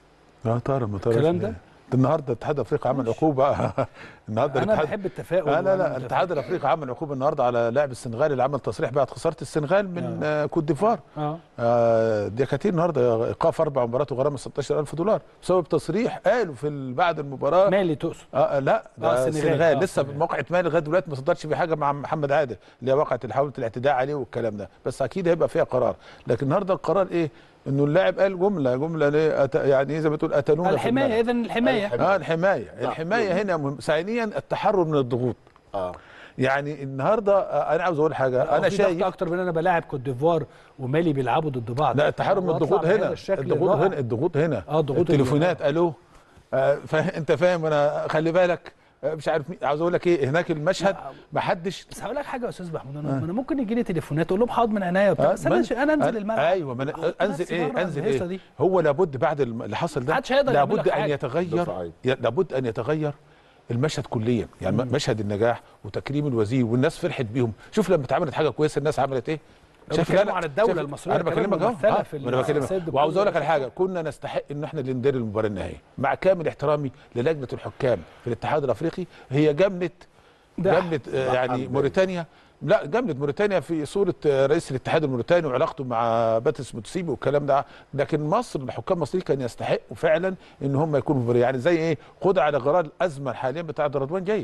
اه طارق ما طارق الكلام ده النهارده الاتحاد الافريقي عمل عقوبه النهارده انا بحب التفاؤل آه لا لا الاتحاد الافريقي عمل عقوبه النهارده على لاعب السنغال اللي عمل تصريح بعد خساره السنغال من آه. كوت ديفوار اه, آه دي كتير النهارده ايقاف اربع مباريات وغرامه 16000 دولار بسبب تصريح قالوا في بعد المباراه مالي تقصد آه لا ده آه السنغال, السنغال. آه لسه موقعة مالي لغايه دلوقتي ما صدرش في حاجه مع محمد عادل اللي هي وقعت حاولة الاعتداء عليه والكلام ده بس اكيد هيبقى فيها قرار لكن النهارده القرار ايه انه اللاعب قال جمله جمله ليه أت... يعني زي ما تقول اتنونا الحمايه اذا الحمايه اه الحمايه الحمايه هنا مهم ثانيا التحرر من الضغوط اه يعني النهارده انا عاوز اقول حاجه انا شايف اكتر من انا بلاعب كوت ديفوار ومالي بيلعبوا ضد بعض لا التحرر من الضغوط هنا الضغوط هنا الضغوط هنا اه ضغوط التليفونات الو آه انت فاهم انا خلي بالك مش عارف مين عاوز اقول لك ايه هناك المشهد ما حدش بس هقول لك حاجه يا استاذ محمود انا, آه. أنا ممكن يجي لي تليفونات اقول لهم حاضر من عينيا وبتاع بس انا انا انزل الملعب ايوه ما أنا انزل ايه انزل ايه دي. هو لابد بعد اللي حصل ده لابد ان يتغير لابد ان يتغير المشهد كليا يعني مم. مشهد النجاح وتكريم الوزير والناس فرحت بيهم شوف لما اتعملت حاجه كويسه الناس عملت ايه شايف كلام عن الدوله المصريه انا بكلمك اهو آه. انا بكلمك وعاوز اقول لك على حاجه كنا نستحق ان احنا اللي ندير المباراه النهائيه مع كامل احترامي للجنه الحكام في الاتحاد الافريقي هي جمله جمله آه يعني موريتانيا لا جمله موريتانيا في صوره رئيس الاتحاد الموريتاني وعلاقته مع باتس متسيبي والكلام ده لكن مصر الحكام المصريين كانوا يستحقوا فعلا ان هم يكونوا مباراه يعني زي ايه خد على غرار الازمه حاليا بتاعه رضوان جيد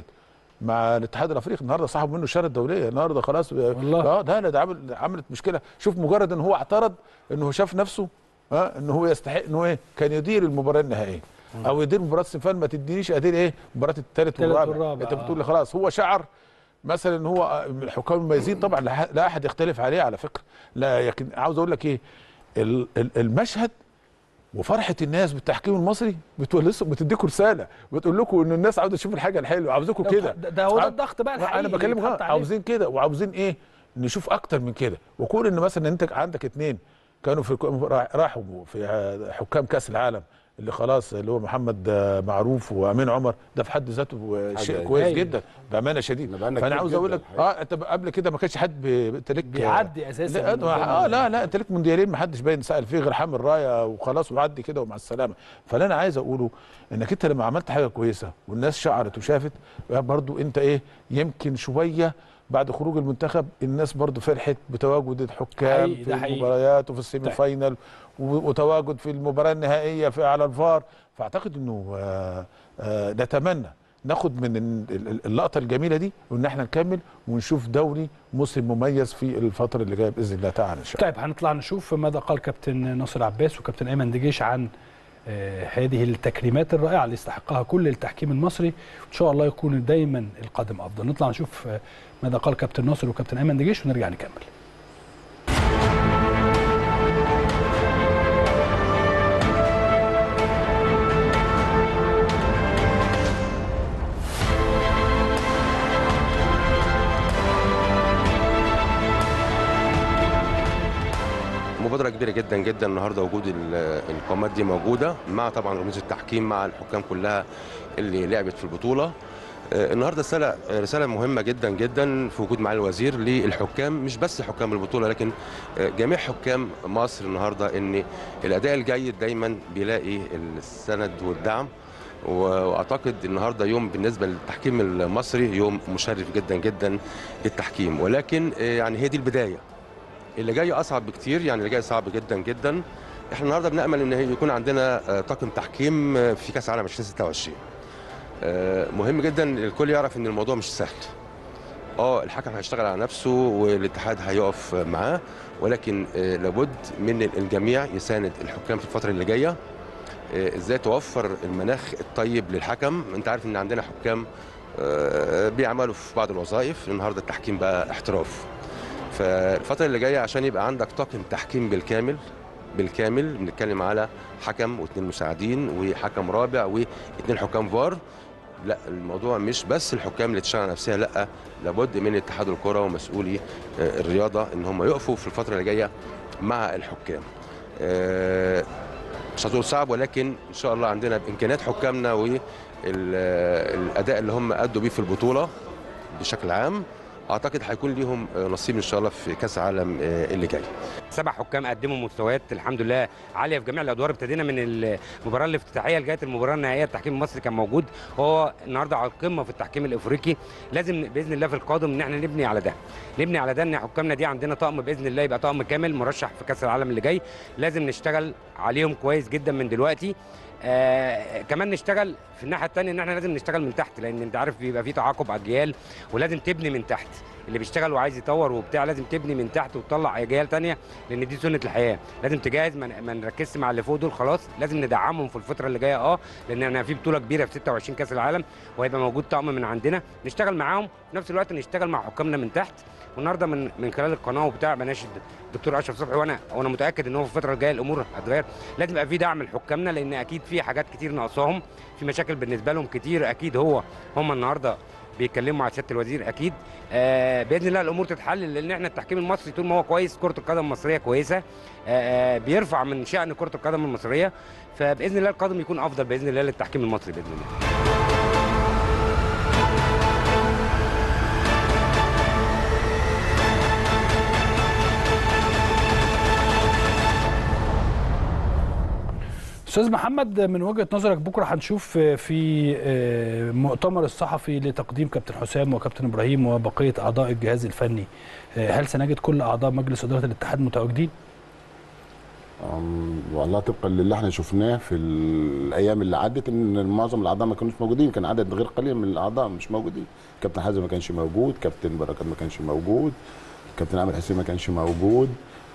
مع الاتحاد الافريقي النهارده صاحب منه الشاره الدوليه النهارده خلاص والله اه ده لا ده عمل عملت مشكله شوف مجرد ان هو اعترض انه شاف نفسه اه ان هو يستحق ان هو ايه كان يدير المباراه النهائيه او يدير مباراه السنفال ما تدينيش ادير ايه مباراه الثالث والرابع. والرابع انت بتقول لي خلاص هو شعر مثلا ان هو الحكام المميزين طبعا لا احد يختلف عليه على فكره لا لكن عاوز اقول لك ايه المشهد وفرحه الناس بالتحكيم المصري بتقول لسه بتديكم رساله بتقول لكم ان الناس عاوزه تشوف الحاجه الحلوه عاوزاكم كده ده هو ده الضغط بقى الحقيقي انا بكلمك عاوزين كده وعاوزين ايه نشوف اكتر من كده وكون ان مثلا انت عندك اثنين كانوا في راحوا في حكام كاس العالم اللي خلاص اللي هو محمد معروف وامين عمر ده في حد ذاته شيء كويس أيوة. جدا بامانه شديده فانا عاوز اقول لك اه انت قبل كده ما كانش حد انت ليك بيعدي اساسا لا اه لا لا انت ليك مونديالين ما حدش باين سال فيه غير حامل رايه وخلاص وعدي كده ومع السلامه فاللي انا عايز اقوله انك انت لما عملت حاجه كويسه والناس شعرت وشافت برضو انت ايه يمكن شويه بعد خروج المنتخب الناس برضو فرحت بتواجد الحكام في المباريات وفي السيمي فاينل وتواجد في المباراه النهائيه في على الفار فاعتقد انه آآ آآ نتمنى ناخد من اللقطه الجميله دي وان احنا نكمل ونشوف دوري مصري مميز في الفتره اللي جايه باذن الله تعالى ان شاء الله. طيب هنطلع نشوف ماذا قال كابتن ناصر عباس وكابتن ايمن دجيش عن هذه التكريمات الرائعه اللي يستحقها كل التحكيم المصري وان شاء الله يكون دايما القادم افضل نطلع نشوف ماذا قال كابتن ناصر وكابتن ايمن دجيش ونرجع نكمل مبادره كبيره جدا جدا النهارده وجود القامات دي موجوده مع طبعا رموز التحكيم مع الحكام كلها اللي لعبت في البطوله النهارده رساله رساله مهمه جدا جدا في وجود معالي الوزير للحكام مش بس حكام البطوله لكن جميع حكام مصر النهارده ان الاداء الجيد دايما بيلاقي السند والدعم واعتقد النهارده يوم بالنسبه للتحكيم المصري يوم مشرف جدا جدا للتحكيم ولكن يعني هي دي البدايه اللي جاي اصعب بكتير يعني اللي جاي صعب جدا جدا احنا النهارده بنامل ان يكون عندنا طاقم تحكيم في كاس العالم 2026 مهم جدا الكل يعرف ان الموضوع مش سهل اه الحكم هيشتغل على نفسه والاتحاد هيقف معاه ولكن لابد من الجميع يساند الحكام في الفتره اللي جايه ازاي توفر المناخ الطيب للحكم انت عارف ان عندنا حكام بيعملوا في بعض الوظائف النهارده التحكيم بقى احتراف فالفتره اللي جايه عشان يبقى عندك طاقم تحكيم بالكامل بالكامل بنتكلم على حكم واثنين مساعدين وحكم رابع واثنين حكام فار لا الموضوع مش بس الحكام اللي تشتغل على نفسها لا لابد من اتحاد الكره ومسؤولي آه، الرياضه ان هم يقفوا في الفتره اللي جايه مع الحكام آه، مش هتقول صعب ولكن ان شاء الله عندنا بامكانيات حكامنا والاداء اللي هم ادوا بيه في البطوله بشكل عام اعتقد هيكون ليهم آه، نصيب ان شاء الله في كاس العالم آه، اللي جاي سبع حكام قدموا مستويات الحمد لله عاليه في جميع الادوار ابتدينا من المباراه الافتتاحيه لغايه المباراه النهائيه التحكيم المصري كان موجود وهو النهارده على القمه في التحكيم الافريقي لازم باذن الله في القادم ان احنا نبني على ده نبني على ده ان حكامنا دي عندنا طقم باذن الله يبقى طقم كامل مرشح في كاس العالم اللي جاي لازم نشتغل عليهم كويس جدا من دلوقتي آه كمان نشتغل في الناحيه الثانيه ان احنا لازم نشتغل من تحت لان انت عارف بيبقى في تعاقب اجيال ولازم تبني من تحت اللي بيشتغل وعايز يطور وبتاع لازم تبني من تحت وتطلع اجيال تانية لان دي سنه الحياه لازم تجهز ما ما نركزش مع اللي فوق دول خلاص لازم ندعمهم في الفتره اللي جايه اه لان احنا في بطوله كبيره في 26 كاس العالم وهيبقى موجود طقم من عندنا نشتغل معاهم في نفس الوقت نشتغل مع حكامنا من تحت والنهارده من من خلال القناه وبتاع بناشد الدكتور اشرف صبحي وانا وانا متاكد ان هو في الفتره الجايه الامور هتتغير لازم يبقى في دعم لحكامنا لان اكيد في حاجات كتير ناقصاهم في مشاكل بالنسبه لهم كتير اكيد هو هم النهارده بيتكلموا مع سياده الوزير اكيد آه باذن الله الامور تتحل لان احنا التحكيم المصري طول ما هو كويس كره القدم المصريه كويسه آه آه بيرفع من شان كره القدم المصريه فباذن الله القادم يكون افضل باذن الله للتحكيم المصري باذن الله استاذ محمد من وجهه نظرك بكره هنشوف في مؤتمر الصحفي لتقديم كابتن حسام وكابتن ابراهيم وبقيه اعضاء الجهاز الفني هل سنجد كل اعضاء مجلس اداره الاتحاد متواجدين؟ أم، والله طبقا للي احنا شفناه في الايام اللي عدت ان معظم الاعضاء ما كانوش موجودين كان عدد غير قليل من الاعضاء مش موجودين كابتن حازم ما كانش موجود كابتن بركات ما كانش موجود كابتن عامر حسين ما كانش موجود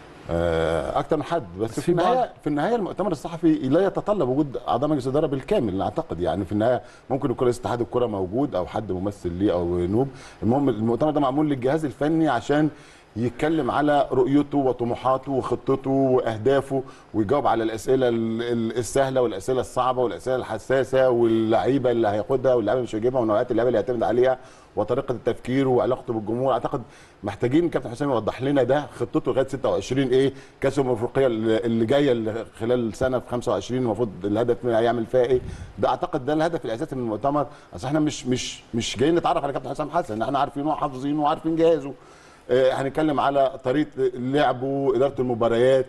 آه، اكتر من حد بس, بس في في بعض- النهايه في النهايه المؤتمر الصحفي لا يتطلب وجود اعضاء مجلس الاداره بالكامل اعتقد يعني في النهايه ممكن يكون رئيس اتحاد الكره موجود او حد ممثل ليه او نوب المهم المؤتمر ده معمول للجهاز الفني عشان يتكلم على رؤيته وطموحاته وخطته واهدافه ويجاوب على الاسئله ال- ال- السهله والاسئله الصعبه والاسئله الحساسه واللعيبه اللي هياخدها واللعيبه اللي مش هيجيبها ونوعيات اللعيبه اللي هيعتمد عليها وطريقه التفكير وعلاقته بالجمهور اعتقد محتاجين كابتن حسام يوضح لنا ده خطته لغايه 26 ايه كاس الامم الافريقيه اللي اللي جايه اللي خلال سنه في 25 المفروض الهدف منها هيعمل فيها ايه ده اعتقد ده الهدف الاساسي من المؤتمر اصل احنا مش مش مش جايين نتعرف على كابتن حسام حسن احنا عارفينه وحافظينه وعارفين جهازه آه، هنتكلم على طريقه لعبه اداره المباريات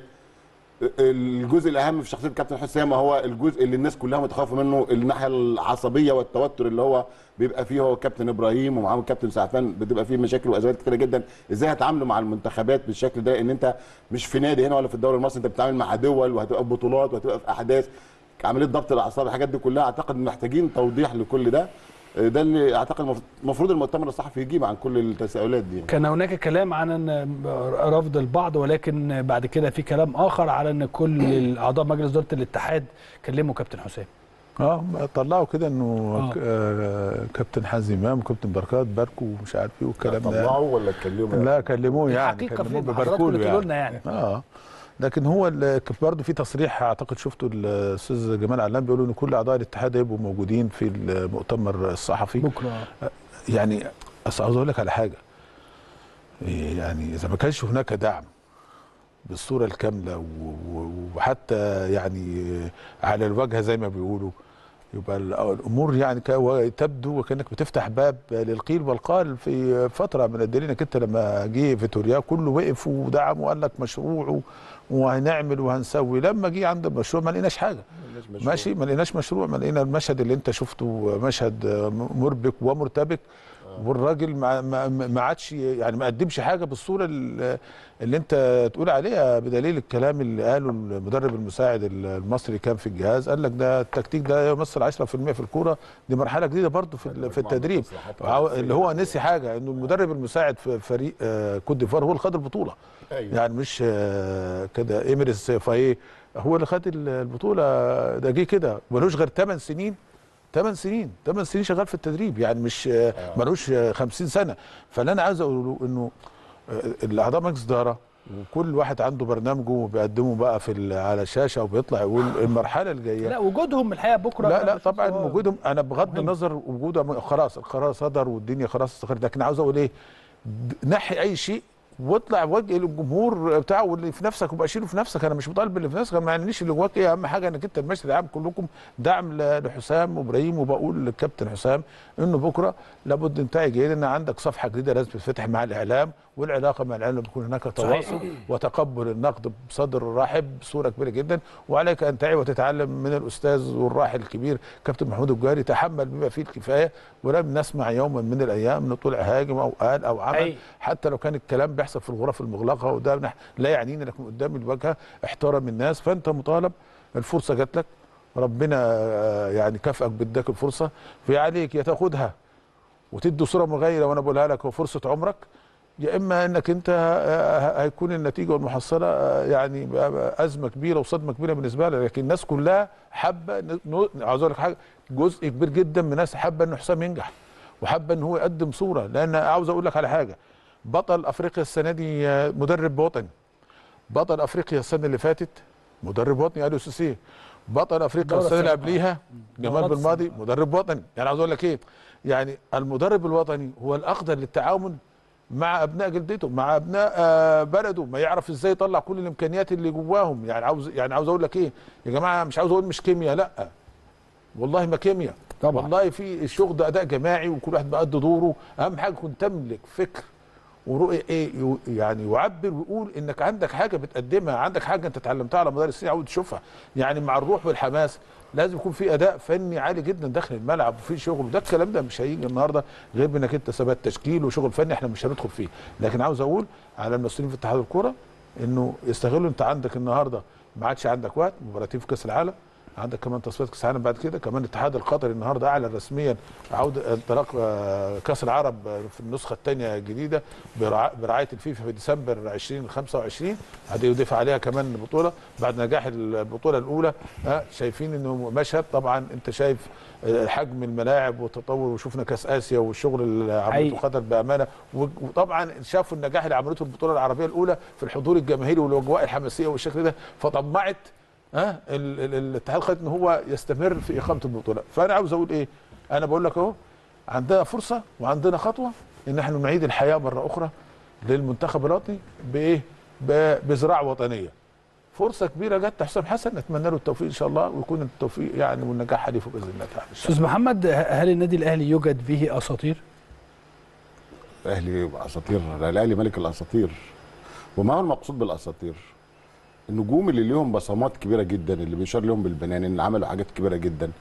الجزء الاهم في شخصيه كابتن حسام هو الجزء اللي الناس كلها متخوفه منه الناحيه العصبيه والتوتر اللي هو بيبقى فيه هو كابتن ابراهيم ومعاهم كابتن سعفان بتبقى فيه مشاكل وازمات كتيره جدا ازاي هتعاملوا مع المنتخبات بالشكل ده ان انت مش في نادي هنا ولا في الدوري المصري انت بتتعامل مع دول وهتبقى في بطولات وهتبقى في احداث عمليه ضبط الاعصاب الحاجات دي كلها اعتقد إن محتاجين توضيح لكل ده ده اللي اعتقد المفروض المؤتمر الصحفي يجيب عن كل التساؤلات دي كان هناك كلام عن ان رفض البعض ولكن بعد كده في كلام اخر على ان كل اعضاء مجلس اداره الاتحاد كلموا كابتن حسام اه طلعوا كده انه آه. ك- آه كابتن حازم امام وكابتن بركات باركوا ومش عارف ايه والكلام ده طلعوا ولا اتكلموا لا كلموه يعني الحقيقة كلموه فين؟ حضراتكم بباركوا اللي له تقولوا لنا يعني. اه لكن هو ال- كان برضه في تصريح اعتقد شفته الاستاذ جمال علام بيقولوا ان كل اعضاء الاتحاد هيبقوا موجودين في المؤتمر الصحفي بكره يعني اصل عاوز اقول لك على حاجه إيه يعني اذا ما كانش هناك دعم بالصوره الكامله و- و- وحتى يعني على الواجهه زي ما بيقولوا يبقى ال- الامور يعني كا- تبدو وكانك بتفتح باب للقيل والقال في فتره من الدليل انك انت لما جه فيتوريا كله وقف ودعم وقال لك مشروع وهنعمل وهنسوي لما جه عند المشروع ما لقيناش حاجه ماشي ما لقيناش مشروع ما لقينا المشهد اللي انت شفته مشهد مربك ومرتبك والراجل ما ما ما عادش يعني ما قدمش حاجه بالصوره ال- اللي انت تقول عليها بدليل الكلام اللي قاله المدرب المساعد المصري كان في الجهاز قال لك ده التكتيك ده يمثل 10% في الكوره دي مرحله جديده برضه في ال- في التدريب عاو- اللي هو نسي حاجه انه المدرب المساعد في فريق آه، كوت ديفوار هو اللي خد البطوله أيوة. يعني مش آه، كده ايميريس فايه هو اللي خد ال- البطوله ده جه كده ملوش غير 8 سنين 8 سنين 8 سنين شغال في التدريب يعني مش آه، ملوش آه، 50 سنه فاللي انا عايز اقوله انه آه، الاعضاء مجلس اداره وكل واحد عنده برنامجه وبيقدمه بقى في ال- على الشاشه وبيطلع يقول المرحله الجايه لا وجودهم الحقيقه بكره لا أنا لا بشوف طبعا هو وجودهم انا بغض مهم. النظر وجودهم خلاص القرار صدر والدنيا خلاص استقرت لكن عاوز اقول ايه د- نحي اي شيء واطلع وجه للجمهور بتاعه واللي في نفسك وبقى شيله في نفسك انا مش مطالب باللي في نفسك ما يعنيش اللي جواك ايه اهم حاجه انك انت المشهد العام كلكم دعم ل- لحسام وابراهيم وبقول للكابتن حسام انه بكره لابد انت جيد ان عندك صفحه جديده لازم تتفتح مع الاعلام والعلاقه مع الاعلام بيكون هناك تواصل وتقبل النقد بصدر رحب بصوره كبيره جدا وعليك ان تعي وتتعلم من الاستاذ والراحل الكبير كابتن محمود الجوهري تحمل بما فيه الكفايه ولم نسمع يوما من الايام انه طلع هاجم او قال او عمل أي. حتى لو كان الكلام بيحصل في الغرف المغلقه وده نح- لا يعنيني انك من قدام الواجهه احترم الناس فانت مطالب الفرصه جات لك ربنا آه، يعني كافئك باداك الفرصه في عليك يا تاخدها وتدي صوره مغايره وانا بقولها لك هو فرصه عمرك يا اما انك انت آه، هيكون النتيجه والمحصله آه، يعني بقى ازمه كبيره وصدمه كبيره بالنسبه لك لكن الناس كلها حابه ن- ن- عاوز اقول لك حاجه جزء كبير جدا من الناس حابه ان حسام ينجح وحابه ان هو يقدم صوره لان عاوز اقول لك على حاجه بطل افريقيا السنه دي آه، مدرب وطني بطل افريقيا السنه اللي فاتت مدرب وطني اليو سيسي بطل افريقيا الدورة السنه اللي السابقة. قبليها جمال دورات بالماضي مدرب وطني يعني عاوز اقول لك ايه يعني المدرب الوطني هو الاقدر للتعاون مع ابناء جلدته مع ابناء آه، بلده ما يعرف ازاي يطلع كل الامكانيات اللي جواهم يعني عاوز يعني عاوز اقول لك ايه يا جماعه مش عاوز اقول مش كيمياء لا والله ما كيمياء طبعا. والله في الشغل ده اداء جماعي وكل واحد بيأدي دوره اهم حاجه كنت تملك فكر ورؤيه ايه يو- يعني يعبر ويقول انك عندك حاجه بتقدمها عندك حاجه انت اتعلمتها على مدار السنين عاوز تشوفها يعني مع الروح والحماس لازم يكون في اداء فني عالي جدا داخل الملعب وفي شغل وده الكلام ده مش هيجي النهارده غير بانك انت ثبات تشكيل وشغل فني احنا مش هندخل فيه لكن عاوز اقول على المسؤولين في اتحاد الكوره انه يستغلوا انت عندك النهارده ما عادش عندك وقت مباراتين في كاس العالم عندك كمان تصفيات كاس العالم بعد كده كمان الاتحاد القطري النهارده اعلن رسميا عوده انطلاق آه، كاس العرب آه، في النسخه الثانيه الجديده برعا- برعايه الفيفا في ديسمبر 2025 هذه يضيف عليها كمان بطوله بعد نجاح البطوله الاولى آه، شايفين انه مشهد طبعا انت شايف آه، حجم الملاعب والتطور وشفنا كاس اسيا والشغل اللي عملته حقيقي. قطر بامانه و- وطبعا شافوا النجاح اللي عملته البطوله العربيه الاولى في الحضور الجماهيري والاجواء الحماسيه والشكل ده فطمعت ها ال- ال- الاتحاد خد ان هو يستمر في اقامه البطوله فانا عاوز اقول ايه انا بقول لك اهو عندنا فرصه وعندنا خطوه ان احنا نعيد الحياه مره اخرى للمنتخب الوطني بايه ب- بزراعه وطنيه فرصه كبيره جت حسام حسن نتمنى له التوفيق ان شاء الله ويكون التوفيق يعني والنجاح حليفه باذن الله تعالى استاذ محمد ه- هل النادي الاهلي يوجد به اساطير؟ الاهلي اساطير الاهلي ملك الاساطير وما هو المقصود بالاساطير النجوم اللي ليهم بصمات كبيره جدا اللي بيشار لهم بالبنان اللي عملوا حاجات كبيره جدا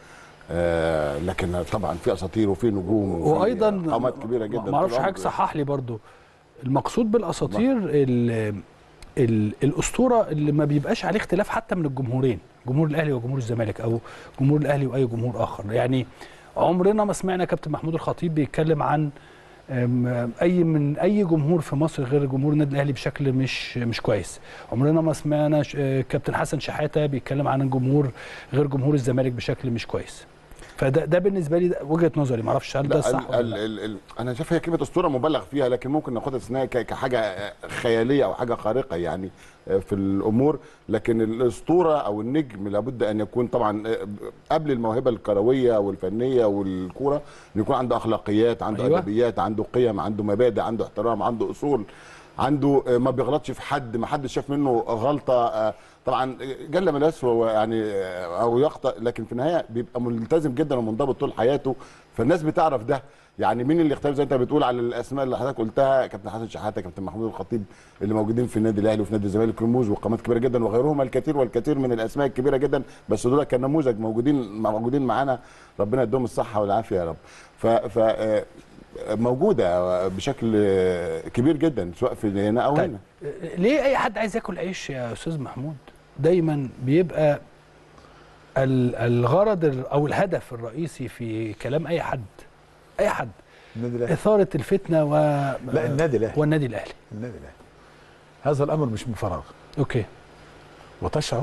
آه لكن طبعا في اساطير وفي نجوم وفي وايضا قامات كبيره جدا ما اعرفش طول حضرتك عمره. صحح لي برضو المقصود بالاساطير ال ال الاسطوره اللي ما بيبقاش عليه اختلاف حتى من الجمهورين جمهور الاهلي وجمهور الزمالك او جمهور الاهلي واي جمهور اخر يعني عمرنا ما سمعنا كابتن محمود الخطيب بيتكلم عن أم، اي من اي جمهور في مصر غير جمهور النادي الاهلي بشكل مش مش كويس عمرنا ما سمعنا ش- آه، كابتن حسن شحاته بيتكلم عن الجمهور غير جمهور الزمالك بشكل مش كويس فده ده بالنسبه لي ده وجهه نظري ما اعرفش هل ده لا صح ال ولا ال لا ال ال انا شايف هي كلمه اسطوره مبالغ فيها لكن ممكن ناخدها استثناء ك- كحاجه خياليه او حاجه خارقه يعني في الامور لكن الاسطوره او النجم لابد ان يكون طبعا قبل الموهبه الكرويه والفنيه والكوره ان يكون عنده اخلاقيات عنده أيوة. أيوة. ادبيات عنده قيم عنده مبادئ عنده احترام عنده اصول عنده ما بيغلطش في حد ما حدش شاف منه غلطه طبعا جل من هو يعني او يخطا لكن في النهايه بيبقى ملتزم جدا ومنضبط طول حياته فالناس بتعرف ده يعني مين اللي اختلف زي انت بتقول على الاسماء اللي حضرتك قلتها كابتن حسن شحاته كابتن محمود الخطيب اللي موجودين في النادي الاهلي وفي نادي الزمالك رموز وقامات كبيره جدا وغيرهم الكثير والكثير من الاسماء الكبيره جدا بس دول كنموذج موجودين موجودين معانا ربنا يديهم الصحه والعافيه يا رب ف, ف آه، موجوده بشكل كبير جدا سواء في هنا او طيب. هنا ليه اي حد عايز ياكل عيش يا استاذ محمود دايما بيبقى ال- الغرض ال- او الهدف الرئيسي في كلام اي حد اي حد النادي الاهلي اثاره الفتنه و لا النادي الاهلي والنادي الاهلي النادي الاهلي هذا الامر مش من فراغ اوكي وتشعر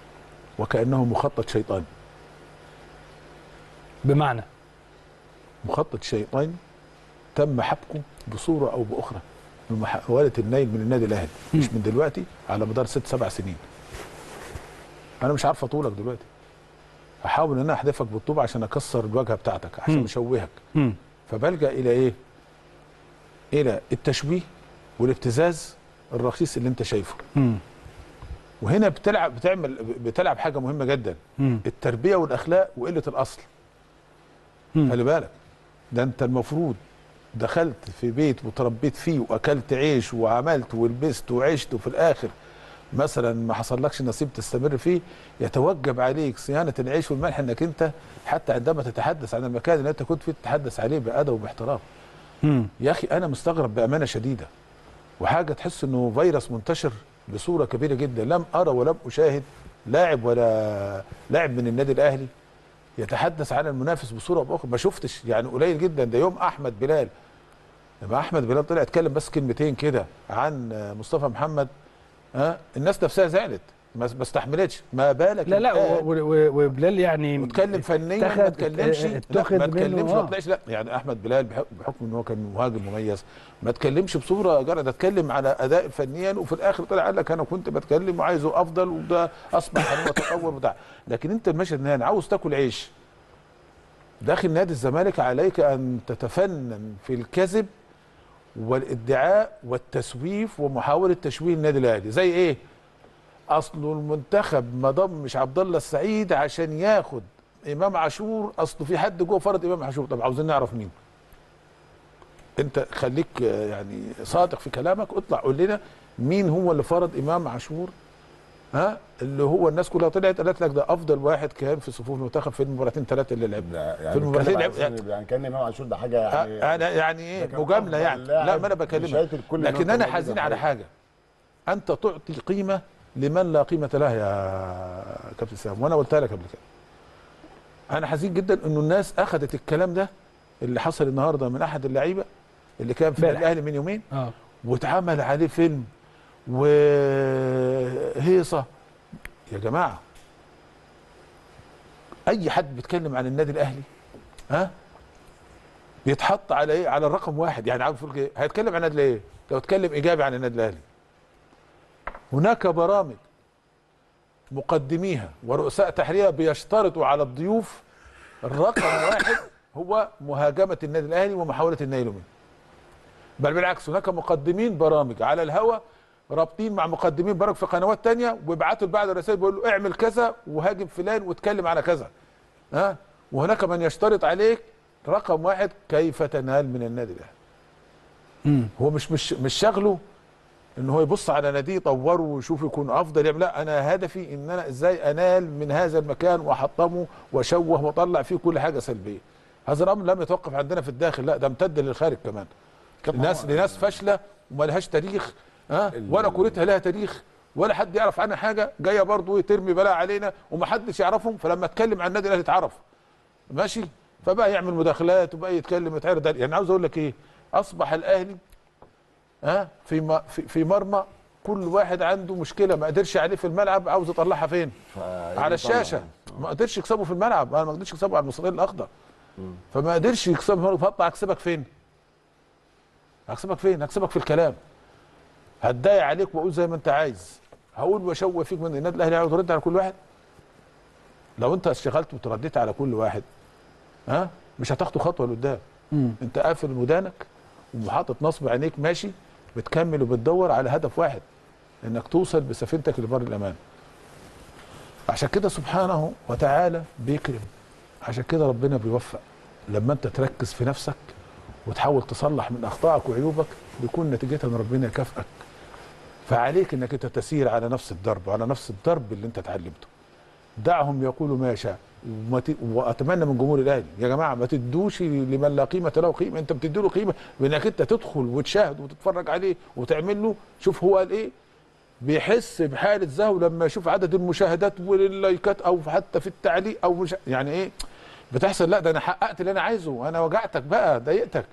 وكانه مخطط شيطاني بمعنى مخطط شيطاني تم حبكه بصوره او باخرى بمحاوله النيل من النادي الاهلي مش من دلوقتي على مدار ست سبع سنين انا مش عارف اطولك دلوقتي هحاول ان انا احذفك بالطوب عشان اكسر الواجهه بتاعتك عشان مم. اشوهك مم. فبلجا الى ايه الى التشويه والابتزاز الرخيص اللي انت شايفه مم. وهنا بتلعب بتعمل بتلعب حاجه مهمه جدا مم. التربيه والاخلاق وقله الاصل خلي بالك ده انت المفروض دخلت في بيت وتربيت فيه واكلت عيش وعملت ولبست وعشت وفي الاخر مثلا ما حصلكش نصيب تستمر فيه يتوجب عليك صيانه العيش والملح انك انت حتى عندما تتحدث عن المكان اللي انت كنت فيه تتحدث عليه بادب وباحترام مم. يا اخي انا مستغرب بامانه شديده وحاجه تحس انه فيروس منتشر بصوره كبيره جدا لم ارى ولم اشاهد لاعب ولا لاعب من النادي الاهلي يتحدث عن المنافس بصوره او باخرى ما شفتش يعني قليل جدا ده يوم احمد بلال لما احمد بلال طلع اتكلم بس كلمتين كده عن مصطفى محمد ها الناس نفسها زعلت ما ما استحملتش ما بالك لا لا الآن؟ و- و- وبلال يعني واتكلم فنيا ما اتخذ- اتكلمش لا اتخذ ما منه، اتكلمش آه. ما طلعش لا يعني احمد بلال بح- بحكم ان هو كان مهاجم مميز ما اتكلمش بصوره جرد اتكلم على اداء فنيا وفي الاخر طلع قال لك انا كنت بتكلم وعايزه افضل وده اصبح ان هو تطور بتاع لكن انت المشهد النهائي عاوز تاكل عيش داخل نادي الزمالك عليك ان تتفنن في الكذب والادعاء والتسويف ومحاوله تشويه النادي الاهلي زي ايه اصله المنتخب ما ضمش عبد الله السعيد عشان ياخد امام عاشور اصله في حد جوه فرض امام عاشور طب عاوزين نعرف مين انت خليك آه، يعني صادق في كلامك اطلع قول لنا مين هو اللي فرض امام عاشور ها اللي هو الناس كلها طلعت قالت لك ده افضل واحد كان في صفوف المنتخب في المباراتين ثلاثه اللي لعبنا يعني في المباراتين بنتكلم لعب على أساس إن يعني كان امام عاشور ده حاجه يعني انا يعني ايه ده كان مجامله أفضل يعني لاعب لا ما انا بكلمك بشهادة الكل إن هو لكن كان انا موجود حزين على حقيقي. حاجه انت تعطي قيمه لمن لا قيمه له يا كابتن سام وانا قلتها لك قبل كده انا حزين جدا انه الناس اخذت الكلام ده اللي حصل النهارده من احد اللعيبه اللي كان في امبارح. الاهلي من يومين اه واتعمل عليه فيلم وهيصه يا جماعه اي حد بيتكلم عن النادي الاهلي ها بيتحط على ايه على الرقم واحد يعني عارف يقول ايه هيتكلم عن النادي الاهلي لو اتكلم ايجابي عن النادي الاهلي هناك برامج مقدميها ورؤساء تحريرها بيشترطوا على الضيوف الرقم واحد هو مهاجمه النادي الاهلي ومحاوله النيل منه بل بالعكس هناك مقدمين برامج على الهواء رابطين مع مقدمين برامج في قنوات تانية ويبعتوا لبعض الرسائل بيقول له اعمل كذا وهاجم فلان واتكلم على كذا ها وهناك من يشترط عليك رقم واحد كيف تنال من النادي الاهلي هو مش مش مش شغله ان هو يبص على ناديه يطوره ويشوف يكون افضل يعمل لا انا هدفي ان انا ازاي انال من هذا المكان واحطمه واشوه واطلع فيه كل حاجه سلبيه هذا الامر لم يتوقف عندنا في الداخل لا ده امتد للخارج كمان لناس لناس فاشله وما لهاش تاريخ ها ولا كورتها لها تاريخ ولا حد يعرف عنها حاجه جايه برضه ترمي بلاء علينا ومحدش يعرفهم فلما اتكلم عن النادي الاهلي اتعرف ماشي فبقى يعمل مداخلات وبقى يتكلم يتعرض عليه. يعني عاوز اقول لك ايه اصبح الاهلي ها في م- في- في مرمى كل واحد عنده مشكله ما قدرش عليه في الملعب عاوز يطلعها فين على الشاشه ما قدرش يكسبه في الملعب انا ما قدرش يكسبه على المستطيل الاخضر فما قدرش يكسبه فاطلع اكسبك فين هكسبك فين هكسبك في الكلام هتضايق عليك واقول زي ما انت عايز هقول واشوه فيك من النادي الاهلي عاوز ارد على كل واحد لو انت اشتغلت وترديت على كل واحد ها مش هتاخدوا خطوه لقدام انت قافل ودانك وحاطط نصب عينيك ماشي بتكمل وبتدور على هدف واحد انك توصل بسفينتك لبر الامان عشان كده سبحانه وتعالى بيكرم عشان كده ربنا بيوفق لما انت تركز في نفسك وتحاول تصلح من اخطائك وعيوبك بيكون نتيجتها ان ربنا يكافئك فعليك انك انت تسير على نفس الدرب على نفس الدرب اللي انت اتعلمته دعهم يقولوا ما يشاء وما ت... واتمنى من جمهور الاهلي يا جماعه ما تدوش لمن لا قيمه له قيمه انت بتدي له قيمه بانك انت تدخل وتشاهد وتتفرج عليه وتعمل له شوف هو قال ايه بيحس بحاله زهو لما يشوف عدد المشاهدات واللايكات او حتى في التعليق او مش يعني ايه بتحصل لا ده انا حققت اللي انا عايزه انا وجعتك بقى ضايقتك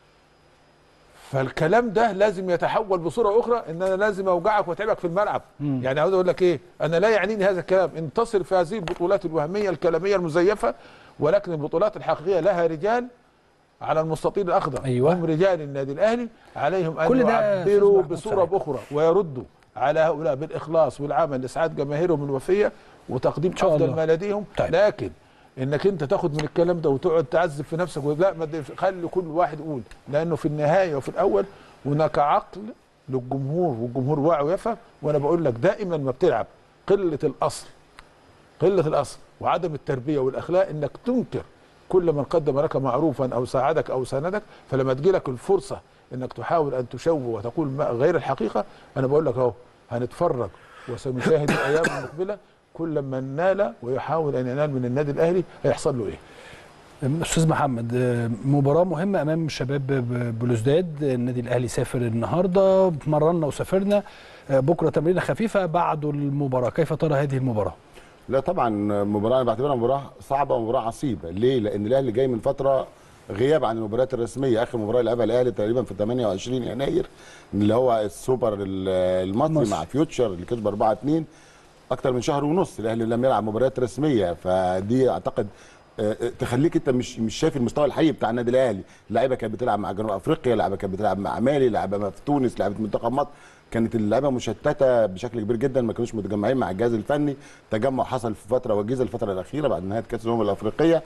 فالكلام ده لازم يتحول بصوره اخرى ان انا لازم اوجعك واتعبك في الملعب مم. يعني عاوز اقول لك ايه انا لا يعنيني هذا الكلام انتصر في هذه البطولات الوهميه الكلاميه المزيفه ولكن البطولات الحقيقيه لها رجال على المستطيل الاخضر أيوة. هم رجال النادي الاهلي عليهم ان كل ده يا أستاذ يعبروا محمود بصوره سعيد. باخرى ويردوا على هؤلاء بالاخلاص والعمل لاسعاد جماهيرهم الوفيه وتقديم شاء افضل الله. ما لديهم طيب. لكن انك انت تاخد من الكلام ده وتقعد تعذب في نفسك لا ما تدري- خلي كل واحد يقول لانه في النهايه وفي الاول هناك عقل للجمهور والجمهور واعي ويفهم وانا بقول لك دائما ما بتلعب قله الاصل قله الاصل وعدم التربيه والاخلاق انك تنكر كل من قدم لك معروفا او ساعدك او ساندك فلما تجيلك الفرصه انك تحاول ان تشوه وتقول ما غير الحقيقه انا بقول لك اهو هنتفرج وسنشاهد الايام المقبله كل من نال ويحاول ان ينال من النادي الاهلي هيحصل له ايه؟ استاذ محمد آه، مباراه مهمه امام شباب ب- بلوزداد النادي الاهلي سافر النهارده اتمرنا وسافرنا آه، بكره تمرينه خفيفه بعد المباراه كيف ترى هذه المباراه لا طبعا مباراه انا بعتبرها مباراه صعبه ومباراه عصيبه ليه لان الاهلي جاي من فتره غياب عن المباريات الرسميه اخر مباراه لعبها الاهلي تقريبا في 28 يناير اللي هو السوبر ال- المصري مصر. مع فيوتشر اللي كسب 4 2 اكتر من شهر ونص الاهلي لم يلعب مباريات رسميه فدي اعتقد آه، آه، تخليك انت مش مش شايف المستوى الحقيقي بتاع النادي الاهلي اللعيبه كانت بتلعب مع جنوب افريقيا لعيبه كانت بتلعب مع مالي لعيبه في تونس لعيبه منتخب مصر كانت اللعيبه مشتته بشكل كبير جدا ما كانوش متجمعين مع الجهاز الفني تجمع حصل في فتره وجيزه الفتره الاخيره بعد نهايه كاس الامم الافريقيه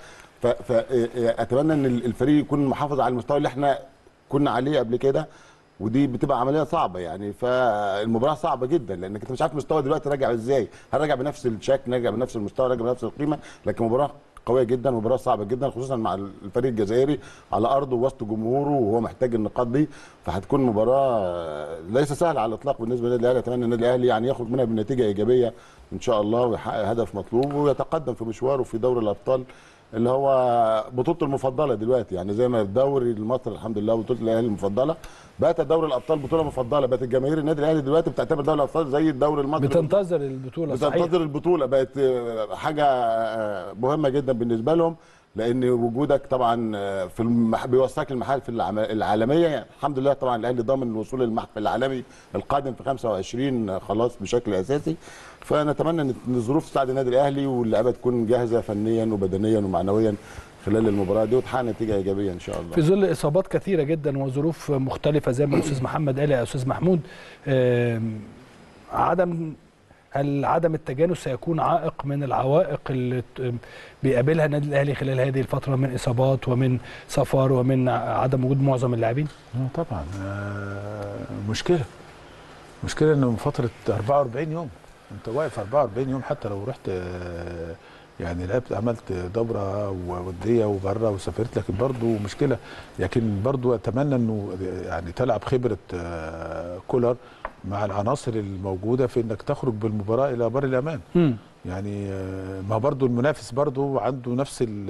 فاتمنى ان الفريق يكون محافظ على المستوى اللي احنا كنا عليه قبل كده ودي بتبقى عمليه صعبه يعني فالمباراه صعبه جدا لانك انت مش عارف مستوى دلوقتي راجع ازاي هل راجع بنفس الشكل راجع بنفس المستوى راجع بنفس القيمه لكن مباراه قويه جدا مباراه صعبه جدا خصوصا مع الفريق الجزائري على ارضه وسط جمهوره وهو محتاج النقاط دي فهتكون مباراه ليس سهله على الاطلاق بالنسبه للنادي الاهلي اتمنى النادي الاهلي يعني يخرج منها بنتيجه ايجابيه ان شاء الله ويحقق هدف مطلوب ويتقدم في مشواره في دوري الابطال اللي هو بطولته المفضله دلوقتي يعني زي ما الدوري المصري الحمد لله بطوله الاهلي المفضله بقت دوري الابطال بطوله مفضله بقت الجماهير النادي الاهلي دلوقتي بتعتبر دوري الابطال زي الدوري المصري بتنتظر البطوله صحيح بتنتظر البطوله بقت آه، حاجه آه، مهمه جدا بالنسبه لهم لان وجودك طبعا آه، في المح... بيوصلك المحافل العم- العالميه يعني الحمد لله طبعا الاهلي ضامن الوصول للمحفل العالمي القادم في 25 خلاص بشكل اساسي فنتمنى ان إن الظروف تساعد النادي الاهلي واللعيبه تكون جاهزه فنيا وبدنيا ومعنويا خلال المباراه دي وتحقق نتيجه ايجابيه ان شاء الله في ظل اصابات كثيره جدا وظروف مختلفه زي ما الاستاذ محمد قال يا استاذ محمود آم، عدم هل عدم التجانس سيكون عائق من العوائق اللي ت- بيقابلها النادي الاهلي خلال هذه الفتره من اصابات ومن سفر ومن عدم وجود معظم اللاعبين؟ آه طبعا آه، مشكله مشكله انه من فتره 44 يوم انت واقف 44 يوم حتى لو رحت آه، يعني لعبت عملت دوره وديه وبره وسافرت لكن برضه مشكله لكن برضه اتمنى انه يعني تلعب خبره آه، كولر مع العناصر الموجوده في انك تخرج بالمباراه الى بر الامان مم. يعني آه، ما برضو المنافس برضو عنده نفس ال-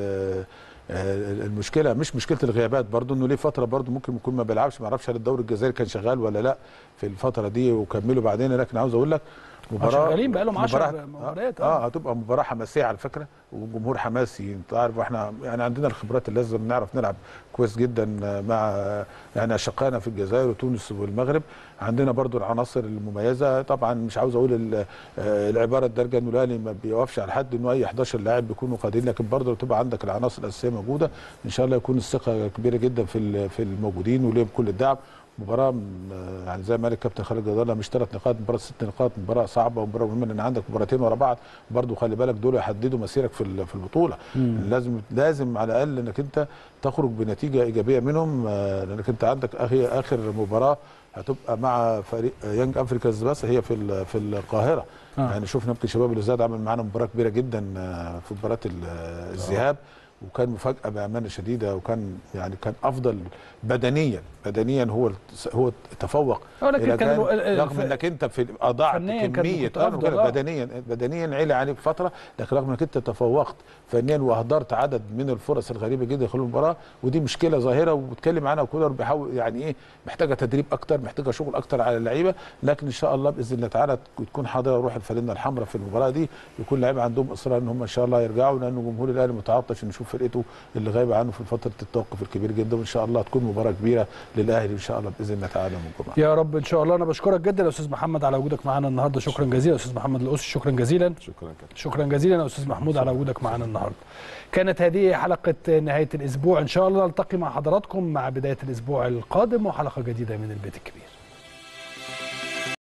آه، المشكله مش مشكله الغيابات برضو انه ليه فتره برضو ممكن يكون ما بيلعبش ما اعرفش هل الدوري الجزائري كان شغال ولا لا في الفتره دي وكملوا بعدين لكن عاوز اقول لك مباراه شغالين بقالهم 10 مباراة- مباريات، آه. اه هتبقى مباراه حماسيه على فكره وجمهور حماسي انت عارف احنا يعني عندنا الخبرات اللي لازم نعرف نلعب كويس جدا مع يعني اشقائنا في الجزائر وتونس والمغرب عندنا برضو العناصر المميزه طبعا مش عاوز اقول ال- آه، العباره الدارجه انه الاهلي ما بيوقفش على حد انه اي 11 لاعب بيكونوا قادرين لكن برضو لو تبقى عندك العناصر الاساسيه موجوده ان شاء الله يكون الثقه كبيره جدا في ال- في الموجودين وليهم كل الدعم مباراه م- يعني زي ما قال الكابتن خالد جد الله مش ثلاث نقاط مباراه ست نقاط مباراه صعبه ومباراه مهمه لان عندك مباراتين ورا بعض برضو خلي بالك دول يحددوا مسيرك في ال- في البطوله مم. لازم لازم على الاقل انك انت تخرج بنتيجه ايجابيه منهم آه، لانك انت عندك اخي اخر مباراه هتبقى مع فريق يانج افريكاز بس هي في ال- في القاهره آه. يعني شفنا يمكن شباب الازاد عمل معانا مباراه كبيره جدا آه، في مباراه ال- الذهاب وكان مفاجاه بامانه شديده وكان يعني كان افضل بدنيا بدنيا هو هو تفوق آه، لكن إلى كان جانب- ال- ال- رغم ف- انك انت في اضعت فنياً كان كميه كنت آه، أفضل، كده آه. بدنيا بدنيا عيلي عليك فتره لكن رغم انك انت تفوقت فنيا واهدرت عدد من الفرص الغريبه جدا خلال المباراه ودي مشكله ظاهره وبتكلم عنها كولر بيحاول يعني ايه محتاجه تدريب اكتر محتاجه شغل اكتر على اللعيبه لكن ان شاء الله باذن الله تعالى تكون حاضره روح الفانله الحمراء في المباراه دي يكون اللعيبه عندهم اصرار ان هم ان شاء الله يرجعوا لان جمهور الاهلي متعطش نشوف فرقته اللي غايبه عنه في فتره التوقف الكبير جدا وان شاء الله تكون مباراه كبيره للاهلي ان شاء الله باذن الله تعالى من الجمعه يا رب ان شاء الله انا بشكرك جدا يا استاذ محمد على وجودك معانا النهارده شكرا جزيلا استاذ محمد القص شكرا جزيلا شكرا كده شكرا جزيلا يا استاذ محمود على وجودك معانا النهارده كانت هذه حلقه نهايه الاسبوع ان شاء الله نلتقي مع حضراتكم مع بدايه الاسبوع القادم وحلقه جديده من البيت الكبير